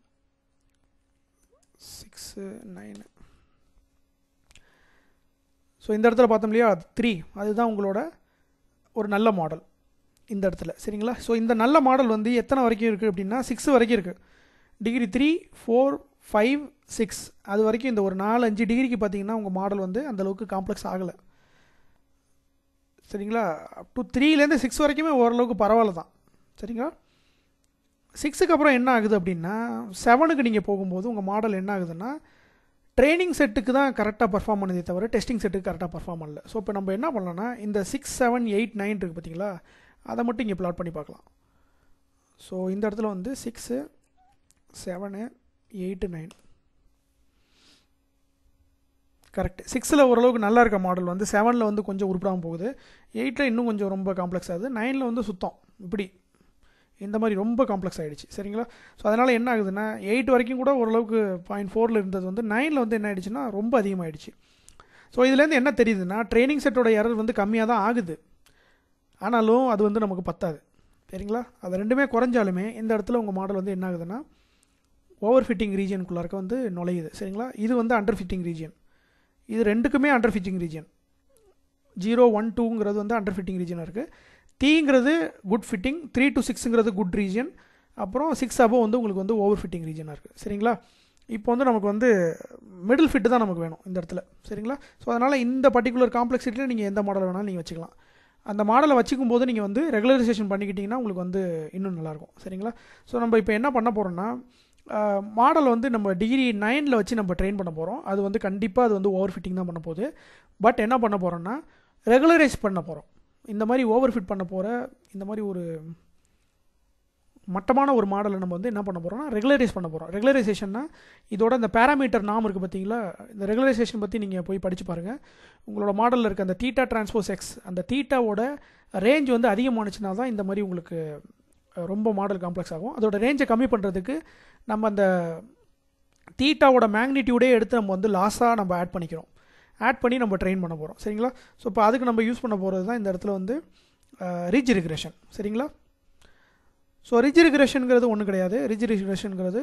சிக்ஸு நைனு ஸோ இந்த இடத்துல பார்த்தோம் இல்லையா த்ரீ அதுதான் உங்களோட ஒரு நல்ல மாடல் இந்த இடத்துல சரிங்களா ஸோ இந்த நல்ல மாடல் வந்து எத்தனை வரைக்கும் இருக்குது அப்படின்னா சிக்ஸ் வரைக்கும் இருக்குது degree three four five six அது வரைக்கும் இந்த ஒரு நாலு அஞ்சு டிகிரிக்கு பார்த்தீங்கன்னா உங்கள் மாடல் வந்து அந்த அளவுக்கு காம்ப்ளெக்ஸ் ஆகலை சரிங்களா அப் டு த்ரீலேருந்து சிக்ஸ் வரைக்குமே ஓரளவுக்கு பரவாயில்ல தான் சரிங்களா சிக்ஸுக்கு அப்புறம் என்ன ஆகுது அப்படின்னா செவனுக்கு நீங்கள் போகும்போது உங்கள் மாடல் என்ன ஆகுதுன்னா ட்ரைனிங் செட்டுக்கு தான் கரெக்டாக பர்ஃபார்ம் பண்ணுதே தவிர டெஸ்டிங் செட்டுக்கு கரெக்டாக பர்ஃபார்ம் பண்ணல ஸோ இப்போ நம்ம என்ன பண்ணலாம்னா இந்த சிக்ஸ் செவன் எயிட் நைன் இருக்குது பார்த்தீங்களா அதை மட்டும் இங்கே ப்ளாட் பண்ணி பார்க்கலாம் ஸோ இந்த இடத்துல வந்து six seven eight nine correct சிக்ஸில் ஓரளவுக்கு நல்லா இருக்க மாடல் வந்து செவனில் வந்து கொஞ்சம் உருப்படாமல் போகுது எயிட்டில் இன்னும் கொஞ்சம் ரொம்ப காம்ப்ளெக்ஸ் ஆகுது நைனில் வந்து சுத்தம் இப்படி இந்த மாதிரி ரொம்ப காம்ப்ளெக்ஸ் ஆகிடுச்சு சரிங்களா ஸோ அதனால் என்ன ஆகுதுன்னா எயிட் வரைக்கும் கூட ஓரளவுக்கு பாயிண்ட் ஃபோரில் இருந்தது வந்து நைனில் வந்து என்ன ஆயிடுச்சுன்னா ரொம்ப அதிகமாகிடுச்சு ஸோ இதுலேருந்து என்ன தெரியுதுன்னா ட்ரைனிங் செட்டோட எரர் வந்து கம்மியாக தான் ஆகுது ஆனாலும் அது வந்து நமக்கு பத்தாது சரிங்களா அது ரெண்டுமே குறைஞ்சாலுமே இந்த இடத்துல உங்கள் மாடல் வந்து என்ன ஆகுதுன்னா ஓவர் ஃபிட்டிங் ரீஜியனுக்குள்ளார்க்க வந்து நுழையுது சரிங்களா இது வந்து அண்டர் ஃபிட்டிங் ரீஜியன் இது ரெண்டுக்குமே under fitting region zero one டூங்கிறது வந்து அண்டர் ஃபிட்டிங் ரீஜனாக இருக்குது தீங்கிறது குட் ஃபிட்டிங் த்ரீ டு சிக்ஸுங்கிறது குட் ரீஜன் அப்புறம் சிக்ஸ் அபோவ் வந்து உங்களுக்கு வந்து ஓவர் ஃபிட்டிங் ரீஜனாக இருக்குது சரிங்களா இப்போ வந்து நமக்கு வந்து மிடில் ஃபிட்டு தான் நமக்கு வேணும் இந்த இடத்துல சரிங்களா ஸோ அதனால் இந்த பர்டிகுலர் காம்ப்ளெக்சிட்டியில் நீங்கள் எந்த மாடல் வேணாலும் நீங்கள் வச்சுக்கலாம் அந்த மாடலை வச்சுக்கும் போது நீங்கள் வந்து ரெகுலரைசேஷன் பண்ணிக்கிட்டிங்கன்னா உங்களுக்கு வந்து இன்னும் நல்லாயிருக்கும் சரிங்களா ஸோ நம்ம இப்போ என்ன பண்ண போகிறோம்னா மாடல் வந்து நம்ம டிகிரி நைனில் வச்சு நம்ம ட்ரெயின் பண்ண போகிறோம் அது வந்து கண்டிப்பாக அது வந்து ஓவர் ஃபிட்டிங் தான் பண்ண போகுது பட் என்ன பண்ண போகிறோம்னா ரெகுலரைஸ் பண்ண போகிறோம் இந்த மாதிரி ஓவர் ஃபிட் பண்ண போகிற இந்த மாதிரி ஒரு மட்டமான ஒரு மாடலை நம்ம வந்து என்ன பண்ண போகிறோம்னா ரெகுலரைஸ் பண்ண போகிறோம் ரெகுலரைசேஷன்னா இதோட இந்த பேராமீட்டர் நாம் இருக்குது பார்த்தீங்களா இந்த ரெகுலரைசேஷன் பற்றி நீங்கள் போய் படித்து பாருங்கள் உங்களோட மாடலில் இருக்க அந்த தீட்டா டிரான்ஸ்போஸ் எக்ஸ் அந்த தீட்டாவோட ரேஞ்ச் வந்து அதிகமானுச்சுன்னா தான் இந்த மாதிரி உங்களுக்கு ரொம்ப மாடல் காம்ப்ளெக்ஸ் ஆகும் அதோட ரேஞ்சை கம்மி பண்ணுறதுக்கு நம்ம அந்த தீட்டாவோட மேக்னிடியூடே எடுத்து நம்ம வந்து லாஸாக நம்ம ஆட் பண்ணிக்கிறோம் ஆட் பண்ணி நம்ம ட்ரெயின் பண்ண போகிறோம் சரிங்களா ஸோ இப்போ அதுக்கு நம்ம யூஸ் பண்ண போகிறது தான் இந்த இடத்துல வந்து ரிஜ் ரிக்ரெஷன் சரிங்களா ஸோ ரிஜ் ரிக்ரெஷனுங்கிறது ஒன்றும் கிடையாது ரிஜ் ரிக்ரெஷனுங்கிறது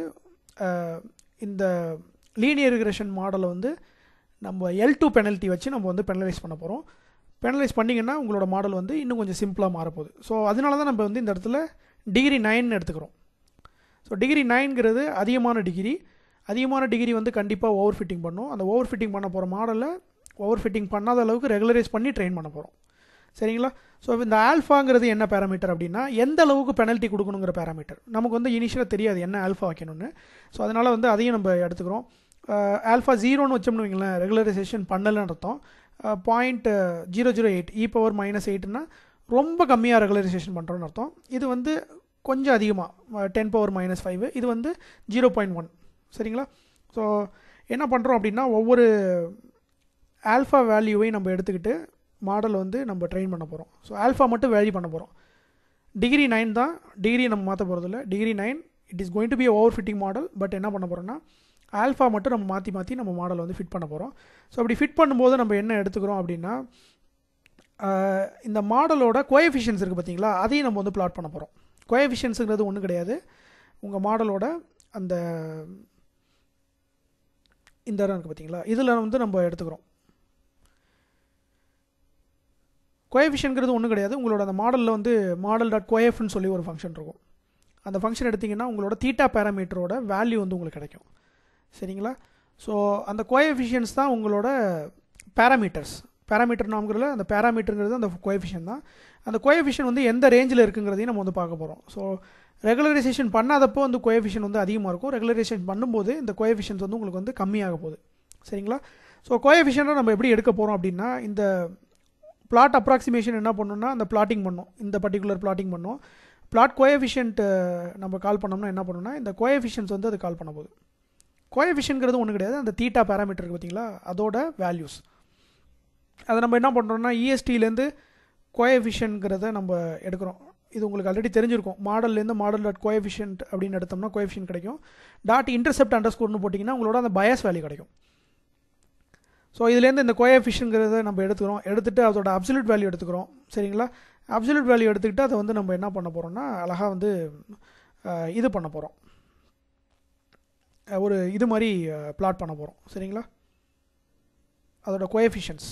இந்த லீனியர் ரிக்ரெஷன் மாடலை வந்து நம்ம எல் டூ பெனல்ட்டி வச்சு நம்ம வந்து பெனலைஸ் பண்ண போகிறோம் பெனலைஸ் பண்ணிங்கன்னா உங்களோட மாடல் வந்து இன்னும் கொஞ்சம் சிம்பிளாக மாறப்போகுது ஸோ அதனால தான் நம்ம வந்து இந்த இடத்துல டிகிரி நைன் எடுத்துக்கிறோம் ஸோ டிகிரி நைன்கிறது அதிகமான டிகிரி அதிகமான டிகிரி வந்து கண்டிப்பாக ஓவர் ஃபிட்டிங் பண்ணும் அந்த ஓவர் ஃபிட்டிங் பண்ண போகிற மாடலை ஓவர் ஃபிட்டிங் பண்ணாத அளவுக்கு ரெகுலரைஸ் பண்ணி ட்ரெயின் பண்ண போகிறோம் சரிங்களா ஸோ இந்த ஆல்ஃபாங்கிறது என்ன பேராமீட்டர் அப்படின்னா எந்த அளவுக்கு பெனல்ட்டி கொடுக்கணுங்கிற பேராமீட்டர் நமக்கு வந்து இனிஷியலாக தெரியாது என்ன ஆல்ஃபா வைக்கணும்னு ஸோ அதனால் வந்து அதையும் நம்ம எடுத்துக்கிறோம் ஆல்ஃபா ஜீரோன்னு வச்சோம்னு வைங்களேன் ரெகுலரைசேஷன் பண்ணலன்னு அர்த்தம் point zero zero eight e power minus எயிட்னா ரொம்ப கம்மியாக ரெகுலரைசேஷன் பண்ணுறோன்னு அர்த்தம் இது வந்து கொஞ்சம் அதிகமாக டென் பவர் மைனஸ் ஃபைவ் இது வந்து ஜீரோ பாயிண்ட் ஒன் சரிங்களா ஸோ என்ன பண்ணுறோம் அப்படின்னா ஒவ்வொரு ஆல்ஃபா வேல்யூவையும் நம்ம எடுத்துக்கிட்டு மாடல் வந்து நம்ம ட்ரெயின் பண்ண போகிறோம் ஸோ ஆல்ஃபா மட்டும் வேல்யூ பண்ண போகிறோம் டிகிரி நைன் தான் டிகிரி நம்ம மாற்ற போகிறதில்ல degree nine it is going to be over fitting model but என்ன பண்ண போகிறோம்னா ஆல்ஃபா மட்டும் நம்ம மாற்றி மாற்றி நம்ம மாடல் வந்து ஃபிட் பண்ண போகிறோம் ஸோ அப்படி ஃபிட் பண்ணும்போது நம்ம என்ன எடுத்துக்கிறோம் அப்படின்னா இந்த மாடலோட கோஎஃபிஷியன்ஸ் இருக்குது பார்த்தீங்களா அதையும் நம்ம வந்து பிளாட் பண்ண போகிறோம் கோஎஃபிஷியன்ஸுங்கிறது ஒன்றும் கிடையாது உங்கள் மாடலோட அந்த இந்த இடம் இருக்குது பார்த்தீங்களா இதில் வந்து நம்ம எடுத்துக்கிறோம் கோஎஃபிஷியன்கிறது ஒன்றும் கிடையாது உங்களோட அந்த மாடலில் வந்து மாடல் டாட் கோஎஃப்னு சொல்லி ஒரு ஃபங்க்ஷன் இருக்கும் அந்த ஃபங்க்ஷன் எடுத்திங்கன்னா உங்களோட தீட்டா பேராமீட்டரோட வேல்யூ வந்து உங்களுக்கு கிடைக்கும் சரிங்களா ஸோ அந்த கோஎஃபிஷியன்ஸ் தான் உங்களோட பேராமீட்டர்ஸ் பேராமீட்டர் நாம்ங்கிறதுல அந்த பேராமீட்டருங்கிறது அந்த கோஎஃபிஷியன் தான் அந்த கோஎஃபிஷியன் வந்து எந்த ரேஞ்சில் இருக்குங்கிறதையும் நம்ம வந்து பார்க்க போகிறோம் ஸோ ரெகுலரைசேஷன் பண்ணாதப்போ வந்து கோஎஃபிஷியன் வந்து அதிகமாக இருக்கும் ரெகுலரைசேஷன் பண்ணும்போது இந்த கோஎஃபிஷியன்ஸ் வந்து உங்களுக்கு வந்து கம்மியாக போகுது சரிங்களா ஸோ கோஎஃபிஷியனை நம்ம எப்படி எடுக்க போகிறோம் அப்படின்னா இந்த பிளாட் அப்ராக்சிமேஷன் என்ன பண்ணணும்னா அந்த பிளாட்டிங் பண்ணோம் இந்த பர்டிகுலர் பிளாட்டிங் பண்ணோம் பிளாட் கோஎஃபிஷியன்ட் நம்ம கால் பண்ணோம்னா என்ன பண்ணணும்னா இந்த கோஎஃபிஷியன்ஸ் வந்து அது கால் பண்ண போகுது கோஎஃபிஷியன்கிறது ஒன்றும் கிடையாது அந்த தீட்டா பேராமீட்டர் இருக்குது பார்த்தீங்களா அதோட வேல்யூஸ் அதை நம்ம என்ன பண்ணுறோம்னா இஎஸ்டிலேருந்து கோஎஃபிஷியன்ங்கிறத நம்ம எடுக்கிறோம் இது உங்களுக்கு ஆல்ரெடி தெரிஞ்சிருக்கும் மாடல்லேருந்து மாடல் டாட் கோஎஃபிஷியன்ட் அப்படின்னு எடுத்தோம்னா கோஎஃபிஷியன் கிடைக்கும் டாட் இன்டர்செப்ட் அண்டர் ஸ்கோர்னு போட்டிங்கன்னா உங்களோட அந்த பயஸ் வேல்யூ கிடைக்கும் ஸோ இதுலேருந்து இந்த கோஎஃபிஷியன்ங்கிறத நம்ம எடுத்துக்கிறோம் எடுத்துகிட்டு அதோட அப்சல்யூட் வேல்யூ எடுத்துக்கிறோம் சரிங்களா அப்சல்யூட் வேல்யூ எடுத்துக்கிட்டு அதை வந்து நம்ம என்ன பண்ண போகிறோம்னா அழகாக வந்து இது பண்ண போகிறோம் ஒரு இது மாதிரி பிளாட் பண்ண போகிறோம் சரிங்களா அதோட கோஎஃபிஷியன்ஸ்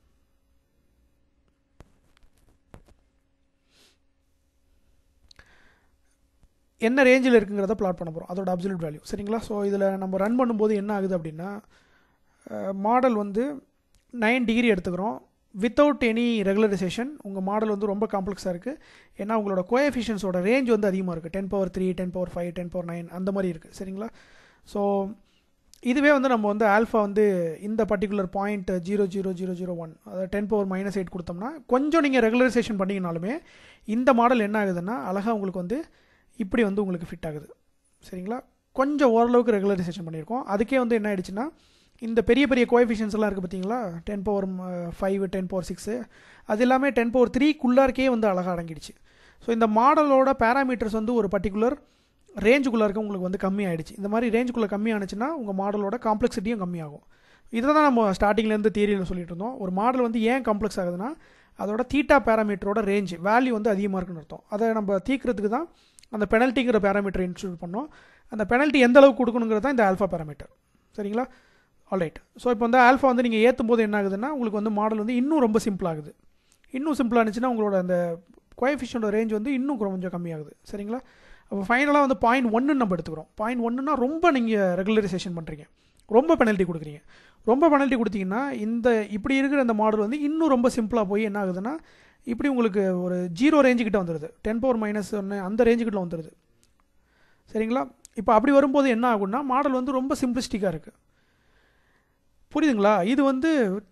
என்ன ரேஞ்சில் இருக்குங்கிறத பிளாட் பண்ண போகிறோம் அதோட அப்சல்யூட் வேல்யூ சரிங்களா ஸோ இதில் நம்ம ரன் பண்ணும்போது என்ன ஆகுது அப்படின்னா மாடல் வந்து நைன் டிகிரி எடுத்துக்கிறோம் வித்தவுட் எனி ரெகுலரைசேஷன் உங்கள் மாடல் வந்து ரொம்ப காம்ப்ளெக்ஸாக இருக்குது ஏன்னா உங்களோட கோஎஃபிஷியன்ஸோட ரேஞ்ச் வந்து அதிகமாக இருக்குது ten power three ten power five ten power nine அந்த மாதிரி இருக்குது சரிங்களா ஸோ இதுவே வந்து நம்ம வந்து ஆல்ஃபா வந்து இந்த particular point zero zero zero zero one அதாவது டென் பவர் மைனஸ் எயிட் கொடுத்தோம்னா கொஞ்சம் நீங்கள் ரெகுலரைசேஷன் பண்ணிங்கனாலுமே இந்த மாடல் என்ன ஆகுதுன்னா அழகாக உங்களுக்கு வந்து இப்படி வந்து உங்களுக்கு ஃபிட் ஆகுது சரிங்களா கொஞ்சம் ஓரளவுக்கு ரெகுலரைசேஷன் பண்ணியிருக்கோம் அதுக்கே வந்து என்ன ஆயிடுச்சுன்னா இந்த பெரிய பெரிய கோஎஃபிஷியன்ஸ் எல்லாம் இருக்குது பார்த்தீங்களா ten power five ten power six அது எல்லாமே டென் பவர் த்ரீக்குள்ளாருக்கே வந்து அழகாக அடங்கிடுச்சு ஸோ இந்த மாடலோட பேராமீட்டர்ஸ் வந்து ஒரு பர்டிகுலர் ரேஞ்சுக்குள்ளே இருக்க உங்களுக்கு வந்து கம்மி ஆகிடுச்சு இந்த மாதிரி ரேஞ்சுக்குள்ளே கம்மி ஆனிச்சுன்னா உங்கள் மாடலோட காம்ப்ளெக்சிட்டியும் கம்மியாகும் இதை தான் நம்ம ஸ்டார்டிங்லேருந்து தியரியில் சொல்லிட்டு இருந்தோம் ஒரு மாடல் வந்து ஏன் காம்ப்ளெக்ஸ் ஆகுதுன்னா அதோட தீட்டா பேராமீட்டரோட ரேஞ்ச் வேல்யூ வந்து அதிகமாக இருக்குன்னு அர்த்தம் அதை நம்ம தீக்கிறதுக்கு தான் அந்த பெனல்ட்டிங்கிற பேராமீட்டர் இன்ஸ்டியூட் பண்ணோம் அந்த பெனல்ட்டி எந்த அளவுக்கு கொடுக்கணுங்கிறது தான் இந்த ஆல்ஃபா பேராமீட்டர் சரிங்களா ஆல்ரைட் ஸோ இப்போ வந்து ஆல்ஃபா வந்து நீங்கள் ஏற்றும் போது என்ன ஆகுதுன்னா உங்களுக்கு வந்து மாடல் வந்து இன்னும் ரொம்ப சிம்பிள் ஆகுது இன்னும் சிம்பிளாக இருந்துச்சுன்னா உங்களோட அந்த கோஎஃபிஷியனோட ரேஞ்ச் வந்து இன்னும் கொஞ்சம் கம்மியாகுது சரிங்களா அப்போ ஃபைனலாக வந்து பாயிண்ட் ஒன்று நம்ம எடுத்துக்கிறோம் பாயிண்ட் ஒன்றுனா ரொம்ப நீங்கள் ரெகுலரைசேஷன் பண்ணுறீங்க ரொம்ப பெனல்ட்டி கொடுக்குறீங்க ரொம்ப பெனல்ட்டி கொடுத்தீங்கன்னா இந்த இப்படி இருக்கிற அந்த மாடல் வந்து இன்னும் ரொம்ப சிம்பிளாக போய் என்ன ஆகுதுன்னா இப்படி உங்களுக்கு ஒரு ஜீரோ ரேஞ்சுக்கிட்ட வந்துடுது டென் பவர் மைனஸ் ஒன்று அந்த ரேஞ்சுக்கிட்ட வந்துடுது சரிங்களா இப்போ அப்படி வரும்போது என்ன ஆகும்னா மாடல் வந்து ரொம்ப சிம்பிளிஸ்டிக்காக இருக்குது புரியுதுங்களா இது வந்து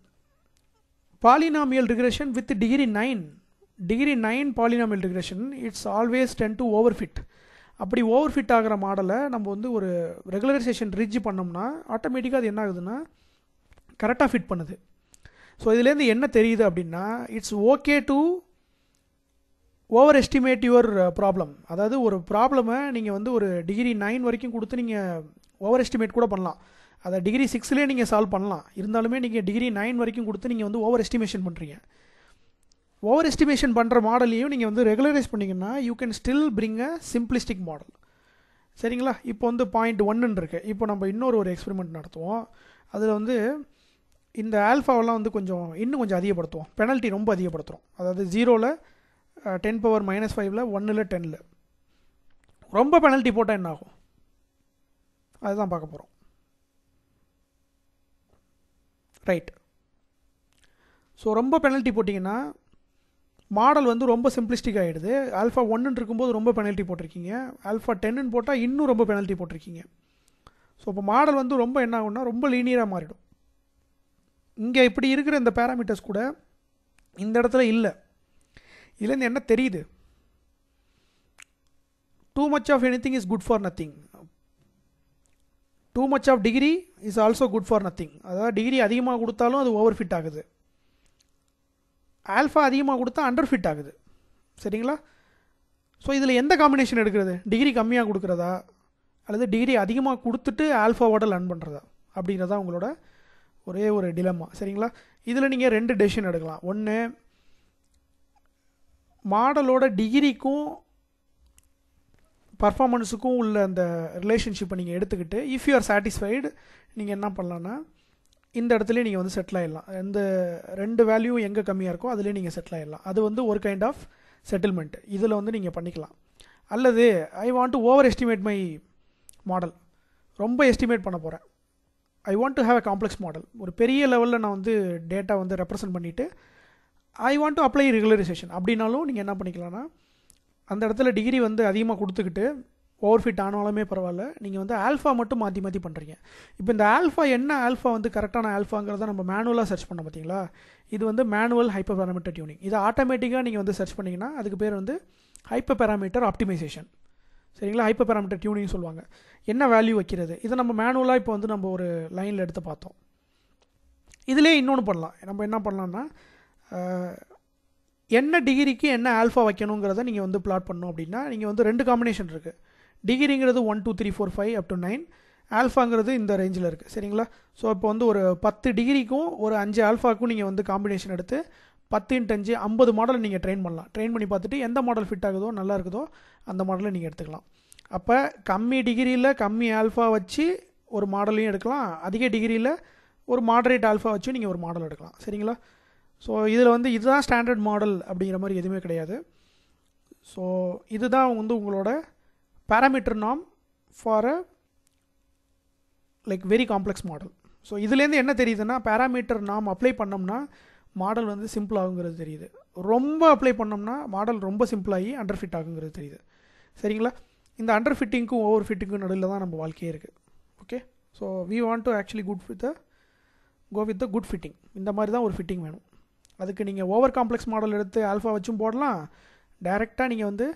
polynomial regression with degree nine degree nine polynomial regression it's always tend to over fit அப்படி ஓவர் ஃபிட் ஆகிற மாடலை நம்ம வந்து ஒரு ரெகுலரைசேஷன் ரிட்ஜ் பண்ணோம்னா ஆட்டோமேட்டிக்காக அது என்ன ஆகுதுன்னா கரெக்டாக ஃபிட் பண்ணுது ஸோ இதுலேருந்து என்ன தெரியுது அப்படின்னா it's okay to over estimate your problem அதாவது ஒரு ப்ராப்ளமை நீங்கள் வந்து ஒரு டிகிரி நைன் வரைக்கும் கொடுத்து நீங்கள் ஓவர் எஸ்டிமேட் கூட பண்ணலாம் அதை டிகிரி சிக்ஸ்லேயே நீங்கள் சால்வ் பண்ணலாம் இருந்தாலுமே நீங்கள் டிகிரி நைன் வரைக்கும் கொடுத்து நீங்கள் வந்து ஓவர் எஸ்டிமேஷன் பண்ணுறீங்க ஓவர் எஸ்டிமேஷன் பண்ணுற மாடலையும் நீங்கள் வந்து ரெகுலரைஸ் பண்ணிங்கன்னா you can still bring a simplistic model சரிங்களா இப்போ வந்து பாயிண்ட் ஒன்றுன்னு இருக்குது இப்போ நம்ம இன்னொரு ஒரு எக்ஸ்பெரிமெண்ட் நடத்துவோம் அதில் வந்து இந்த ஆல்ஃபாவெல்லாம் வந்து கொஞ்சம் இன்னும் கொஞ்சம் அதிகப்படுத்துவோம் பெனல்ட்டி ரொம்ப அதிகப்படுத்துகிறோம் அதாவது ஜீரோவில் டென் பவர் மைனஸ் ஃபைவ்ல ஒன்னில் டென்னில் ரொம்ப பெனல்ட்டி போட்டால் என்ன ஆகும் அதுதான் பார்க்க போகிறோம் ரைட் ஸோ ரொம்ப பெனல்ட்டி போட்டிங்கன்னா மாடல் வந்து ரொம்ப சிம்பிளிஸ்டிக் ஆகிடுது ஆல்ஃபா ஒன்றுன்னு இருக்கும்போது ரொம்ப பெனல்ட்டி போட்டிருக்கீங்க ஆல்ஃபா டென்னு போட்டால் இன்னும் ரொம்ப பெனல்ட்டி போட்டிருக்கீங்க ஸோ இப்போ மாடல் வந்து ரொம்ப என்ன ஆகும்னா ரொம்ப லீனியராக மாறிடும் இங்கே இப்படி இருக்கிற இந்த பேராமீட்டர்ஸ் கூட இந்த இடத்துல இல்லை இதுலேருந்து என்ன தெரியுது too much of any thing is good for nothing too much of degree is also good for nothing அதாவது டிகிரி அதிகமாக கொடுத்தாலும் அது ஓவர் ஃபிட் ஆகுது ஆல்ஃபா அதிகமாக கொடுத்தா அண்டர் ஃபிட் ஆகுது சரிங்களா ஸோ இதில் எந்த காம்பினேஷன் எடுக்கிறது டிகிரி கம்மியாக கொடுக்குறதா அல்லது டிகிரி அதிகமாக கொடுத்துட்டு ஆல்ஃபாவோட லேர்ன் பண்ணுறதா அப்படிங்கிறதா உங்களோட ஒரே ஒரு டிலம்மா சரிங்களா இதில் நீங்கள் ரெண்டு டெசிஷன் எடுக்கலாம் ஒன்று மாடலோட டிகிரிக்கும் பர்ஃபார்மன்ஸுக்கும் உள்ள அந்த ரிலேஷன்ஷிப்பை நீங்கள் எடுத்துக்கிட்டு இஃப் யூ ஆர் சாட்டிஸ்ஃபைடு நீங்கள் என்ன பண்ணலான்னா இந்த இடத்துல நீங்கள் வந்து செட்டில் ஆகிடலாம் இந்த ரெண்டு வேல்யூ எங்கே கம்மியாக இருக்கோ அதிலே நீங்கள் செட்டில் ஆகிடலாம் அது வந்து ஒரு கைண்ட் ஆஃப் செட்டில்மெண்ட் இதில் வந்து நீங்கள் பண்ணிக்கலாம் அல்லது I want to over estimate my model ரொம்ப எஸ்டிமேட் பண்ண போகிறேன் I want to have a complex model ஒரு பெரிய லெவலில் நான் வந்து டேட்டா வந்து ரெப்ரசன்ட் பண்ணிவிட்டு I want to apply regularization அப்படின்னாலும் நீங்கள் என்ன பண்ணிக்கலாம்னா அந்த இடத்துல டிகிரி வந்து அதிகமாக கொடுத்துக்கிட்டு ஓவர் ஃபிட் ஆனாலுமே பரவாயில்ல நீங்கள் வந்து ஆல்ஃபா மட்டும் மாற்றி மாற்றி பண்ணுறீங்க இப்போ இந்த ஆல்ஃபா என்ன ஆல்ஃபா வந்து கரெக்டான ஆல்ஃபாங்கிறத நம்ம மேனுவலாக சர்ச் பண்ண பார்த்தீங்களா இது வந்து மேனுவல் ஹைப்பர் பேராமீட்டர் டியூனிங் இது ஆட்டோமேட்டிக்காக நீங்கள் வந்து சர்ச் பண்ணிங்கன்னா அதுக்கு பேர் வந்து ஹைப்பர் பேராமீட்டர் ஆப்டிமைசேஷன் சரிங்களா ஹைப்பர் பேராமீட்டர் டியூனிங் சொல்லுவாங்க என்ன வேல்யூ வைக்கிறது இதை நம்ம மேனுவலாக இப்போ வந்து நம்ம ஒரு லைனில் எடுத்து பார்த்தோம் இதிலே இன்னொன்று பண்ணலாம் நம்ம என்ன பண்ணலாம்னா என்ன டிகிரிக்கு என்ன ஆல்ஃபா வைக்கணுங்கிறத நீங்கள் வந்து பிளாட் பண்ணணும் அப்படின்னா நீங்கள் வந்து ரெண்டு காம்பினேஷன் இருக்குது டிகிரிங்கிறது one two three four five up to nine ஆல்ஃபாங்கிறது இந்த ரேஞ்சில் இருக்குது சரிங்களா ஸோ இப்போ வந்து ஒரு பத்து டிகிரிக்கும் ஒரு அஞ்சு ஆல்ஃபாக்கும் நீங்கள் வந்து காம்பினேஷன் எடுத்து பத்து இன்ட்டு அஞ்சு ஐம்பது மாடல் நீங்கள் ட்ரெயின் பண்ணலாம் ட்ரெயின் பண்ணி பார்த்துட்டு எந்த மாடல் ஃபிட் ஆகுதோ நல்லா இருக்குதோ அந்த மாடலை நீங்கள் எடுத்துக்கலாம் அப்போ கம்மி டிகிரியில் கம்மி ஆல்ஃபா வச்சு ஒரு மாடலையும் எடுக்கலாம் அதிக டிகிரியில் ஒரு மாடரேட் ஆல்ஃபா வச்சு நீங்கள் ஒரு மாடல் எடுக்கலாம் சரிங்களா ஸோ இதில் வந்து இதுதான் ஸ்டாண்டர்ட் மாடல் அப்படிங்கிற மாதிரி எதுவுமே கிடையாது ஸோ இதுதான் வந்து உங்களோட பேராமீட்டர் நாம் for a like very complex model so இதுலேருந்து என்ன தெரியுதுன்னா பேராமீட்டர் நாம் அப்ளை பண்ணோம்னா மாடல் வந்து சிம்பிள் ஆகுங்கிறது தெரியுது ரொம்ப அப்ளை பண்ணோம்னா மாடல் ரொம்ப சிம்பிளாகி அண்டர் ஃபிட் ஆகுங்கிறது தெரியுது சரிங்களா இந்த அண்டர் ஃபிட்டிங்க்கும் ஓவர் ஃபிட்டிங்க்கும் நடுவில் தான் நம்ம வாழ்க்கையே இருக்குது okay so we want to actually good with the go with the good fitting இந்த மாதிரி தான் ஒரு ஃபிட்டிங் வேணும் அதுக்கு நீங்கள் ஓவர் காம்ப்ளெக்ஸ் மாடல் எடுத்து ஆல்ஃபா வச்சும் போடலாம் டைரெக்டாக நீங்கள் வந்து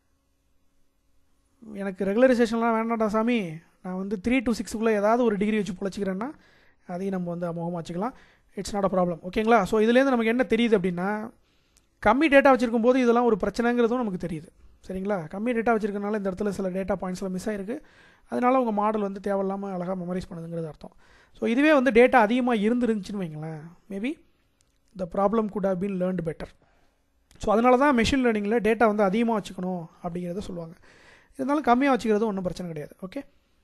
எனக்கு ரெகுலரைசேஷன்லாம் வேண்டாம்டா சாமி நான் வந்து த்ரீ டு சிக்ஸுக்குள்ளே ஏதாவது ஒரு டிகிரி வச்சு பொழைச்சிக்கிறேன்னா அதையும் நம்ம வந்து அமோகமாக வச்சுக்கலாம் இட்ஸ் நாட் அ ப்ராப்ளம் ஓகேங்களா ஸோ இதுலேருந்து நமக்கு என்ன தெரியுது அப்படின்னா கம்மி டேட்டா வச்சிருக்கும் போது இதெல்லாம் ஒரு பிரச்சனைங்கிறதும் நமக்கு தெரியுது சரிங்களா கம்மி டேட்டா வச்சிருக்கனால இந்த இடத்துல சில டேட்டா பாயிண்ட்ஸில் மிஸ் ஆயிருக்கு அதனால உங்கள் மாடல் வந்து தேவையில்லாமல் அழகாக மெமரைஸ் பண்ணுதுங்கிறது அர்த்தம் ஸோ இதுவே வந்து டேட்டா அதிகமாக இருந்துருந்துச்சுன்னு வைங்களேன் maybe the problem could have been learned better so அதனால தான் மெஷின் லேர்னிங்கில் டேட்டா வந்து அதிகமாக வச்சுக்கணும் அப்படிங்கிறத சொல்லுவாங்க இருந்தாலும் கம்மியாக வச்சுக்கிறது ஒன்றும் பிரச்சனை கிடையாது ஓகே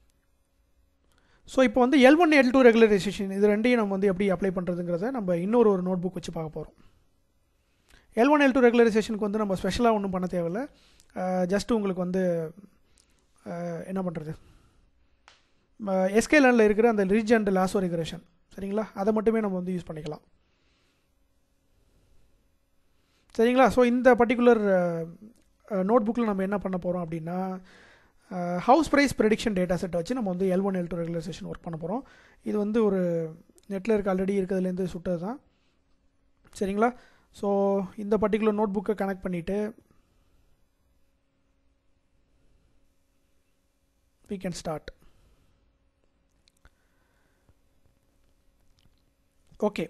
ஸோ இப்போ வந்து L one L two regularization இது ரெண்டையும் நம்ம வந்து எப்படி அப்ளை பண்ணுறதுங்கிறத நம்ம இன்னொரு ஒரு நோட் புக் வச்சு பார்க்க போகிறோம் எல் ஒன் எல் டூ ரெகுலரைசேஷனுக்கு வந்து நம்ம ஸ்பெஷலாக ஒன்றும் பண்ண தேவையில்ல ஜஸ்ட் உங்களுக்கு வந்து என்ன பண்ணுறது எஸ்கேலனில் இருக்கிற அந்த ரிஜ் அண்ட் லாஸோ ரெகுலேஷன் சரிங்களா அதை மட்டுமே நம்ம வந்து யூஸ் பண்ணிக்கலாம் சரிங்களா ஸோ இந்த பர்டிகுலர் நோட் புக்கில் நம்ம என்ன பண்ண போகிறோம் அப்படின்னா ஹவுஸ் ப்ரைஸ் ப்ரெடிக்ஷன் டேட்டா செட்டை வச்சு நம்ம வந்து L one L two regularization work பண்ண போகிறோம் இது வந்து ஒரு நெட்டில் இருக்க ஆல்ரெடி இருக்கிறதுலேருந்து சுட்டது தான் சரிங்களா ஸோ இந்த பர்டிகுலர் நோட் புக்கை கனெக்ட் பண்ணிவிட்டு we can start okay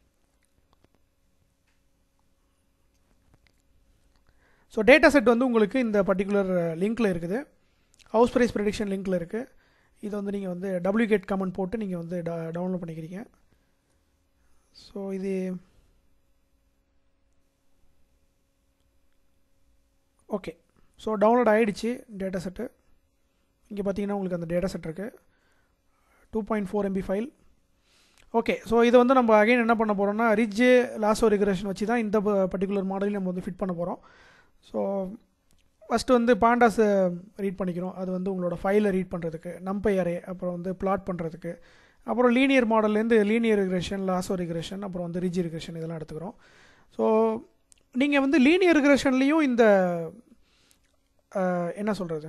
so data set வந்து உங்களுக்கு இந்த பர்டிகுலர் லிங்க்கில் இருக்குது ஹவுஸ் ப்ரைஸ் ப்ரெடிக்ஷன் லிங்க்கில் இருக்குது இது வந்து நீங்கள் வந்து டபிள்யூகேட் கமெண்ட் போட்டு நீங்கள் வந்து டவுன்லோட் பண்ணிக்கிறீங்க ஸோ இது ஓகே ஸோ டவுன்லோட் ஆகிடுச்சு டேட்டா செட்டு இங்கே பார்த்தீங்கன்னா உங்களுக்கு அந்த டேட்டா செட் இருக்குது two point four MB file okay so இதை வந்து நம்ம அகைன் என்ன பண்ண போகிறோம்னா ரிஜ் லாஸோ ரெகுலேஷன் வச்சு தான் இந்த பர்டிகுலர் மாடலையும் நம்ம வந்து ஃபிட் பண்ண போகிறோம் ஸோ ஃபஸ்ட்டு வந்து பாண்டாஸை ரீட் பண்ணிக்கிறோம் அது வந்து உங்களோட ஃபைலை ரீட் பண்ணுறதுக்கு நம்பை அரே அப்புறம் வந்து பிளாட் பண்ணுறதுக்கு அப்புறம் லீனியர் மாடல்லேருந்து லீனியர் ரிக்ரெஷன் லாஸோ ரிக்ரெஷன் அப்புறம் வந்து ரிஜ் ரிக்ரெஷன் இதெல்லாம் எடுத்துக்கிறோம் ஸோ நீங்கள் வந்து லீனியர் ரிக்ரெஷன்லேயும் இந்த அஹ், என்ன சொல்கிறது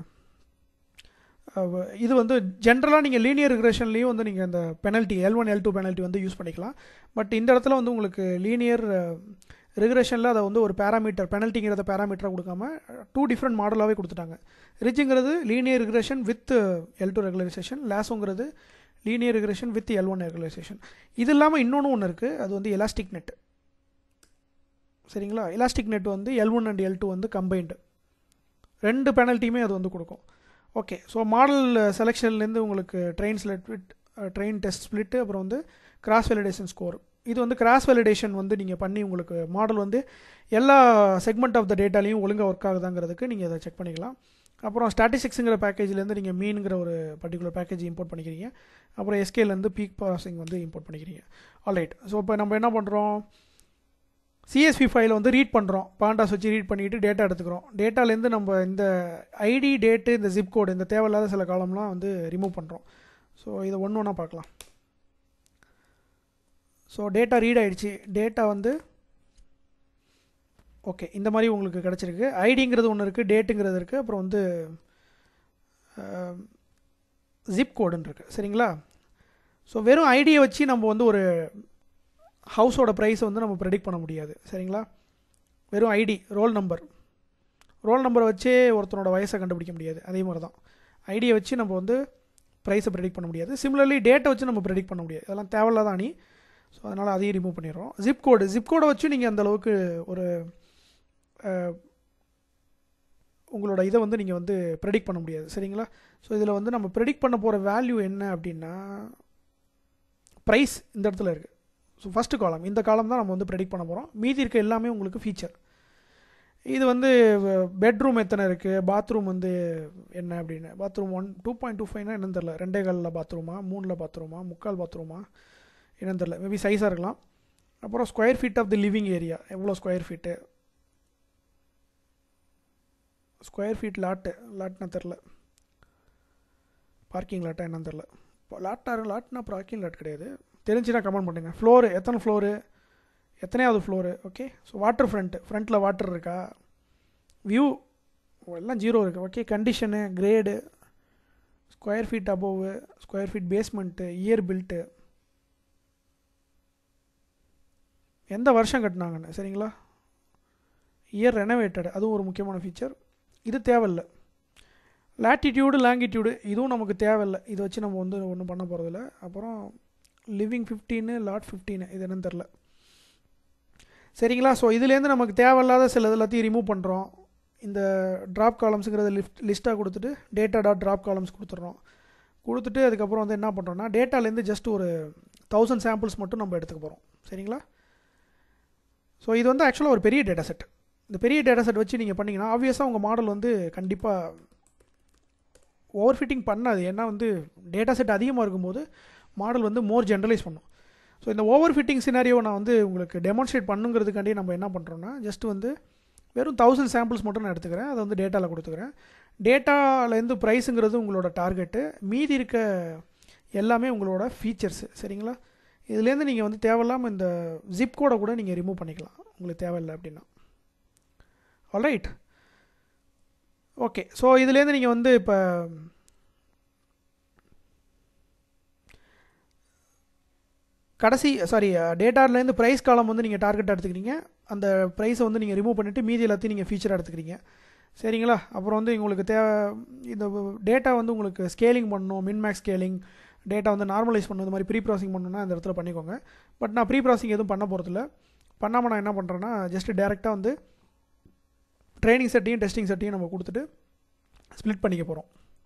இது வந்து ஜென்ரலாக நீங்கள் லீனியர் ரிக்ரெஷன்லேயும் வந்து நீங்கள் இந்த penalty L one L two penalty வந்து யூஸ் பண்ணிக்கலாம் பட் இந்த இடத்துல வந்து உங்களுக்கு லீனியர் ரிக்ரெஷனில் அதை வந்து ஒரு பேராமீட்டர் பெனல்ட்டிங்கிறத பேராமீட்டராக கொடுக்காம டூ டிஃப்ரெண்ட் மாடலாகவே கொடுத்துட்டாங்க ரிஜ்ங்கிறது linear regression with L two regularization லேஸோங்கிறது linear regression with L one regularization இது இல்லாமல் இன்னொன்று ஒன்று இருக்குது அது வந்து எலாஸ்டிக் நெட் சரிங்களா எலாஸ்டிக் நெட் வந்து L one and L two வந்து கம்பைன்டு ரெண்டு பெனல்ட்டியுமே அது வந்து கொடுக்கும் ஓகே ஸோ மாடல் செலெக்ஷன்லேருந்து உங்களுக்கு train split train test split அப்புறம் வந்து கிராஸ் வெலிடேஷன் ஸ்கோர் இது வந்து கிராஸ் வெலிடேஷன் வந்து நீங்கள் பண்ணி உங்களுக்கு மாடல் வந்து எல்லா செக்மெண்ட் ஆஃப் த டேட்டாலையும் ஒழுங்காக ஒர்க் ஆகுதாங்கிறதுக்கு நீங்கள் அதை செக் பண்ணிக்கலாம் அப்புறம் ஸ்டாட்டிஸ்டிக்ஸுங்கிற பேக்கேஜ்லேருந்து நீங்கள் மீனுங்கிற ஒரு பர்டிகுலர் பேக்கேஜ் இம்போர்ட் பண்ணிக்கிறீங்க அப்புறம் எஸ்கேலேருந்து பீக் ப்ராசஸிங் வந்து இம்போர்ட் பண்ணிக்கிறீங்க ஆல்ரைட் ஸோ இப்போ நம்ம என்ன பண்ணுறோம் சிஎஸ்பி ஃபைலை வந்து ரீட் பண்ணுறோம் பாண்டாஸ் வச்சு ரீட் பண்ணிவிட்டு டேட்டா எடுத்துக்கிறோம் டேட்டாலேருந்து நம்ம இந்த ஐடி டேட்டு இந்த ஜிப் கோடு இந்த தேவையில்லாத சில காலம்லாம் வந்து ரிமூவ் பண்ணுறோம் ஸோ இதை ஒன்று ஒன்றா பார்க்கலாம் ஸோ டேட்டா ரீட் ஆயிடுச்சு டேட்டா வந்து ஓகே இந்த மாதிரி உங்களுக்கு கிடச்சிருக்கு ஐடிங்கிறது ஒன்று இருக்குது டேட்டுங்கிறது இருக்குது அப்புறம் வந்து ஜிப் கோடுன்னு இருக்குது சரிங்களா ஸோ வெறும் ஐடியை வச்சு நம்ம வந்து ஒரு ஹவுஸோட ப்ரைஸை வந்து நம்ம ப்ரெடிக்ட் பண்ண முடியாது சரிங்களா வெறும் ஐடி ரோல் நம்பர் ரோல் நம்பரை வச்சே ஒருத்தனோட வயசை கண்டுபிடிக்க முடியாது அதே மாதிரி தான் ஐடியை வச்சு நம்ம வந்து ப்ரைஸை ப்ரெடிக்ட் பண்ண முடியாது சிமிலர்லி டேட்டை வச்சு நம்ம ப்ரெடிக்ட் பண்ண முடியாது அதெல்லாம் தேவையில்லாத அணி ஸோ அதனால் அதையும் ரிமூவ் பண்ணிடுறோம் ஜிப் கோடு ஜிப் கோடை வச்சு நீங்கள் அந்த அளவுக்கு ஒரு அஹ், உங்களோட இதை வந்து நீங்கள் வந்து ப்ரெடிக்ட் பண்ண முடியாது சரிங்களா ஸோ இதில் வந்து நம்ம ப்ரெடிக்ட் பண்ண போகிற வேல்யூ என்ன அப்படின்னா ப்ரைஸ் இந்த இடத்துல இருக்குது ஸோ ஃபஸ்ட்டு காலம் இந்த காலம் தான் நம்ம வந்து ப்ரெடிக்ட் பண்ண போகிறோம் மீதி இருக்க எல்லாமே உங்களுக்கு ஃபீச்சர் இது வந்து பெட்ரூம் எத்தனை இருக்குது பாத்ரூம் வந்து என்ன அப்படின்னு bathroom one two point two ஃபைவ்னா என்னன்னு தெரில ரெண்டே காலில் பாத்ரூமா மூணில் பாத்ரூமா முக்கால் பாத்ரூமா என்னன்னு தெரில மேபி சைஸாக இருக்கலாம் அப்புறம் square feet of the living area எவ்வளோ square feet square feet lot லாட்னா தெரில பார்க்கிங் லாட்டா என்னன்னு தெரில லாட்டா லாட்னா பார்க்கிங் லாட் கிடையாது தெரிஞ்சுன்னா கமெண்ட் பண்ணுங்கள் ஃப்ளோரு எத்தனை ஃப்ளோரு எத்தனையாவது floor okay so waterfront ஃப்ரண்ட்டில் வாட்டர் இருக்கா வியூ எல்லாம் ஜீரோ இருக்குது okay condition grade square feet above square feet basement year built எந்த வருஷம் கட்டினாங்கன்னு சரிங்களா இயர் ரெனோவேட்டட் அதுவும் ஒரு முக்கியமான ஃபீச்சர் இது தேவையில்லை லாட்டிடியூடு லாங்கிடியூடு இதுவும் நமக்கு தேவையில்லை இதை வச்சு நம்ம வந்து ஒன்றும் பண்ண போகிறதில்ல அப்புறம் லிவிங் ஃபிஃப்டீனு லாட் ஃபிஃப்டீனு இது என்னன்னு தெரில சரிங்களா ஸோ இதுலேருந்து நமக்கு தேவையில்லாத சில எல்லாத்தையும் ரிமூவ் பண்ணுறோம் இந்த ட்ராப் காலம்ஸுங்கிறத லிஃப்ட் லிஸ்ட்டாக கொடுத்துட்டு டேட்டா டாட் ட்ராப் காலம்ஸ் கொடுத்துட்றோம் கொடுத்துட்டு அதுக்கப்புறம் வந்து என்ன பண்ணுறோம்னா டேட்டாலேருந்து ஜஸ்ட் ஒரு தௌசண்ட் சாம்பிள்ஸ் மட்டும் நம்ம எடுத்துக்க போகிறோம் சரிங்களா ஸோ இது வந்து ஆக்சுவலாக ஒரு பெரிய டேட்டா செட் இந்த பெரிய டேட்டா செட் வச்சு நீங்கள் பண்ணிங்கன்னா ஆப்வியஸாக உங்கள் மாடல் வந்து கண்டிப்பாக ஓவர் ஃபிட்டிங் பண்ணாது ஏன்னா வந்து டேட்டா செட் அதிகமாக இருக்கும்போது மாடல் வந்து மோர் ஜென்ரலைஸ் பண்ணும் ஸோ இந்த ஓவர் ஃபிட்டிங் சினாரியோ நான் வந்து உங்களுக்கு டெமான்ஸ்ட்ரேட் பண்ணுங்கிறதுக்காண்டி நம்ம என்ன பண்ணுறோன்னா ஜஸ்ட் வந்து வெறும் தௌசண்ட் சாம்பிள்ஸ் மட்டும் நான் எடுத்துக்கிறேன் அதை வந்து டேட்டாவில் கொடுத்துக்கிறேன் டேட்டாலேருந்து ப்ரைஸுங்கிறது உங்களோட டார்கெட்டு மீதி இருக்க எல்லாமே உங்களோட ஃபீச்சர்ஸு சரிங்களா இதுலேருந்து நீங்கள் வந்து தேவையில்லாமல் இந்த ஜிப் கோடை கூட நீங்கள் ரிமூவ் பண்ணிக்கலாம் உங்களுக்கு தேவையில்லை அப்படின்னா ஆல்ரைட் ஓகே ஸோ இதுலேருந்து நீங்கள் வந்து இப்போ கடைசி சாரி டேட்டாலேருந்து ப்ரைஸ் காலம் வந்து நீங்கள் டார்கெட் எடுத்துக்கிறீங்க அந்த ப்ரைஸை வந்து நீங்கள் ரிமூவ் பண்ணிவிட்டு மீதி எல்லாத்தையும் நீங்கள் ஃபீச்சராக எடுத்துக்கிறீங்க சரிங்களா அப்புறம் வந்து உங்களுக்கு தேவை இந்த டேட்டா வந்து உங்களுக்கு ஸ்கேலிங் பண்ணணும் மின்மேக்ஸ் ஸ்கேலிங் டேட்டா வந்து நார்மலைஸ் பண்ணணும் இந்த மாதிரி ப்ரீ ப்ராசஸிங் பண்ணணும்னா இந்த இடத்துல பண்ணிக்கோங்க பட் நான் ப்ரீ ப்ராசஸிங் எதுவும் பண்ண போகிறதில்ல பண்ணாமல் நான் என்ன பண்ணுறேன்னா ஜஸ்ட் டேரெக்டாக வந்து ட்ரைனிங் செட்டையும் டெஸ்டிங் செட்டையும் நம்ம கொடுத்துட்டு ஸ்ப்ளிட் பண்ணிக்க போகிறோம்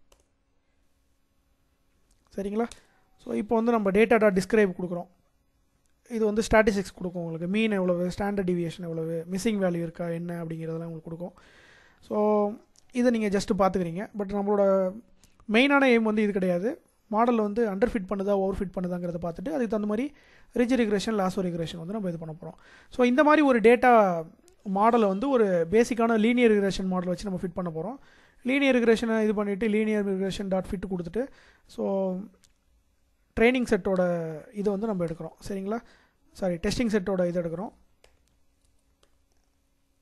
சரிங்களா ஸோ இப்போ வந்து நம்ம டேட்டா டாட் டிஸ்கிரைப் கொடுக்குறோம் இது வந்து ஸ்டாட்டிஸ்டிக்ஸ் கொடுக்கும் உங்களுக்கு மீன் எவ்வளவு ஸ்டாண்டர்ட் டிவியேஷன் எவ்வளவு மிஸ்ஸிங் வேல்யூ இருக்கா என்ன அப்படிங்கிறதெல்லாம் உங்களுக்கு கொடுக்கும் ஸோ இதை நீங்கள் ஜஸ்ட்டு பார்த்துக்கிறீங்க பட் நம்மளோட மெயினான எய்ம் வந்து இது கிடையாது மாடல் வந்து அண்டர் ஃபிட் பண்ணுதா ஓவர் ஃபிட் பண்ணுதாங்கிறத பார்த்துட்டு அதுக்கு தகுந்த மாதிரி ரிஜ் ரிக்ரேஷன் லாஸ் ரிக்ரேஷன் வந்து நம்ம இது பண்ண போகிறோம் ஸோ இந்த மாதிரி ஒரு டேட்டா மாடலை வந்து ஒரு பேசிக்கான லீனியர் ரிக்ரேஷன் மாடல் வச்சு நம்ம ஃபிட் பண்ண போகிறோம் லீனியர் ரிக்ரேஷனை இது பண்ணிவிட்டு லீனியர் ரிக்ரேஷன் டாட் ஃபிட் கொடுத்துட்டு ஸோ ட்ரைனிங் செட்டோட இதை வந்து நம்ம எடுக்கிறோம் சரிங்களா சாரி டெஸ்டிங் செட்டோட இது எடுக்கிறோம்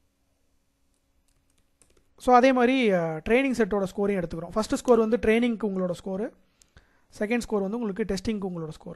ஸோ அதே மாதிரி ட்ரைனிங் செட்டோட ஸ்கோரையும் எடுத்துக்கிறோம் ஃபஸ்ட்டு ஸ்கோர் வந்து ட்ரைனிங்க்கு உங்களோட ஸ்கோரு செகண்ட் ஸ்கோர் வந்து உங்களுக்கு டெஸ்டிங்க்கு உங்களோட ஸ்கோர்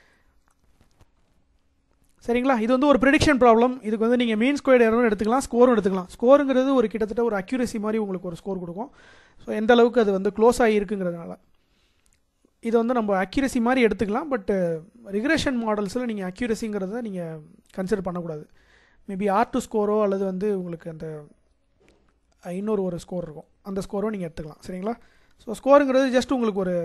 சரிங்களா இது வந்து ஒரு ப்ரிடிக்ஷன் ப்ராப்ளம் இதுக்கு வந்து நீங்கள் மீன் ஸ்கொயர் எரரும் எடுத்துக்கலாம் ஸ்கோரும் எடுத்துக்கலாம் ஸ்கோருங்கிறது ஒரு கிட்டத்தட்ட ஒரு அக்யூரசி மாதிரி உங்களுக்கு ஒரு ஸ்கோர் கொடுக்கும் ஸோ எந்த அளவுக்கு அது வந்து க்ளோஸ் ஆகி இருக்குங்கிறதுனால இது வந்து நம்ம அக்யூரசி மாதிரி எடுத்துக்கலாம் பட் ரிக்ரெஷன் மாடல்ஸில் நீங்கள் அக்யூரசிங்கிறத நீங்கள் கன்சிடர் பண்ணக்கூடாது மேபி ஆர் டு ஸ்கோரோ அல்லது வந்து உங்களுக்கு அந்த இன்னொரு ஒரு ஸ்கோர் இருக்கும் அந்த ஸ்கோரோ நீங்கள் எடுத்துக்கலாம் சரிங்களா ஸோ ஸ்கோருங்கிறது ஜஸ்ட் உங்களுக்கு ஒரு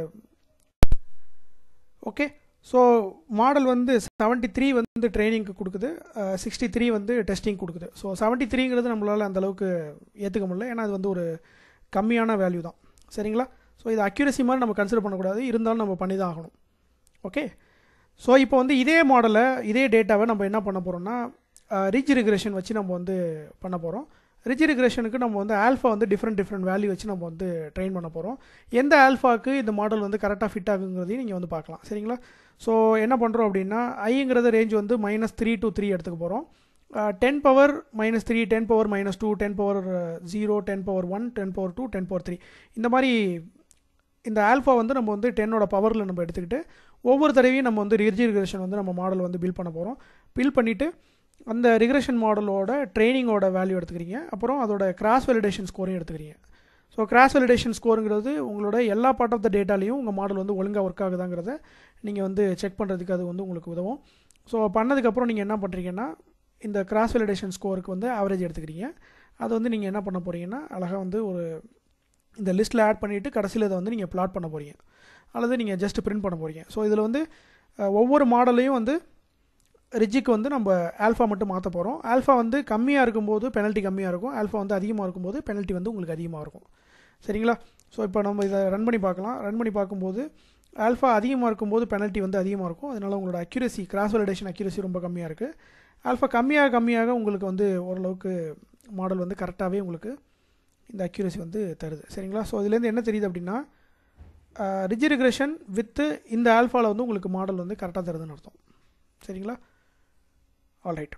ஓகே ஸோ மாடல் வந்து செவன்ட்டி த்ரீ வந்து ட்ரைனிங்க்கு கொடுக்குது சிக்ஸ்டி த்ரீ வந்து டெஸ்டிங் கொடுக்குது ஸோ செவன்ட்டி த்ரீங்கிறது நம்மளால் அந்த அளவுக்கு ஏற்றுக்க முடியல ஏன்னா அது வந்து ஒரு கம்மியான வேல்யூ தான் சரிங்களா ஸோ இது அக்யூரசி மாதிரி நம்ம கன்சிடர் பண்ணக்கூடாது இருந்தாலும் நம்ம பண்ணி தான் ஆகணும் ஓகே ஸோ இப்போ வந்து இதே மாடலை இதே டேட்டாவை நம்ம என்ன பண்ண போகிறோம்னா ரிச் ரிக்ரெஷன் வச்சு நம்ம வந்து பண்ண போகிறோம் ரிச் ரிக்ரெஷனுக்கு நம்ம வந்து ஆல்ஃபா வந்து டிஃப்ரெண்ட் டிஃப்ரெண்ட் வேல்யூ வச்சு நம்ம வந்து ட்ரெயின் பண்ண போகிறோம் எந்த ஆல்ஃபாக்கு இந்த மாடல் வந்து கரெக்டாக ஃபிட் ஆகுங்கிறதையும் நீங்கள் வந்து பார்க்கலாம் சரிங்களா ஸோ என்ன பண்ணுறோம் அப்படின்னா ஐங்கிறது ரேஞ்ச் வந்து மைனஸ் த்ரீ டு த்ரீ எடுத்துக்க போகிறோம் ten power minus three ten power minus two ten power zero ten power one ten power two ten power three இந்த மாதிரி இந்த ஆல்ஃபா வந்து நம்ம வந்து டென்னோட பவரில் நம்ம எடுத்துக்கிட்டு ஒவ்வொரு தடவையும் நம்ம வந்து ரிஜி ரிக்ரெஷன் வந்து நம்ம மாடல் வந்து பில் பண்ண போகிறோம் பில் பண்ணிவிட்டு அந்த ரிக்ரெஷன் மாடலோட ட்ரைனிங்கோட வேல்யூ எடுத்துக்கிறீங்க அப்புறம் அதோட கிராஸ் வெலிடேஷன் ஸ்கோரையும் எடுத்துக்கிறீங்க ஸோ கிராஸ் வெலிடேஷன் ஸ்கோருங்கிறது உங்களோட எல்லா பார்ட் ஆஃப் த டேட்டாலையும் உங்கள் மாடல் வந்து ஒழுங்காக ஒர்க் ஆகுதாங்கிறத நீங்கள் வந்து செக் பண்ணுறதுக்கு அது வந்து உங்களுக்கு உதவும் ஸோ பண்ணதுக்கப்புறம் நீங்கள் என்ன பண்ணுறீங்கன்னா இந்த கிராஸ் வெலிடேஷன் ஸ்கோருக்கு வந்து ஆவரேஜ் எடுத்துக்கிறீங்க அது வந்து நீங்கள் என்ன பண்ண போகிறீங்கன்னா அழகாக வந்து ஒரு இந்த லிஸ்ட்டில் ஆட் பண்ணிவிட்டு கடைசியில் இதை வந்து நீங்கள் பிளாட் பண்ண போகிறீங்க அல்லது நீங்கள் ஜஸ்ட் பிரிண்ட் பண்ண போகிறீங்க ஸோ இதில் வந்து ஒவ்வொரு மாடலையும் வந்து ரிஜிக்கு வந்து நம்ம ஆல்ஃபா மட்டும் மாற்ற போகிறோம் ஆல்ஃபா வந்து கம்மியாக இருக்கும்போது பெனல்ட்டி கம்மியாக இருக்கும் ஆல்ஃபா வந்து அதிகமாக இருக்கும்போது பெனல்ட்டி வந்து உங்களுக்கு அதிகமாக இருக்கும் சரிங்களா ஸோ இப்போ நம்ம இதை ரன் பண்ணி பார்க்கலாம் ரன் பண்ணி பார்க்கும்போது ஆல்ஃபா அதிகமாக இருக்கும்போது பெனல்ட்டி வந்து அதிகமாக இருக்கும் அதனால் உங்களோட அக்யூரசி கிராஸ் வெலிடேஷன் அக்யூரசி ரொம்ப கம்மியாக இருக்குது ஆல்ஃபா கம்மியாக கம்மியாக உங்களுக்கு வந்து ஓரளவுக்கு மாடல் வந்து கரெக்டாகவே உங்களுக்கு இந்த அக்யூரசி வந்து தருது சரிங்களா ஸோ இதுலேருந்து என்ன தெரியுது அப்படின்னா ரிஜி ரிக்ரெஷன் வித்து இந்த ஆல்ஃபாவில் வந்து உங்களுக்கு மாடல் வந்து கரெக்டாக தருதுன்னு அர்த்தம் சரிங்களா ஆல் ரைட்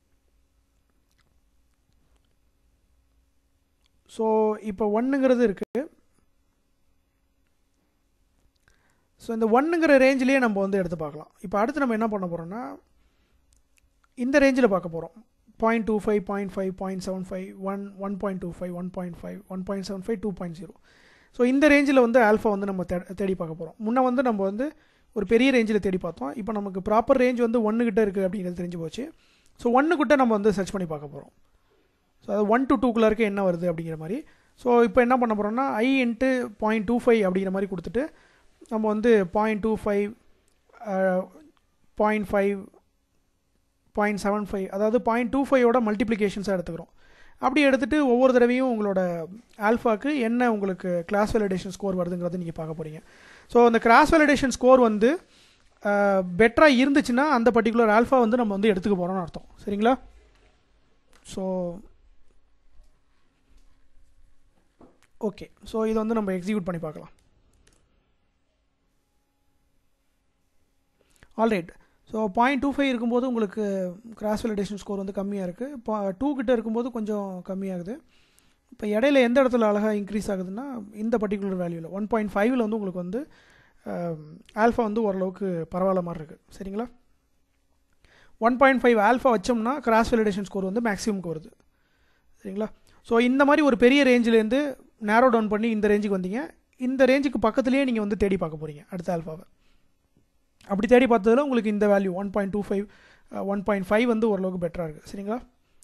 ஸோ இப்போ ஒன்றுங்கிறது இருக்குது ஸோ இந்த ஒன்றுங்கிற ரேஞ்சிலேயே நம்ம வந்து எடுத்து பார்க்கலாம் இப்போ அடுத்து நம்ம என்ன பண்ண போகிறோம்னா இந்த ரேஞ்சில் பார்க்க போகிறோம் point two five point five point seven five one one point two five one point five one point seven five two point zero so இந்த ரேஞ்சில் வந்து ஆல்ஃபா வந்து நம்ம தேடி பார்க்க போகிறோம் முன்னே வந்து நம்ம வந்து ஒரு பெரிய ரேஞ்சில் தேடி பார்த்தோம் இப்போ நமக்கு ப்ராப்பர் ரேஞ்ச் வந்து ஒன்று கிட்ட இருக்குது அப்படிங்கிறது தெரிஞ்சு போச்சு ஸோ ஒன்று கிட்ட நம்ம வந்து சர்ச் பண்ணி பார்க்க போகிறோம் ஸோ அது ஒன் டு டூக்குள்ள இருக்க என்ன வருது அப்படிங்கிற மாதிரி ஸோ இப்போ என்ன பண்ண போகிறோம்னா I into point two five அப்படிங்கிற மாதிரி கொடுத்துட்டு நம்ம வந்து point two five point five point seven five அதாவது பாயிண்ட் டூ ஃபைவோட மல்டிப்ளிகேஷன்ஸாக எடுத்துக்கிறோம் அப்படி எடுத்துகிட்டு ஒவ்வொரு தடவையும் உங்களோட ஆல்ஃபாக்கு என்ன உங்களுக்கு கிளாஸ் வேலிடேஷன் ஸ்கோர் வருதுங்கிறது நீங்கள் பார்க்க போகிறீங்க ஸோ அந்த கிராஸ் வேலிடேஷன் ஸ்கோர் வந்து பெட்டராக இருந்துச்சுன்னா அந்த பர்டிகுலர் ஆல்ஃபா வந்து நம்ம வந்து எடுத்துக்க போகிறோம்னு அர்த்தம் சரிங்களா ஸோ ஓகே ஸோ இதை வந்து நம்ம எக்ஸிக்யூட் பண்ணி பார்க்கலாம் alright so point two five இருக்கும்போது உங்களுக்கு கிராஸ் வெலிடேஷன் ஸ்கோர் வந்து கம்மியாக இருக்குது இப்போ டூ கிட்ட இருக்கும்போது கொஞ்சம் கம்மியாகுது இப்போ இடையில எந்த இடத்துல அழகாக இன்க்ரீஸ் ஆகுதுன்னா இந்த பர்டிகுலர் வேல்யூவில் ஒன் பாயிண்ட் ஃபைவ்ல வந்து உங்களுக்கு வந்து ஆல்ஃபா வந்து ஓரளவுக்கு பரவாயில்ல மாதிரி இருக்குது சரிங்களா ஒன் பாயிண்ட் ஃபைவ் ஆல்ஃபா வச்சோம்னா கிராஸ் வெலிடேஷன் ஸ்கோர் வந்து மேக்ஸிமம்க்கு வருது சரிங்களா ஸோ இந்த மாதிரி ஒரு பெரிய ரேஞ்சிலேருந்து நேரோ டவுன் பண்ணி இந்த ரேஞ்சுக்கு வந்தீங்க இந்த ரேஞ்சுக்கு பக்கத்துலேயே நீங்கள் வந்து தேடி பார்க்க போகிறீங்க அடுத்த ஆல்ஃபாவை அப்படி தேடி பார்த்ததில் உங்களுக்கு இந்த value one point two five one point five வந்து ஓரளவுக்கு பெட்டராக இருக்குது சரிங்களா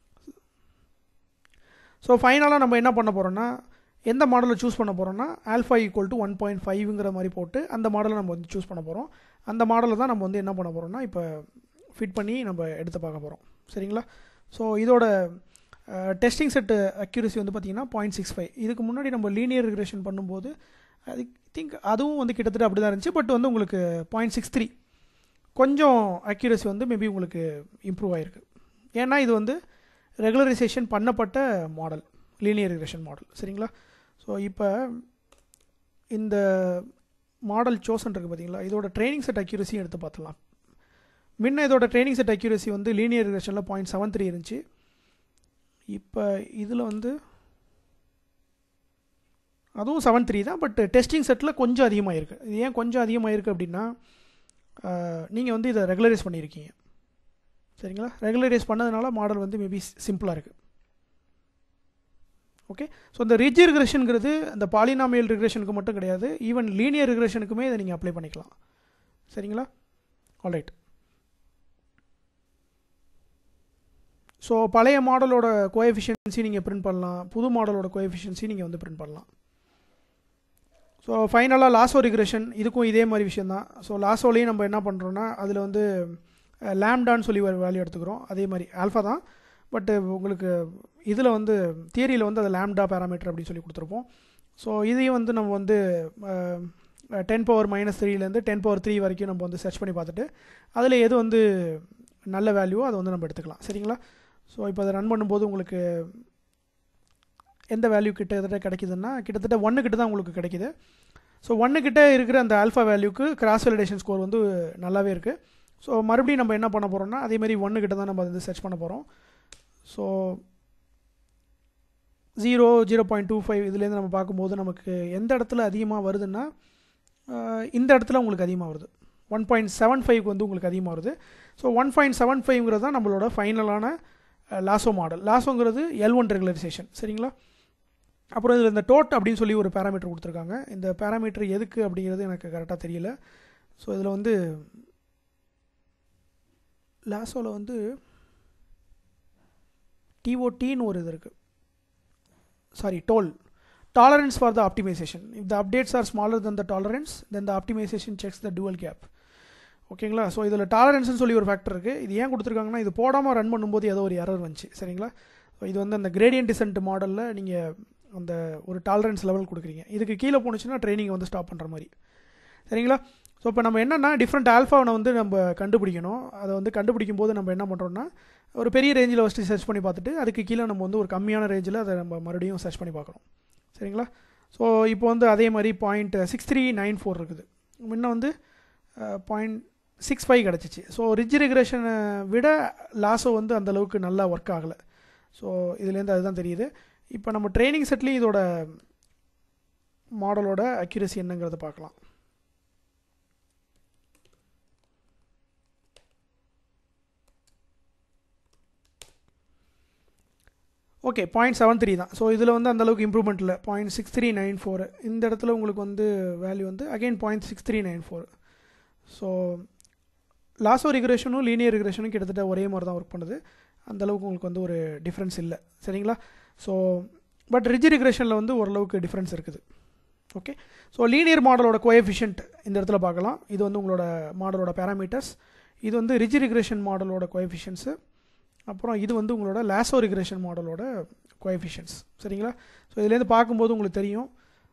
ஸோ ஃபைனலாக நம்ம என்ன பண்ண போகிறோம்னா எந்த மாடலை சூஸ் பண்ண போகிறோம்னா alpha equal to one point ஃபைவ்ங்கிற மாதிரி போட்டு அந்த மாடலை நம்ம வந்து சூஸ் பண்ண போகிறோம் அந்த மாடலை தான் நம்ம வந்து என்ன பண்ண போகிறோம்னா இப்போ ஃபிட் பண்ணி நம்ம எடுத்து பார்க்க போகிறோம் சரிங்களா ஸோ இதோட டெஸ்டிங் செட்டு அக்யூரசி வந்து பார்த்திங்கன்னா பாயிண்ட் சிக்ஸ் ஃபைவ் இதுக்கு முன்னாடி நம்ம லீனியர் ரிக்ரெஷன் பண்ணும்போது ஐ திங்க் அதுவும் வந்து கிட்டத்தட்ட அப்படி தான் இருந்துச்சு பட் வந்து உங்களுக்கு பாயிண்ட் சிக்ஸ் த்ரீ கொஞ்சம் அக்யூரசி வந்து மேபி உங்களுக்கு இம்ப்ரூவ் ஆகிருக்கு ஏன்னா இது வந்து ரெகுலரைசேஷன் பண்ணப்பட்ட மாடல் லீனியர் ரிக்ரெஷன் மாடல் சரிங்களா ஸோ இப்போ இந்த மாடல் சோசன் இருக்குது பார்த்தீங்களா இதோட ட்ரைனிங் செட் அக்யூரஸியும் எடுத்து பார்த்துலாம் முன்ன இதோட ட்ரைனிங் செட் அக்யூரசி வந்து லீனியர் ரிக்ரெஷனில் பாயிண்ட் செவன் த்ரீ இருந்துச்சு இப்போ இதில் வந்து அதுவும் செவன் த்ரீ தான் பட் டெஸ்டிங் செட்டில் கொஞ்சம் அதிகமாக இருக்குது இது ஏன் கொஞ்சம் அதிகமாக இருக்குது அப்படின்னா நீங்கள் வந்து இதை ரெகுலரைஸ் பண்ணியிருக்கீங்க சரிங்களா ரெகுலரைஸ் பண்ணதுனால மாடல் வந்து மேபி சிம்பிளாக இருக்குது ஓகே ஸோ இந்த ரிஜ் ரிக்ரெஷனுங்கிறது இந்த பாலினாமியல் ரிக்ரெஷனுக்கு மட்டும் கிடையாது ஈவன் லீனியர் ரிக்ரெஷனுக்குமே இதை நீங்கள் அப்ளை பண்ணிக்கலாம் சரிங்களா ஆல்ரைட் ஸோ பழைய மாடலோட கோஎஃபிஷியன்சி நீங்கள் பிரிண்ட் பண்ணலாம் புது மாடலோட கோஎஃபிஷியன்சி நீங்கள் வந்து பிரிண்ட் பண்ணலாம் ஸோ ஃபைனலாக லாஸோ ரிக்ரெஷன் இதுக்கும் இதே மாதிரி விஷயந்தான் ஸோ லாஸோலையும் நம்ம என்ன பண்ணுறோன்னா அதில் வந்து லேம்டான்னு சொல்லி ஒரு வேல்யூ எடுத்துக்கிறோம் அதே மாதிரி ஆல்ஃபா தான் பட்டு உங்களுக்கு இதில் வந்து தியரியில் வந்து அது லேம்டா பேராமீட்டர் அப்படின்னு சொல்லி கொடுத்துருப்போம் ஸோ இதையும் வந்து நம்ம வந்து டென் பவர் மைனஸ் த்ரீலேருந்து டென் பவர் த்ரீ வரைக்கும் நம்ம வந்து சர்ச் பண்ணி பார்த்துட்டு அதில் எது வந்து நல்ல வேல்யூவோ அதை வந்து நம்ம எடுத்துக்கலாம் சரிங்களா ஸோ இப்போ அதை ரன் பண்ணும்போது உங்களுக்கு எந்த வேல்யூ கிட்டத்தட்ட கிடைக்குதுன்னா கிட்டத்தட்ட ஒன்று கிட்ட தான் உங்களுக்கு கிடைக்குது ஸோ ஒன்று கிட்ட இருக்கிற அந்த ஆல்ஃபா வேல்யூக்கு கிராஸ் வெலிடேஷன் ஸ்கோர் வந்து நல்லாவே இருக்குது ஸோ மறுபடியும் நம்ம என்ன பண்ண போகிறோம்னா அதேமாதிரி ஒன்று கிட்ட தான் நம்ம வந்து சர்ச் பண்ண போகிறோம் so zero zero point two five இதுலேருந்து நம்ம பார்க்கும்போது நமக்கு எந்த இடத்துல அதிகமாக வருதுன்னா இந்த இடத்துல உங்களுக்கு அதிகமாக வருது ஒன் பாயிண்ட் செவன் ஃபைவ்க்கு வந்து உங்களுக்கு அதிகமாக வருது ஸோ ஒன் பாயிண்ட் செவன் ஃபைவ்ங்கிறது தான் நம்மளோட ஃபைனலான லாசோ மாடல் லாசோங்கிறது எல் ஒன் ரெகுலரைசேஷன் சரிங்களா அப்புறம் இதில் இந்த டோட் அப்படின்னு சொல்லி ஒரு பேராமீட்டர் கொடுத்துருக்காங்க இந்த பேராமீட்டர் எதுக்கு அப்படிங்கிறது எனக்கு கரெக்டாக தெரியல ஸோ இதில் வந்து லாசோவில் வந்து டிஓடின்னு ஒரு இது இருக்குது sorry tol tolerance for the optimisation if the updates are smaller than the tolerance then the optimisation checks the dual gap ஓகேங்களா ஸோ இதில் டாலரன்ஸ்னு சொல்லி ஒரு ஃபேக்டர் இருக்குது இது ஏன் கொடுத்துருக்காங்கன்னா இது போடாமல் ரன் பண்ணும்போது ஏதோ ஒரு எரர் வந்துச்சு சரிங்களா ஸோ இது வந்து அந்த கிரேடியன்ட் டிசன்ட் மாடலில் நீங்கள் அந்த ஒரு டாலரன்ஸ் லெவல் கொடுக்குறீங்க இதுக்கு கீழே போணுச்சுன்னா ட்ரைனிங் வந்து ஸ்டாப் பண்ணுற மாதிரி சரிங்களா ஸோ இப்போ நம்ம என்னென்னா டிஃப்ரெண்ட் ஆல்ஃபாவை வந்து நம்ம கண்டுபிடிக்கணும் அதை வந்து கண்டுபிடிக்கும் போது நம்ம என்ன பண்ணுறோம்னா ஒரு பெரிய ரேஞ்சில் ஃபஸ்ட்டு சர்ச் பண்ணி பார்த்துட்டு அதுக்கு கீழே நம்ம வந்து ஒரு கம்மியான ரேஞ்சில் அதை நம்ம மறுபடியும் சர்ச் பண்ணி பார்க்குறோம் சரிங்களா ஸோ இப்போ வந்து அதே மாதிரி point six three nine four இருக்குது முன்ன வந்து பாயிண்ட் சிக்ஸ் ஃபைவ் கிடச்சிச்சு ஸோ ரிஜ் ரிக்ரெஷனை விட லாஸோ வந்து அந்தளவுக்கு நல்லா ஒர்க் ஆகலை ஸோ இதுலேருந்து அதுதான் தெரியுது இப்போ நம்ம ட்ரைனிங் செட்லேயும் இதோட மாடலோட அக்யூரசி என்னங்கிறத பார்க்கலாம் ஓகே பாயிண்ட் செவன் த்ரீ தான் ஸோ இதில் வந்து அந்தளவுக்கு இம்ப்ரூவ்மெண்ட் இல்லை point six three nine four இந்த இடத்துல உங்களுக்கு வந்து வேல்யூ வந்து again point six three nine four so lasso ரிக்ரேஷனும் லீனியர் ரிக்ரேஷனும் கிட்டத்தட்ட ஒரே மாதிரி தான் ஒர்க் பண்ணுது அந்தளவுக்கு உங்களுக்கு வந்து ஒரு டிஃப்ரென்ஸ் இல்லை சரிங்களா ஸோ பட் ரிஜ் ரிக்ரேஷனில் வந்து ஓரளவுக்கு டிஃப்ரென்ஸ் இருக்குது ஓகே ஸோ லீனியர் மாடலோட கோஎஃபிஷியன்ட் இந்த இடத்துல பார்க்கலாம் இது வந்து உங்களோட மாடலோட பேராமீட்டர்ஸ் இது வந்து ரிஜ் ரிக்ரேஷன் மாடலோட கோஎஃபிஷியன்ஸு அப்புறம் இது வந்து உங்களோட லாசோ ரிக்ரேஷன் மாடலோட கோஎஃபிஷியன்ஸ் சரிங்களா ஸோ இதுலேருந்து பார்க்கும்போது உங்களுக்கு தெரியும்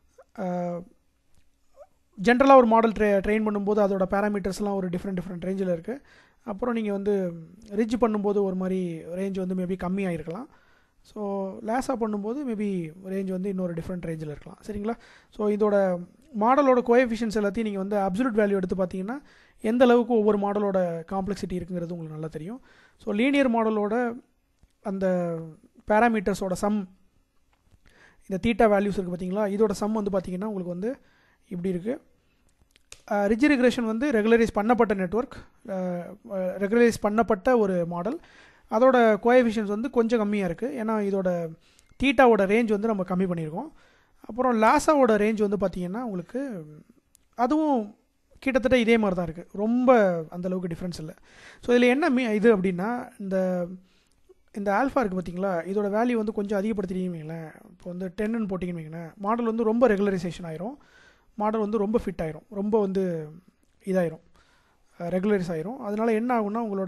ஜென்ரலாக ஒரு மாடல் ட்ரெ ட்ரெயின் பண்ணும்போது அதோட பேராமீட்டர்ஸ்லாம் ஒரு டிஃப்ரெண்ட் டிஃப்ரெண்ட் ரேஞ்சில் இருக்குது அப்புறம் நீங்கள் வந்து ரிஜ் பண்ணும்போது ஒரு மாதிரி ரேஞ்ச் வந்து மேபி கம்மியாக இருக்கலாம் ஸோ லேஸாக பண்ணும்போது மேபி ரேஞ்ச் வந்து இன்னொரு டிஃப்ரெண்ட் ரேஞ்சில் இருக்கலாம் சரிங்களா ஸோ இதோட மாடலோட கோஎஃபிஷியன்ஸ் எல்லாத்தையும் நீங்கள் வந்து அப்சல்யூட் வேல்யூ எடுத்து பார்த்தீங்கன்னா எந்த அளவுக்கு ஒவ்வொரு மாடலோட காம்ப்ளெக்சிட்டி இருக்குங்கிறது உங்களுக்கு நல்லா தெரியும் ஸோ லீனியர் மாடலோட அந்த பேராமீட்டர்ஸோட சம் இந்த தீட்டா வேல்யூஸ் இருக்குது பார்த்தீங்களா இதோட சம் வந்து பார்த்தீங்கன்னா உங்களுக்கு வந்து இப்படி இருக்குது ரிஜ் ரிக்ரேஷன் வந்து ரெகுலரைஸ் பண்ணப்பட்ட நெட்ஒர்க் ரெகுலரைஸ் பண்ணப்பட்ட ஒரு மாடல் அதோட கோஎஃபிஷியன்ஸ் வந்து கொஞ்சம் கம்மியாக இருக்குது ஏன்னா இதோட தீட்டாவோட ரேஞ்ச் வந்து நம்ம கம்மி பண்ணியிருக்கோம் அப்புறம் லாஸாவோட ரேஞ்ச் வந்து பார்த்திங்கன்னா உங்களுக்கு அதுவும் கிட்டத்தட்ட இதே மாதிரி தான் இருக்குது ரொம்ப அந்தளவுக்கு டிஃப்ரென்ஸ் இல்லை ஸோ இதில் என்ன மீ இது அப்படின்னா இந்த இந்த ஆல்ஃபா இருக்குது பார்த்தீங்களா இதோட வேல்யூ வந்து கொஞ்சம் அதிகப்படுத்திட்டீங்கன்னு வைங்களேன் இப்போ வந்து டென்னு போட்டிங்கன்னு வைங்களேன் மாடல் வந்து ரொம்ப ரெகுலரைசேஷன் ஆயிரும் மாடல் வந்து ரொம்ப ஃபிட் ஆயிரும் ரொம்ப வந்து இதாயிரும் ரெகுலரைஸ் ஆயிரும் அதனால் என்ன ஆகும்னா உங்களோட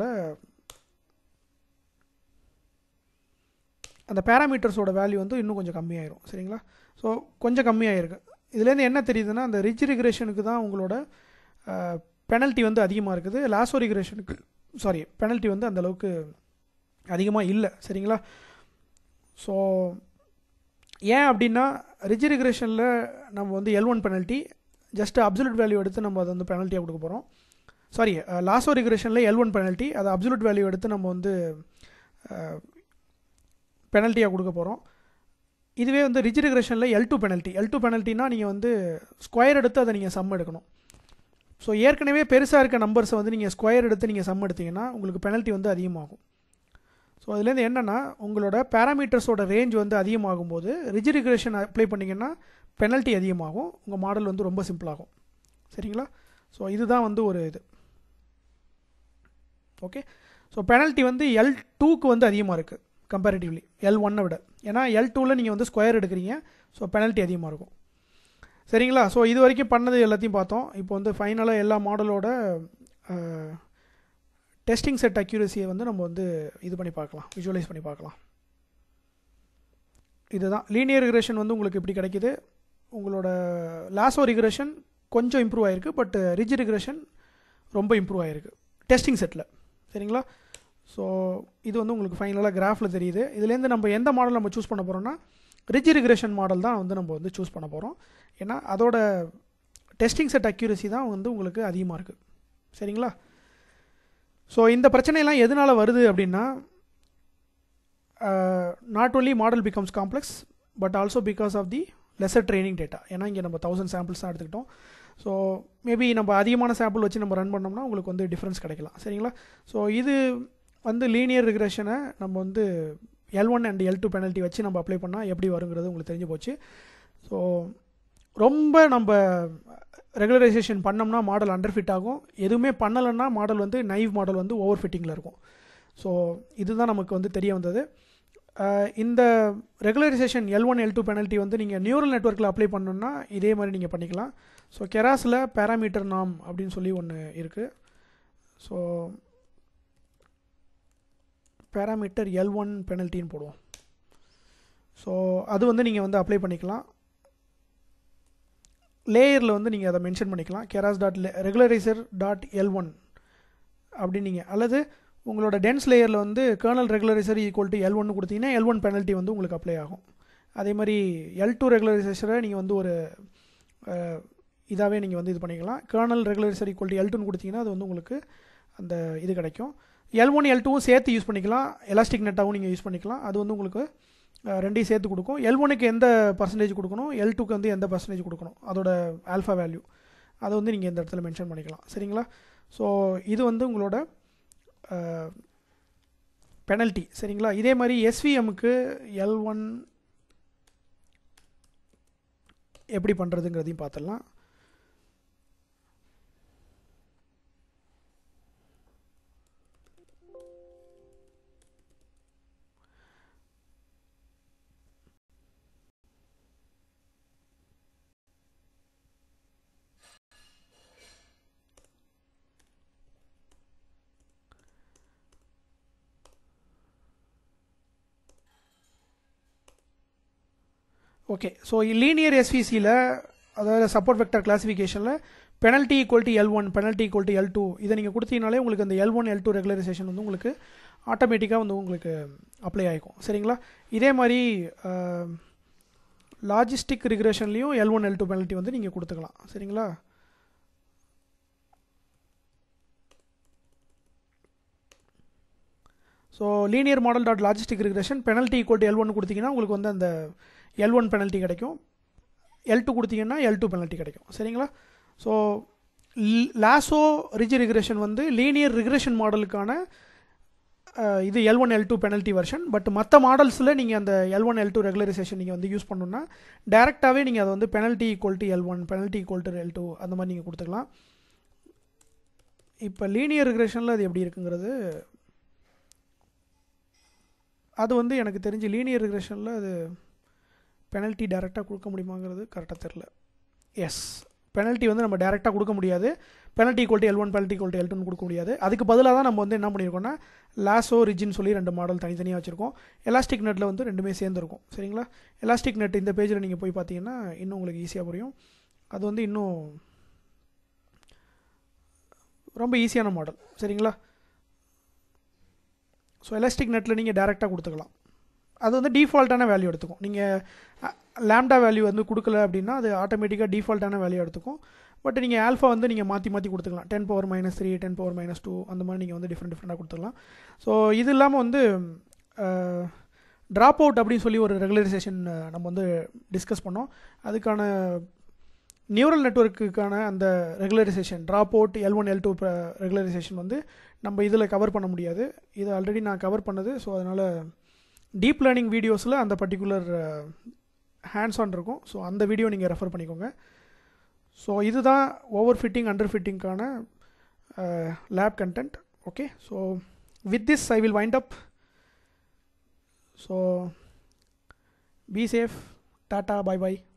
அந்த பேராமீட்டர்ஸோட வேல்யூ வந்து இன்னும் கொஞ்சம் கம்மியாயிரும் சரிங்களா ஸோ கொஞ்சம் கம்மியாயிருக்கு இதுலேருந்து என்ன தெரியுதுன்னா அந்த ரிச் ரிக்ரேஷனுக்கு தான் உங்களோட பெனல்ட்டி வந்து அதிகமாக இருக்குது லாஸோ ரிக்ரேஷனுக்கு சாரி பெனல்ட்டி வந்து அந்தளவுக்கு அதிகமாக இல்லை சரிங்களா ஸோ ஏன் அப்படின்னா ரிஜ் ரிக்ரேஷனில் நம்ம வந்து L one penalty just absolute value எடுத்து நம்ம அதை வந்து பெனல்ட்டியாக கொடுக்க போகிறோம் சாரி லாஸோ ரிக்ரேஷனில் எல் ஒன் பெனல்ட்டி அதை அப்சல்யூட் வேல்யூ எடுத்து நம்ம வந்து பெனல்ட்டியாக கொடுக்க போகிறோம் இதுவே வந்து ரிஜ் ரிக்ரெஷனில் L two penalty L two பெனல்ட்டினா நீங்கள் வந்து ஸ்கொயர் எடுத்து அதை நீங்கள் சம் எடுக்கணும் ஸோ ஏற்கனவே பெருசாக இருக்க நம்பர்ஸை வந்து நீங்கள் ஸ்கொயர் எடுத்து நீங்கள் சம் எடுத்தீங்கன்னா உங்களுக்கு பெனல்ட்டி வந்து அதிகமாகும் ஸோ அதுலேருந்து என்னென்னா உங்களோட பேராமீட்டர்ஸோட ரேஞ்ச் வந்து அதிகமாகும் போது ரிஜ் ரிக்ரெஷன் அப்ளை பண்ணிங்கன்னா பெனல்ட்டி அதிகமாகும் உங்கள் மாடல் வந்து ரொம்ப சிம்பிளாகும் சரிங்களா ஸோ இதுதான் வந்து ஒரு இது ஓகே ஸோ பெனல்ட்டி வந்து எல் டூக்கு வந்து அதிகமாக இருக்குது கம்பேரிட்டிவ்லி எல் ஒன்னை விட ஏன்னா எல் டூவில் நீங்கள் வந்து ஸ்கொயர் எடுக்கிறீங்க ஸோ பெனல்ட்டி அதிகமாக இருக்கும் சரிங்களா ஸோ இது வரைக்கும் பண்ணது எல்லாத்தையும் பார்த்தோம் இப்போ வந்து ஃபைனலாக எல்லா மாடலோட டெஸ்டிங் செட் அக்யூரஸியை வந்து நம்ம வந்து இது பண்ணி பார்க்கலாம் விஷுவலைஸ் பண்ணி பார்க்கலாம் இதுதான் லீனியர் ரிக்ரெஷன் வந்து உங்களுக்கு இப்படி கிடைக்குது உங்களோட லாஸோ ரிக்ரெஷன் கொஞ்சம் இம்ப்ரூவ் ஆகிருக்கு பட் ரிஜ் ரிக்ரெஷன் ரொம்ப இம்ப்ரூவ் ஆகிருக்கு டெஸ்டிங் செட்டில் சரிங்களா ஸோ இது வந்து உங்களுக்கு ஃபைனலாக கிராஃபில் தெரியுது இதுலேருந்து நம்ம எந்த மாடல் நம்ம சூஸ் பண்ண போகிறோம்னா ரிஜ் ரிக்ரெஷன் மாடல் தான் வந்து நம்ம வந்து சூஸ் பண்ண போகிறோம் ஏன்னா அதோட டெஸ்டிங் செட் அக்யூரசி தான் வந்து உங்களுக்கு அதிகமாக இருக்குது சரிங்களா ஸோ இந்த பிரச்சனையெல்லாம் எதனால் வருது அப்படின்னா not only model becomes complex but also because of the lesser training data ஏன்னா இங்கே நம்ம தௌசண்ட் சாம்பிள்ஸ் தான் எடுத்துக்கிட்டோம் ஸோ மேபி நம்ம அதிகமான சாம்பிள் வச்சு நம்ம ரன் பண்ணோம்னா உங்களுக்கு வந்து டிஃப்ரென்ஸ் கிடைக்கலாம் சரிங்களா ஸோ இது வந்து லீனியர் ரிக்ரெஷனை நம்ம வந்து L one and L two penalty வச்சு நம்ம அப்ளை பண்ணால் எப்படி வருங்கிறது உங்களுக்கு தெரிஞ்சு போச்சு ஸோ ரொம்ப நம்ம ரெகுலரைசேஷன் பண்ணோம்னா மாடல் அண்டர் ஃபிட் ஆகும் எதுவுமே பண்ணலைன்னா மாடல் வந்து நைவ் மாடல் வந்து ஓவர் ஃபிட்டிங்கில் இருக்கும் ஸோ இதுதான் நமக்கு வந்து தெரிய வந்தது இந்த regularisation L one L two penalty வந்து நீங்கள் நியூரல் நெட்ஒர்க்கில் அப்ளை பண்ணணுன்னா இதே மாதிரி நீங்கள் பண்ணிக்கலாம் ஸோ கெராஸில் பேராமீட்டர் நாம் அப்படின்னு சொல்லி ஒன்று இருக்குது ஸோ பேராமீட்டர் எல் ஒன் பெனல்ட்டின்னு போடுவோம் ஸோ அது வந்து நீங்கள் வந்து அப்ளை பண்ணிக்கலாம் லேயரில் வந்து நீங்கள் அதை மென்ஷன் பண்ணிக்கலாம் Keras dot regulariser dot L one அப்படின்னு நீங்கள் அல்லது உங்களோட டென்ஸ் லேயரில் வந்து kernel regulariser equal to L ஒன்று கொடுத்தீங்கன்னா எல் ஒன் பெனல்ட்டி வந்து உங்களுக்கு அப்ளை ஆகும் அதே மாதிரி எல் டூ ரெகுலரைசேஷரை நீங்கள் வந்து ஒரு இதாகவே நீங்கள் வந்து இது பண்ணிக்கலாம் kernel regulariser equal to L டூன்னு கொடுத்தீங்கன்னா அது வந்து உங்களுக்கு அந்த இது கிடைக்கும் எல் ஒன் எல் டூவும் சேர்த்து யூஸ் பண்ணிக்கலாம் எலாஸ்டிக் நெட்டாகவும் நீங்கள் யூஸ் பண்ணிக்கலாம் அது வந்து உங்களுக்கு ரெண்டையும் சேர்த்து கொடுக்கும் எல் ஒனுக்கு எந்த பர்சன்டேஜ் கொடுக்கணும் எல் டூக்கு வந்து எந்த பர்சன்டேஜ் கொடுக்கணும் அதோட ஆல்ஃபா வேல்யூ அதை வந்து நீங்கள் இந்த இடத்துல மென்ஷன் பண்ணிக்கலாம் சரிங்களா ஸோ இது வந்து உங்களோட பெனல்ட்டி சரிங்களா இதே மாதிரி எஸ்விஎம்க்கு எல் ஒன் எப்படி பண்ணுறதுங்கிறதையும் பார்த்துடலாம் ஓகே ஸோ லீனியர் எஸ்விசியில் அதாவது சப்போர்ட் வெக்டர் கிளாசிஃபிகேஷனில் penalty equal to L one penalty equal to L two இதை நீங்கள் கொடுத்தீங்கனாலே உங்களுக்கு அந்த L one L two regularisation வந்து உங்களுக்கு ஆட்டோமேட்டிக்காக வந்து உங்களுக்கு அப்ளை ஆகிக்கும் சரிங்களா இதே மாதிரி லாஜிஸ்டிக் ரிக்ரெஷன்லேயும் L one L two penalty வந்து நீங்கள் கொடுத்துக்கலாம் சரிங்களா so linear model dot logistic regression penalty equal to L one கொடுத்தீங்கன்னா உங்களுக்கு வந்து அந்த எல் ஒன் பெனல்ட்டி கிடைக்கும் எல் டூ கொடுத்தீங்கன்னா எல் டூ பெனல்ட்டி கிடைக்கும் சரிங்களா ஸோ லாஸோ ரிஜ் ரிக்ரெஷன் வந்து லீனியர் ரிக்ரெஷன் மாடலுக்கான இது L one L two penalty version but மற்ற மாடல்ஸில் நீங்கள் அந்த L one L two regularisation நீங்கள் வந்து யூஸ் பண்ணணுன்னா டேரெக்டாகவே நீங்கள் அதை வந்து penalty equal to L one penalty equal to L two அந்த மாதிரி நீங்கள் கொடுத்துக்கலாம் இப்போ லீனியர் ரிக்ரெஷனில் அது எப்படி இருக்குங்கிறது அது வந்து எனக்கு தெரிஞ்சு லீனியர் ரிக்ரெஷனில் அது பெனல்ட்டி டேரெக்டாக கொடுக்க முடியுமாங்கிறது கரெக்டாக தெரில எஸ் பெனல்ட்டி வந்து நம்ம டேரெக்டாக கொடுக்க முடியாது penalty equal to L one penalty equal to L டூன்னு கொடுக்க முடியாது அதுக்கு பதிலாக தான் நம்ம வந்து என்ன பண்ணியிருக்கோம்னா லாஸோ ரிஜின் சொல்லி ரெண்டு மாடல் தனித்தனியாக வச்சுருக்கோம் எலாஸ்டிக் நெட்டில் வந்து ரெண்டுமே சேர்ந்துருக்கும் சரிங்களா எலாஸ்டிக் நெட் இந்த பேஜில் நீங்கள் போய் பார்த்தீங்கன்னா இன்னும் உங்களுக்கு ஈஸியாக புரியும் அது வந்து இன்னும் ரொம்ப ஈஸியான மாடல் சரிங்களா ஸோ எலாஸ்டிக் நெட்டில் நீங்கள் டேரெக்டாக கொடுத்துக்கலாம் அது வந்து டிஃபால்ட்டான வேல்யூ எடுத்துக்கும் நீங்கள் லேம்டா வேல்யூ வந்து கொடுக்கல அப்படின்னா அது ஆட்டோமேட்டிக்காக டிஃபால்ட்டான வேல்யூ எடுத்துக்கும் பட் நீங்கள் ஆல்ஃபா வந்து நீங்கள் மாற்றி மாற்றி கொடுத்துக்கலாம் ten power minus three ten power minus two அந்த மாதிரி நீங்கள் வந்து டிஃப்ரெண்ட் டிஃப்ரெண்ட்டாக கொடுத்துக்கலாம் ஸோ இது இல்லாமல் வந்து ட்ராப் அவுட் அப்படின்னு சொல்லி ஒரு ரெகுலரைசேஷன் நம்ம வந்து டிஸ்கஸ் பண்ணோம் அதுக்கான நியூரல் நெட்ஒர்க்குக்கான அந்த regularisation dropout L one L two regularisation வந்து நம்ம இதில் கவர் பண்ண முடியாது இது ஆல்ரெடி நான் கவர் பண்ணது ஸோ அதனால் டீப் லேர்னிங் வீடியோஸில் அந்த பர்டிகுலர் ஹேண்ட்ஸ் ஆன் இருக்கும் ஸோ அந்த வீடியோ நீங்கள் ரெஃபர் பண்ணிக்கோங்க ஸோ இதுதான் ஓவர் ஃபிட்டிங் அண்டர் ஃபிட்டிங்க்கான lab content okay so with this I will wind up so be safe tata bye by